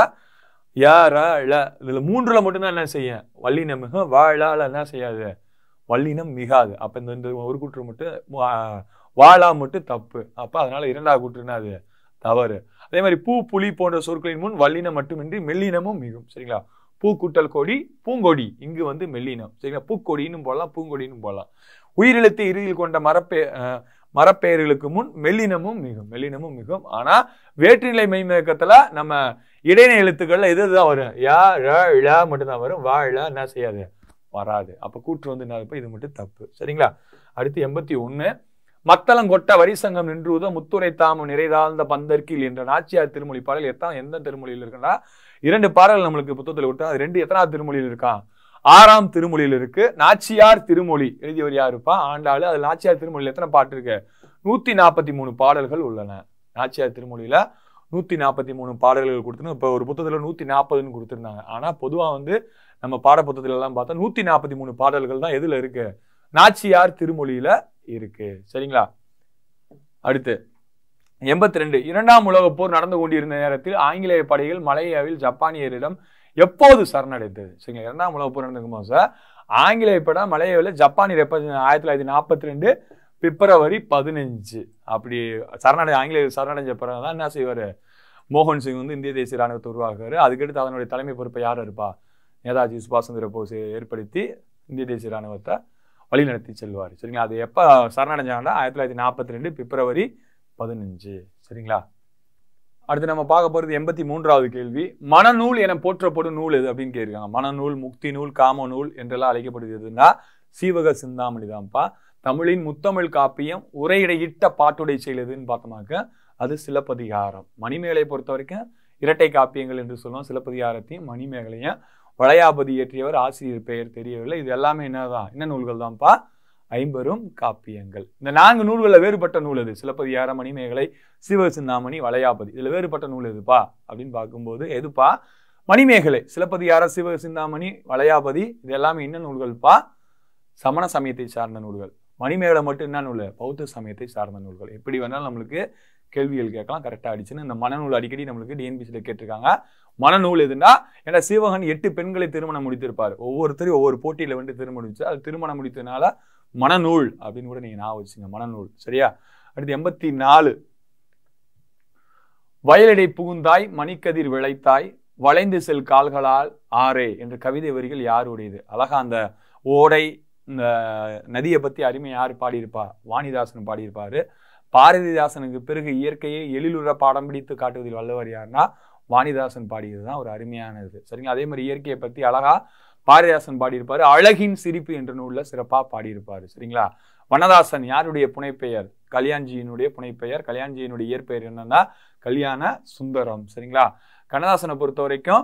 யரள இதுல மூன்றுல மட்டும்தான் என்ன செய்யும் வல்லினம் மிகும் வாழால என்ன செய்யாது வல்லினம் மிகாது அப்ப இந்த இந்த ஒரு கூற்று மட்டும் வா- வாழா மட்டும் தப்பு அப்ப அதனால இரண்டாவது கூற்றுனா அது தவறு அதே மாதிரி பூ புலி போன்ற சொற்களின் முன் வல்லினம் மட்டுமின்றி மெல்லினமும் மிகும் சரிங்களா பூ கூட்டல் கொடி பூங்கொடி இங்கு வந்து மெல்லினம் சரிங்களா பூக்கொடின்னு போடலாம் பூங்கொடின்னு போடலாம் உயிரெழுத்து இறுதியில் கொண்ட மரப்பே அஹ், மரப்பெயர்களுக்கு முன் மெல்லினமும் மிகும் மெல்லினமும் மிகும் ஆனா வேற்றுநிலை மெய்மயக்கத்துல நம்ம இடைநிலை எழுத்துக்கள்ல எது தான் வரும் யா ழ ழ மட்டும்தான் வரும் வா ழ என்ன செய்யாது வராது அப்ப கூற்று வந்து என்ன இது மட்டும் தப்பு சரிங்களா அடுத்து எண்பத்தி ஒண்ணு மத்தளம் கொட்ட வரிசங்கம் நின்றுவதோ முத்துரை தாமம் நிறைதாழ்ந்த பந்தர்க்கில் என்ற நாச்சியார் திருமொழி பாடல் எத்தான் எந்த திருமொழியில் இருக்குன்னா இரண்டு பாடல்கள் நம்மளுக்கு புத்தகத்தில் விட்டா அது ரெண்டு எத்தனாவது திருமொழியில் இருக்கா ஆறாம் திருமொழியில் இருக்கு நாச்சியார் திருமொழி எழுதியவர் யாருப்பா ஆண்டாளு அது நாச்சியார் திருமொழியில் எத்தனை பாட்டு இருக்கு நூத்தி நாற்பத்தி மூணு பாடல்கள் உள்ளன நாச்சியார் திருமொழியில நூத்தி நாற்பத்தி மூணு பாடல்கள் கொடுத்துருந்தோம் இப்போ ஒரு புத்தகத்துல நூத்தி நாற்பதுன்னு கொடுத்துருந்தாங்க ஆனா பொதுவா வந்து நம்ம பாட புத்தகத்துல எல்லாம் பார்த்தா நூத்தி நாற்பத்தி மூணு பாடல்கள் தான் எதுல இருக்கு நாச்சியார் திருமொழியில இருக்கு சரிங்களா அடுத்து எண்பத்தி ரெண்டு இரண்டாம் உலகப் போர் நடந்து கொண்டிருந்த நேரத்தில் ஆங்கிலேய படைகள் மலேயாவில் ஜப்பானியரிடம் எப்போது சரணடைந்தது சரிங்களா இரண்டாம் உலகப் போர் நடந்துக்கும் போது சார் ஆங்கிலேய படம் மலேயாவில் ஜப்பானியர் எப்போ ஆயிரத்தி தொள்ளாயிரத்தி நாற்பத்தி ரெண்டு பிப்ரவரி பதினஞ்சு அப்படி சரணடை ஆங்கிலேயர் சரணடைஞ்ச பிறகு தான் என்ன செய்வார் மோகன் சிங் வந்து இந்திய தேசிய ராணுவத்தை உருவாக்குறாரு அதுக்கடுத்து அதனுடைய தலைமை பொறுப்பை யார் இருப்பா நேதாஜி சுபாஷ் சந்திர போஸ் ஏற்படுத்தி இந்திய தேசிய ராணுவத்தை வழிநடத்தி செல்வார் சரிங்களா அது எப்போ சரணடைஞ்சாங்கன்னா ஆயிரத்தி தொள்ளாயிரத்தி நாற்பத்தி ரெண்டு பிப்ரவரி பதினஞ்சு சரிங்களா அடுத்து நம்ம பார்க்க போறது எண்பத்தி மூன்றாவது கேள்வி மனநூல் என போற்றப்படும் நூல் எது அப்படின்னு கேட்டிருக்காங்க மனநூல் முக்தி நூல் காம நூல் என்றெல்லாம் அழைக்கப்படுகிறதுனா சீவக சிந்தாமணி தான்ப்பா தமிழின் முத்தமிழ் காப்பியம் உரையிடையிட்ட பாட்டுடை செய்யலதுன்னு பார்த்தோமாக்க அது சிலப்பதிகாரம் மணிமேகலை பொறுத்த வரைக்கும் இரட்டை காப்பியங்கள் என்று சொல்லுவோம் சிலப்பதிகாரத்தையும் மணிமேகலையும் வளையாபதி இயற்றியவர் ஆசிரியர் பெயர் தெரியவில்லை இது எல்லாமே என்னதான் என்ன நூல்கள் தான்ப்பா ஐம்பெரும் காப்பியங்கள் இந்த நான்கு நூல்களில் வேறுபட்ட நூல் எது சிலப்பதிகாரம் மணிமேகலை சிவசிந்தாமணி வளையாபதி இதுல வேறுபட்ட நூல் எதுப்பா அப்படின்னு பார்க்கும்போது எதுப்பா மணிமேகலை சிலப்பதிகாரம் சிவசிந்தாமணி வளையாபதி இது எல்லாமே என்ன நூல்கள்ப்பா சமண சமயத்தை சார்ந்த நூல்கள் மணிமேகலை மட்டும் என்ன நூல் பௌத்த சமயத்தை சார்ந்த நூல்கள் எப்படி வேணாலும் நம்மளுக்கு கேள்விகள் கேட்கலாம் கரெக்டாக அடிச்சுன்னு இந்த மனநூல் அடிக்கடி நம்மளுக்கு டிஎன்பிசியில் கேட்டிருக்காங்க மனநூல் எதுனா ஏன்னா சிவகன் எட்டு பெண்களை திருமணம் முடித்திருப்பார் ஒவ்வொருத்தரையும் ஒவ்வொரு போட்டியில வந்து திருமணம் முடிச்சு அது திருமணம் முடித்ததுனால மனநூல் அப்படின்னு கூட நீங்க ஞாபகம் வச்சுங்க மனநூல் சரியா அடுத்து எண்பத்தி நாலு வயலடை புகுந்தாய் மணிக்கதிர் விளைத்தாய் வளைந்து செல் கால்களால் ஆரே என்ற கவிதை வரிகள் யாருடையது அழகா அந்த ஓடை இந்த நதியை பத்தி அருமை யார் பாடியிருப்பா வாணிதாசன் பாடியிருப்பாரு பாரதிதாசனுக்கு பிறகு இயற்கையை எழிலுற பாடம் பிடித்து காட்டுவதில் வல்லவர் யாருன்னா வாணிதாசன் பாடியது தான் ஒரு அருமையானது சரிங்களா அதே மாதிரி இயற்கையை பத்தி அழகா பாரதிதாசன் பாடியிருப்பாரு அழகின் சிரிப்பு என்ற நூல்ல சிறப்பா பாடியிருப்பாரு சரிங்களா வனதாசன் யாருடைய புனைப்பெயர் கல்யாண்ஜியினுடைய புனைப்பெயர் கல்யாண்ஜியினுடைய இயற்பெயர் என்னன்னா கல்யாண சுந்தரம் சரிங்களா கண்ணதாசனை பொறுத்த வரைக்கும்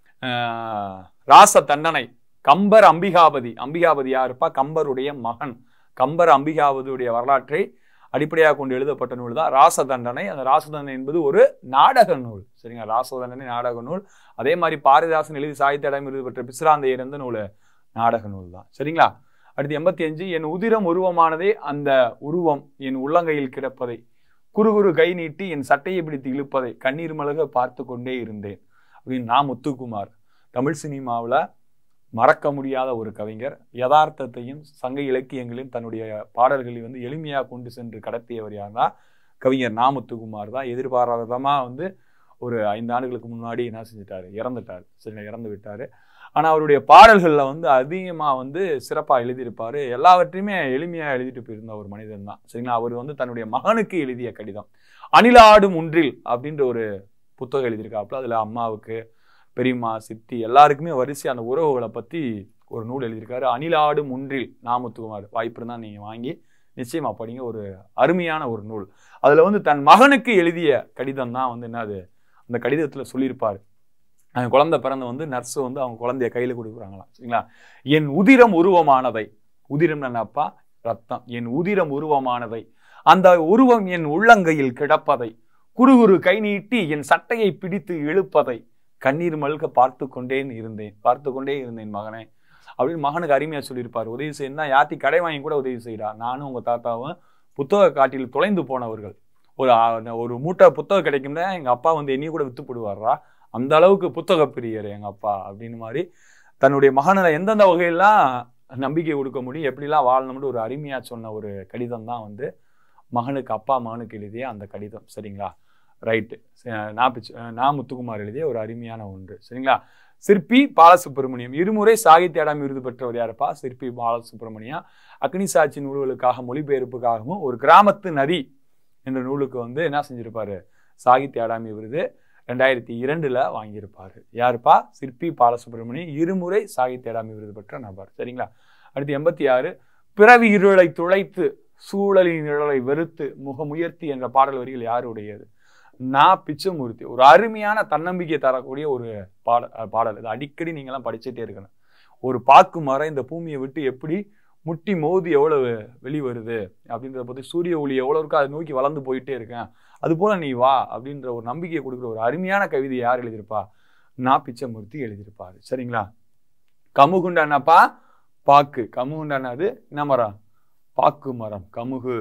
ஆஹ், ராச தண்டனை கம்பர் அம்பிகாபதி அம்பிகாபதி யாருப்பா கம்பருடைய மகன் கம்பர் அம்பிகாபதியுடைய வரலாற்றை அடிப்படையாக கொண்டு எழுதப்பட்ட நூல் தான் ராச தண்டனை அந்த ராச தண்டனை என்பது ஒரு நாடக நூல் சரிங்களா ராச தண்டனை நாடக நூல் அதே மாதிரி பாரதிதாசன் எழுதி சாகித்ய அகாடமி விருது பெற்ற பிசிராந்தையர் என்ற நூல் நாடக நூல் தான் சரிங்களா அடுத்து எண்பத்தி அஞ்சு என் உதிரம் உருவமானதே அந்த உருவம் என் உள்ளங்கையில் கிடப்பதை குறுகுறு கை நீட்டி என் சட்டையை பிடித்து இழுப்பதை கண்ணீர் மலக பார்த்து கொண்டே இருந்தேன் அப்படின்னு நான் முத்துக்குமார் தமிழ் சினிமாவில் மறக்க முடியாத ஒரு கவிஞர் யதார்த்தத்தையும் சங்க இலக்கியங்களையும் தன்னுடைய பாடல்களில் வந்து எளிமையாக கொண்டு சென்று கடத்தியவர் யார்னா கவிஞர் நா முத்துக்குமார் தான் எதிர்பாராத விதமாக வந்து ஒரு ஐந்து ஆண்டுகளுக்கு முன்னாடி என்ன செஞ்சிட்டாரு இறந்துட்டார் சரிங்களா இறந்து விட்டார் ஆனால் அவருடைய பாடல்களில் வந்து அதிகமாக வந்து சிறப்பாக எழுதியிருப்பார் எல்லாவற்றையுமே எளிமையாக எழுதிட்டு போயிருந்த ஒரு மனிதன் தான் சரிங்களா அவர் வந்து தன்னுடைய மகனுக்கு எழுதிய கடிதம் அணிலாடும் ஒன்றில் அப்படின்ற ஒரு புத்தகம் எழுதியிருக்காப்புல அதில் அம்மாவுக்கு பெரியம்மா சித்தி எல்லாருக்குமே வரிசை அந்த உறவுகளை பற்றி ஒரு நூல் எழுதியிருக்காரு அணிலாடும் ஒன்றில் நாமத்துக்குமார் வாய்ப்பு இருந்தால் நீங்கள் வாங்கி நிச்சயமா படிங்க ஒரு அருமையான ஒரு நூல் அதில் வந்து தன் மகனுக்கு எழுதிய கடிதம் தான் வந்து என்னது அந்த கடிதத்தில் சொல்லியிருப்பார் அந்த குழந்தை பிறந்து வந்து நர்ஸு வந்து அவங்க குழந்தைய கையில் கொடுக்குறாங்களாம் சரிங்களா என் உதிரம் உருவமானதை உதிரம் என்னப்பா ரத்தம் என் உதிரம் உருவமானதை அந்த உருவம் என் உள்ளங்கையில் கிடப்பதை குறுகுறு கை நீட்டி என் சட்டையை பிடித்து இழுப்பதை கண்ணீர் மல்க பார்த்து கொண்டேன் இருந்தேன் பார்த்து கொண்டே இருந்தேன் மகனே அப்படின்னு மகனுக்கு அருமையா சொல்லியிருப்பார் உதவி செய்யணும்னா யாத்தி கடை வாங்கி கூட உதவி செய்கிறா நானும் உங்க தாத்தாவும் புத்தக காட்டில் தொலைந்து போனவர்கள் ஒரு ஆ- ஒரு மூட்டை புத்தகம் கிடைக்கும்னா எங்க அப்பா வந்து என்னையும் கூட வித்து போடுவாரா அந்த அளவுக்கு புத்தக பிரியர் எங்க அப்பா அப்படின்னு மாதிரி தன்னுடைய மகனை எந்தெந்த வகையெல்லாம் நம்பிக்கை கொடுக்க முடியும் எப்படிலாம் வாழணும்னு ஒரு அருமையா சொன்ன ஒரு கடிதம் தான் வந்து மகனுக்கு அப்பா மகனுக்கு எழுதிய அந்த கடிதம் சரிங்களா ரைட்டு நான் பிச்சு நான் முத்துக்குமார் எழுதிய ஒரு அருமையான ஒன்று சரிங்களா சிற்பி பாலசுப்ரமணியம் இருமுறை சாகித்ய அகாடமி விருது பெற்றவர் யாருப்பா சிற்பி பாலசுப்ரமணியம் அக்னி சாட்சி நூல்களுக்காக மொழிபெயர்ப்புக்காகவும் ஒரு கிராமத்து நதி என்ற நூலுக்கு வந்து என்ன செஞ்சிருப்பாரு சாகித்ய அகாடமி விருது ரெண்டாயிரத்தி இரண்டுல வாங்கியிருப்பாரு யாருப்பா சிற்பி பாலசுப்ரமணியம் இருமுறை சாகித்ய அகாடமி விருது பெற்ற நபர் சரிங்களா அடுத்து எண்பத்தி ஆறு பிறவி இருளை துளைத்து சூழலின் நிழலை வெறுத்து முகமுயர்த்தி என்ற பாடல் வரிகள் யாருடையது நான் பிச்சமூர்த்தி ஒரு அருமையான தன்னம்பிக்கை தரக்கூடிய ஒரு பாட அஹ் பாடல் இது அடிக்கடி நீங்களாம் படிச்சுட்டே இருக்கணும் ஒரு பாக்கு மரம் இந்த பூமியை விட்டு எப்படி முட்டி மோதி எவ்வளவு வெளி வருது அப்படின்றத பத்தி சூரிய ஒளி எவ்வளவு இருக்கோ அதை நோக்கி வளர்ந்து போயிட்டே இருக்கேன் அது போல நீ வா அப்படின்ற ஒரு நம்பிக்கையை கொடுக்குற ஒரு அருமையான கவிதை யார் எழுதியிருப்பா நான் பிச்சமூர்த்தி எழுதியிருப்பாரு சரிங்களா கமுகுண்டானப்பா பாக்கு கமுகுண்டானது என்ன மரம் பாக்கு மரம் கமுகு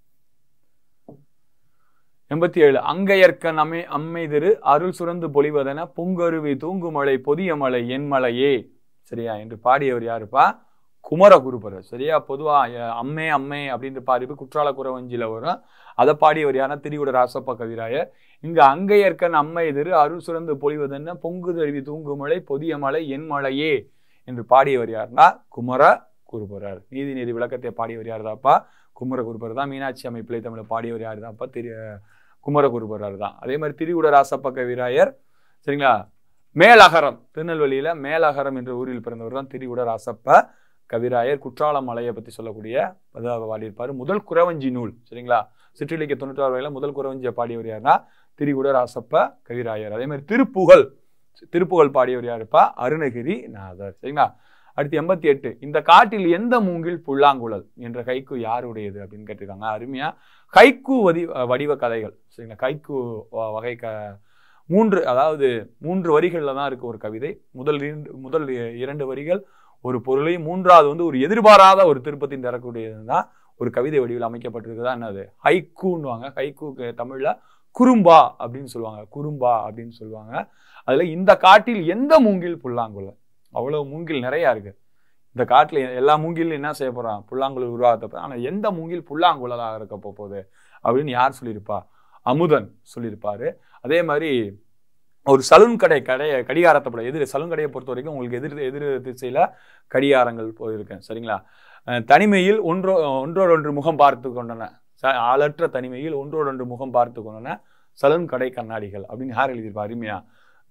எண்பத்தி ஏழு அங்கையற்கன் அம்மை அம்மை திரு அருள் சுரந்து பொழிவதென பொங்கருவி தூங்குமலை பொதிய மலை என் மலையே சரியா என்று பாடியவர் யாருப்பா குமரகுருபரர் சரியா பொதுவா அஹ், அம்மே அம்மே அப்படின்ற பாடிப்பு குற்றால குறவஞ்சில வரும் அதை பாடியவர் யாருன்னா திரிகுட ராசப்ப கவிராயர் இங்க அங்கையற்கன் அம்மை திரு அருள் சுரந்து பொழிவதென பொங்குதருவி தூங்குமலை பொதிய மலை என் மலையே என்று பாடியவர் யாருன்னா குமர குருபரர் நீதிநெறி விளக்கத்தை பாடியவர் யாருதாப்பா குமரகுருபர் தான் மீனாட்சி அம்மை பிள்ளை தமிழை பாடியவர் யாருதாப்பா திரு குமரகுருபரர் தான் அதே மாதிரி திரிகுட ராசப்ப கவிராயர் சரிங்களா மேலகரம் திருநெல்வேலியில மேலகரம் என்ற ஊரில் பிறந்தவர் தான் திரிகுட ராசப்ப கவிராயர் குற்றாலம் மலையை பத்தி சொல்லக்கூடிய அதாவது பாடியிருப்பார் முதல் குறவஞ்சி நூல் சரிங்களா சிற்றிலக்கிய தொண்ணூற்றாறு வகையில முதல் குறவஞ்சியை பாடியவர் யாருன்னா திரிகுட ராசப்ப கவிராயர் அதே மாதிரி திருப்புகழ் திருப்புகழ் பாடியவர் யாருப்பா அருணகிரி நாதர் சரிங்களா அடுத்து எண்பத்தி எட்டு இந்த காட்டில் எந்த மூங்கில் புல்லாங்குழல் என்ற கைக்கு யாருடையது அப்படின்னு கேட்டிருக்காங்க அருமையா கைக்கு வதி வடிவ கதைகள் சரிங்களா கைக்கு வ- வகை க மூன்று அதாவது மூன்று வரிகளில் தான் இருக்கு ஒரு கவிதை முதல் இரண்டு முதல் இ- இரண்டு வரிகள் ஒரு பொருளையும் மூன்றாவது வந்து ஒரு எதிர்பாராத ஒரு திருப்பத்தின் தரக்கூடியது தான் ஒரு கவிதை வடிவில் அமைக்கப்பட்டிருக்குதா என்னது ஹைக்கூன்னுவாங்க ஹைக்கூக்கு தமிழ்ல குறும்பா அப்படின்னு சொல்லுவாங்க குறும்பா அப்படின்னு சொல்லுவாங்க அதுல இந்த காட்டில் எந்த மூங்கில் புல்லாங்குழல் அவ்வளவு மூங்கில் நிறைய இருக்கு இந்த காட்டுல எல்லா மூங்கிலும் என்ன செய்ய போறான் புல்லாங்குழல் உருவாக்கத்தை ஆனா எந்த மூங்கில் புல்லாங்குழலாக இருக்க போகுது அப்படின்னு யார் சொல்லியிருப்பா அமுதன் சொல்லியிருப்பாரு அதே மாதிரி ஒரு சலூன் கடை கடைய கடிகாரத்தை போல எதிர் சலூன் கடையை பொறுத்த வரைக்கும் உங்களுக்கு எதிர் எதிர் திசையில கடிகாரங்கள் போயிருக்கேன் சரிங்களா அஹ் தனிமையில் ஒன்றோ ஒன்றோடொன்று முகம் பார்த்து கொண்டன ச- ஆளற்ற தனிமையில் ஒன்றோடொன்று முகம் பார்த்து கொண்டன சலூன் கடை கண்ணாடிகள் அப்படின்னு யார் எழுதியிருப்பா அருமையா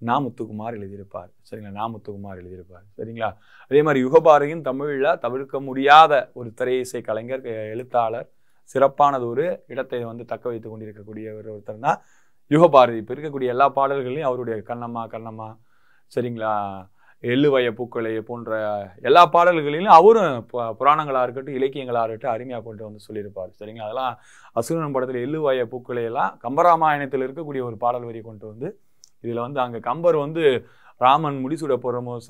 நா முத்துக்குமார் எழுதியிருப்பார் சரிங்களா நா முத்துக்குமார் எழுதியிருப்பார் சரிங்களா அதே மாதிரி யுகபாரதியும் தமிழில் தவிர்க்க முடியாத ஒரு திரை இசை கலைஞர் அஹ் எழுத்தாளர் சிறப்பானது ஒரு இடத்தை வந்து தக்க வைத்துக் கொண்டிருக்கக்கூடிய ஒரு ஒருத்தர் தான் யுகபாரதி இப்போ இருக்கக்கூடிய எல்லா பாடல்களையும் அவருடைய கண்ணம்மா கண்ணம்மா சரிங்களா எள்ளுவய பூக்களை போன்ற எல்லா பாடல்களிலும் அவரும் பு- புராணங்களா இருக்கட்டும் இலக்கியங்களா இருக்கட்டும் அருமையாக கொண்டு வந்து சொல்லியிருப்பார் சரிங்களா அதெல்லாம் அசுரன் படத்தில் எள்ளுவய பூக்களை எல்லாம் கம்பராமாயணத்தில் இருக்கக்கூடிய ஒரு பாடல் வரி கொண்டு வந்து இதில் வந்து அங்கே கம்பர் வந்து ராமன் முடிசூட போகிற மோச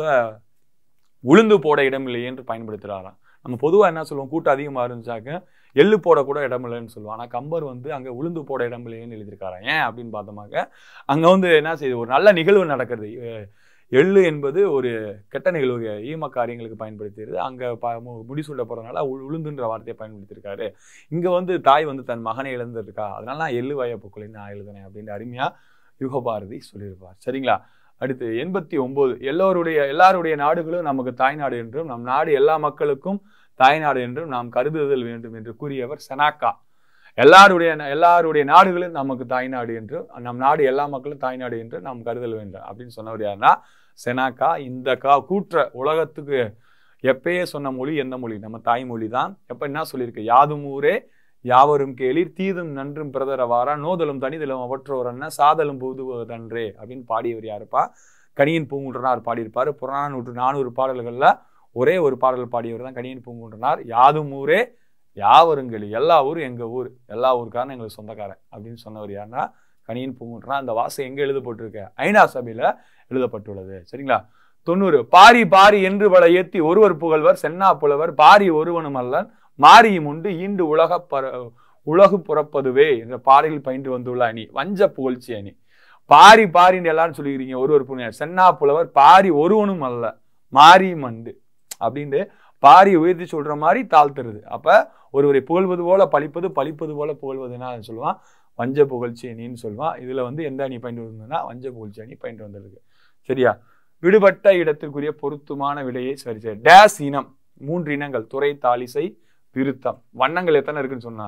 உளுந்து போட இடமில்லை என்று பயன்படுத்துகிறாராம் நம்ம பொதுவாக என்ன சொல்லுவோம் கூட்டம் அதிகமாக இருந்துச்சாக்க எள்ளு போட கூட இடமில்லைன்னு சொல்லுவோம் ஆனால் கம்பர் வந்து அங்கே உளுந்து போட இடமில்லைன்னு எழுதியிருக்காராம் ஏன் அப்படின்னு பார்த்தோமாக்க அங்கே வந்து என்ன செய்யுது ஒரு நல்ல நிகழ்வு நடக்கிறது எ- எள்ளு என்பது ஒரு கெட்ட நிகழ்வு ஈம காரியங்களுக்கு பயன்படுத்திடுது அங்கே ப மு- முடிசூட போகிறதுனால உளுந்துன்ற வார்த்தையை பயன்படுத்தியிருக்காரு இங்கே வந்து தாய் வந்து தன் மகனை இழந்திருக்கா அதனால நான் எள்ளு வய பூக்களை நான் எழுதுனேன் அப்படின்னு அருமையாக யுகபாரதி சொல்லியிருப்பார் சரிங்களா அடுத்து எண்பத்தி ஒன்பது எல்லோருடைய எல்லாருடைய நாடுகளும் நமக்கு தாய்நாடு என்றும் நம் நாடு எல்லா மக்களுக்கும் தாய்நாடு என்றும் நாம் கருதுதல் வேண்டும் என்று கூறியவர் செனாக்கா எல்லாருடைய எல்லாருடைய நாடுகளும் நமக்கு தாய்நாடு என்றும் நம் நாடு எல்லா மக்களும் தாய்நாடு என்று நாம் கருதல் வேண்டும் அப்படின்னு சொன்னவர் யாருன்னா செனாக்கா இந்த கா கூற்ற உலகத்துக்கு எப்பயே சொன்ன மொழி எந்த மொழி நம்ம தாய்மொழி தான் எப்ப என்ன சொல்லியிருக்கு யாதும் ஊரே யாவரும் கேளிர் தீதும் நன்றும் பிரதரவாரா நோதலும் தனிதலும் அவற்றோரன்ன சாதலும் புதுவதன்றே அப்படின்னு பாடியவர் யாருப்பா கணியன் பூங்குன்றனார் பாடியிருப்பார் புறநானூற்று நானூறு பாடல்கள்ல ஒரே ஒரு பாடல் பாடியவர் தான் கணியன் பூங்குன்றனார் யாதும் ஊரே யாவருங்களி எல்லா ஊரும் எங்க ஊர் எல்லா ஊருக்காரனும் எங்களுக்கு சொந்தக்காரன் அப்படின்னு சொன்னவர் யாருன்னா கணியன் பூங்குன்றனா அந்த வாசம் எங்க எழுதப்பட்டிருக்கு ஐநா சபையில எழுதப்பட்டுள்ளது சரிங்களா தொண்ணூறு பாரி பாரி என்று பல ஏத்தி ஒருவர் புகழ்வர் சென்னா புலவர் பாரி ஒருவனும் அல்லன் மாரியும் உண்டு ஈண்டு உலக பர உலகு புறப்பதுவே என்ற பாடலில் பயின்று வந்துள்ள அணி வஞ்ச புகழ்ச்சி அணி பாரி பாரின்னு எல்லாரும் சொல்லிக்கிறீங்க ஒருவர் புனியார் சென்னா புலவர் பாரி ஒருவனும் அல்ல மாரி மண்டு அப்படின்ட்டு பாரி உயர்த்தி சொல்ற மாதிரி தாழ்த்துறது அப்ப ஒருவரை புகழ்வது போல பழிப்பது பழிப்பது போல புகழ்வதுன்னா அதை சொல்லுவான் வஞ்ச புகழ்ச்சி அணின்னு சொல்லுவான் இதுல வந்து எந்த அணி பயின்று வந்ததுன்னா வஞ்ச புகழ்ச்சி அணி பயின்று வந்திருக்கு சரியா விடுபட்ட இடத்திற்குரிய பொருத்தமான விடையை சரி சரி டேஸ் இனம் மூன்று இனங்கள் துறை தாலிசை விருத்தம் வண்ணங்கள் எத்தனை இருக்குன்னு சொன்னா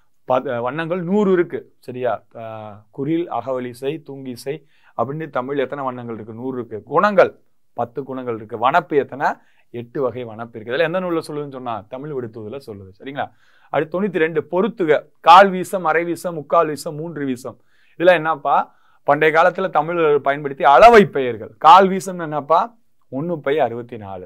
பத வண்ணங்கள் நூறு இருக்கு சரியா ஆஹ் குரில் அகவலிசை தூங்கிசை அப்படின்னு தமிழ் எத்தனை வண்ணங்கள் இருக்கு நூறு இருக்கு குணங்கள் பத்து குணங்கள் இருக்கு வனப்பு எத்தனை எட்டு வகை வனப்பு இருக்கு இதில் எந்த நூலில் சொல்லுதுன்னு சொன்னா தமிழ் விடுத்துவதில் சொல்லுது சரிங்களா அடுத்து தொண்ணூத்தி ரெண்டு பொறுத்துக கால் வீசம் அரை வீசம் முக்கால் வீசம் மூன்று வீசம் இதுல என்னப்பா பண்டைய காலத்துல தமிழ் பயன்படுத்தி அளவை பெயர்கள் கால் வீசம்னு என்னப்பா ஒன்று பை அறுபத்தி நாலு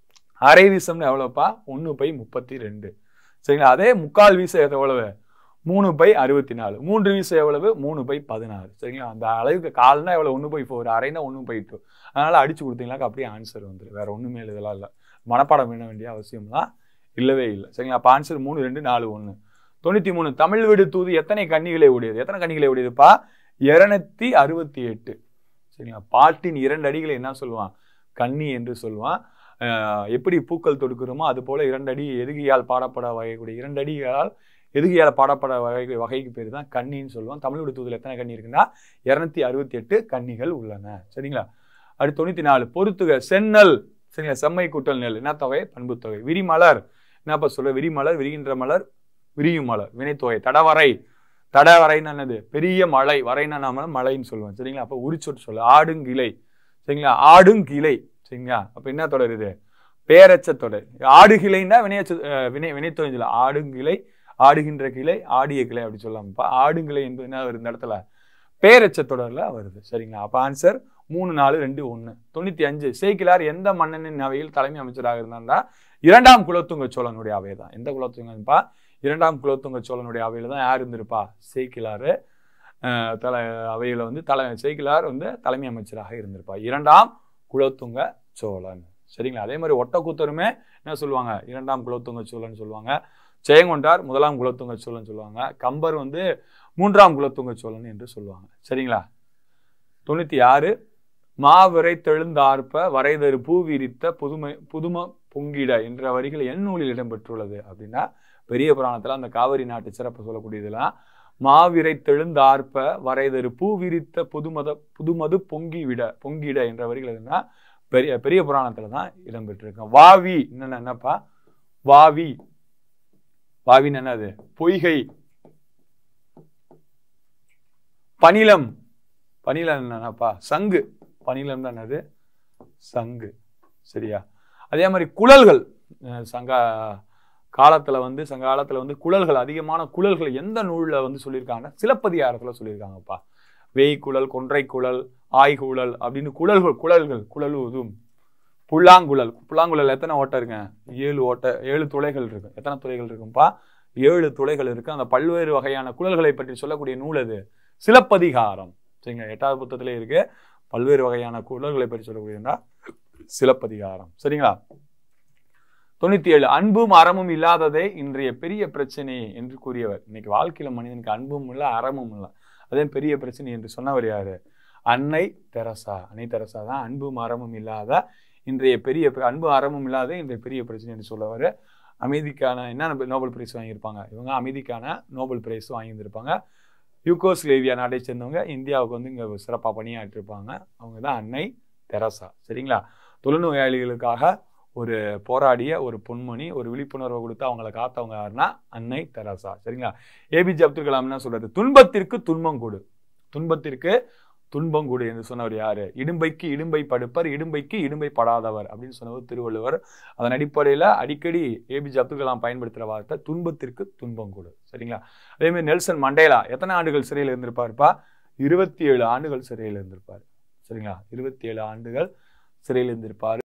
அரை வீசம்னு எவ்வளோப்பா ஒன்று பை முப்பத்தி ரெண்டு சரிங்களா அதே முக்கால் வீசம் எவ்வளவு மூணு பை அறுபத்தி நாலு மூன்று வீசம் எவ்வளவு மூணு பை பதினாறு சரிங்களா அந்த அளவுக்கு கால்னா எவ்வளவு ஒன்று பை ஃபோர் அரைனா ஒன்று பை டூ அதனால அடிச்சு கொடுத்தீங்களாக்க அப்படியே ஆன்சர் வந்துடும் வேற ஒண்ணுமே இதெல்லாம் இல்லை மனப்பாடம் பண்ண வேண்டிய அவசியம்லாம் இல்லவே இல்லை சரிங்களா அப்போ ஆன்சர் மூணு ரெண்டு நாலு ஒன்று தொண்ணூத்தி மூணு தமிழ் வீடு தூது எத்தனை கன்னிகளை உடையது எத்தனை கன்னிகளை உடையதுப்பா இருநூத்தி அறுபத்தி எட்டு சரிங்களா பாட்டின் இரண்டு அடிகளை என்ன சொல்லுவான் கன்னி என்று சொல்லுவான் ஆஹ் எப்படி பூக்கள் தொடுக்கிறோமோ அது போல இரண்டு அடி எதுகையால் பாடப்பட வகைக்கூடிய இரண்டு அடிகளால் எதுகையால் பாடப்பட வகை வகைக்கு பேர் தான் கன்னின்னு சொல்லுவோம் தமிழோட தூதில் எத்தனை கன்னி இருக்குன்னா இருநூத்தி அறுபத்தி எட்டு கன்னிகள் உள்ளன சரிங்களா அடுத்து தொண்ணூத்தி நாலு பொறுத்துக சென்னல் சரிங்களா செம்மை கூட்டல் நெல் என்ன தொகை பண்புத்தொகை விரிமலர் என்னப்பா சொல்ற விரிமலர் விரிகின்ற மலர் விரியும் மலர் வினைத்தொகை தடவரை தடவரைன்னு என்னது பெரிய மலை வரைன்னா நாம மலைன்னு சொல்லுவோம் சரிங்களா அப்போ உரிச்சொட்டு சொல்ல ஆடுங்கிளை சரிங்களா ஆடுங்கிளை சரிங்களா அப்ப என்ன தொடர் இது பேரச்ச தொடர் ஆடுகிளைன்னா வினையச்ச அஹ் வினை வினைத்தொகை சொல்ல ஆடுங்கிளை ஆடுகின்ற கிளை ஆடிய கிளை அப்படி சொல்லாமப்பா ஆடுங்கிளை என்பது என்ன வருது இந்த இடத்துல பேரச்ச தொடர்ல வருது சரிங்களா அப்ப ஆன்சர் மூணு நாலு ரெண்டு ஒண்ணு தொண்ணூத்தி அஞ்சு சேக்கிலார் எந்த மன்னனின் அவையில் தலைமை அமைச்சராக இருந்தார்னா இரண்டாம் குலோத்துங்க சோழனுடைய அவை தான் எந்த குலோத்துங்கப்பா இரண்டாம் குலோத்துங்க சோழனுடைய அவையில தான் யார் இருந்திருப்பா சேக்கிலாரு அஹ், தலை அவையில வந்து தலை சேக்கிலார் வந்து தலைமை அமைச்சராக இருந்திருப்பா இரண்டாம் குலோத்துங்க சோழன் சரிங்களா அதே மாதிரி ஒட்டக்கூத்தருமே என்ன சொல்லுவாங்க இரண்டாம் குலோத்துங்க சோழன் சொல்லுவாங்க ஜெயங்கொண்டார் முதலாம் குலோத்துங்க சோழன் சொல்லுவாங்க கம்பர் வந்து மூன்றாம் குலோத்துங்க சோழன் என்று சொல்லுவாங்க சரிங்களா தொண்ணூத்தி ஆறு மாவிரை தெழுந்தார்ப்ப வரைதரு பூ விரித்த புதுமை புதும பொங்கிட என்ற வரிகள் என் நூலில் இடம்பெற்றுள்ளது அப்படின்னா பெரிய புராணத்துல அந்த காவிரி நாட்டு சிறப்பு சொல்லக்கூடியதெல்லாம் மாவிரை தெழுந்தார்ப்ப வரைதரு பூ விரித்த புதுமத புதுமது பொங்கி விட பொங்கிட என்ற வரிகள் எதுனா பெரிய பெரிய புராணத்துல தான் இடம்பெற்றிருக்கு வாவி என்னன்னா என்னப்பா வாவி வாவின்னு என்னது பொய்கை பனிலம் பனிலம் என்னப்பா சங்கு பணிலம் தான் என்னது சங்கு சரியா அதே மாதிரி குழல்கள் அஹ் சங்க காலத்துல வந்து சங்க காலத்துல வந்து குழல்கள் அதிகமான குழல்கள் எந்த நூல்ல வந்து சொல்லியிருக்காங்க சிலப்பதிகாரத்துல சொல்லியிருக்காங்கப்பா வேய் குழல் கொன்றை குழல் ஆய்குழல் அப்படின்னு குழல்கள் குழல்கள் குழலுதும் புல்லாங்குழல் புல்லாங்குழல் எத்தனை ஓட்டை இருக்குங்க ஏழு ஓட்டை ஏழு துளைகள் இருக்கு எத்தனை துளைகள் இருக்கும்பா ஏழு துளைகள் இருக்கு அந்த பல்வேறு வகையான குழல்களை பற்றி சொல்லக்கூடிய நூல் அது சிலப்பதிகாரம் சரிங்க எட்டாவது புத்தகத்திலே இருக்கு பல்வேறு வகையான குழல்களை பற்றி சொல்லக்கூடியதுன்னா சிலப்பதிகாரம் சரிங்களா தொண்ணூத்தி ஏழு அன்பும் அறமும் இல்லாததே இன்றைய பெரிய பிரச்சனை என்று கூறியவர் இன்னைக்கு வாழ்க்கையில மனிதனுக்கு அன்பும் இல்லை அறமும் இல்லை அதே பெரிய பிரச்சனை என்று சொன்னவர் யாரு அன்னை தெரசா அன்னை தெரசா தான் அன்பும் அறமும் இல்லாத இன்றைய பெரிய அன்பு அறமும் இல்லாத இன்றைய பெரிய பிரச்சனை என்று சொல்லவர் அமைதிக்கான என்ன நோபல் பிரைஸ் வாங்கியிருப்பாங்க இவங்க அமைதிக்கான நோபல் பிரைஸ் வாங்கியிருந்திருப்பாங்க யூகோஸ்லேவியா நாட்டை சேர்ந்தவங்க இந்தியாவுக்கு வந்து இங்கே சிறப்பாக பணியாற்றிருப்பாங்க அவங்க தான் அன்னை தெரசா சரிங்களா தொழுநோயாளிகளுக்காக ஒரு போராடிய ஒரு பொன்மணி ஒரு விழிப்புணர்வை கொடுத்து அவங்கள காத்தவங்க யாருன்னா அன்னை தெரசா சரிங்களா ஏபிஜே அப்துல் கலாம் என்ன சொல்றது துன்பத்திற்கு துன்பம் கொடு துன்பத்திற்கு துன்பம் கொடு என்று சொன்னவர் யாரு இடும்பைக்கு இடும்பை படுப்பர் இடும்பைக்கு இடும்பை படாதவர் அப்படின்னு சொன்னவர் திருவள்ளுவர் அதன் அடிப்படையில் அடிக்கடி ஏபிஜே அப்துல் கலாம் பயன்படுத்துகிற வார்த்தை துன்பத்திற்கு துன்பம் கொடு சரிங்களா அதே மாதிரி நெல்சன் மண்டேலா எத்தனை ஆண்டுகள் சிறையில் இருந்திருப்பாருப்பா இருபத்தி ஏழு ஆண்டுகள் சிறையில் இருந்திருப்பார் சரிங்களா இருபத்தி ஏழு ஆண்டுகள் சிறையில் இருந்திருப்பார்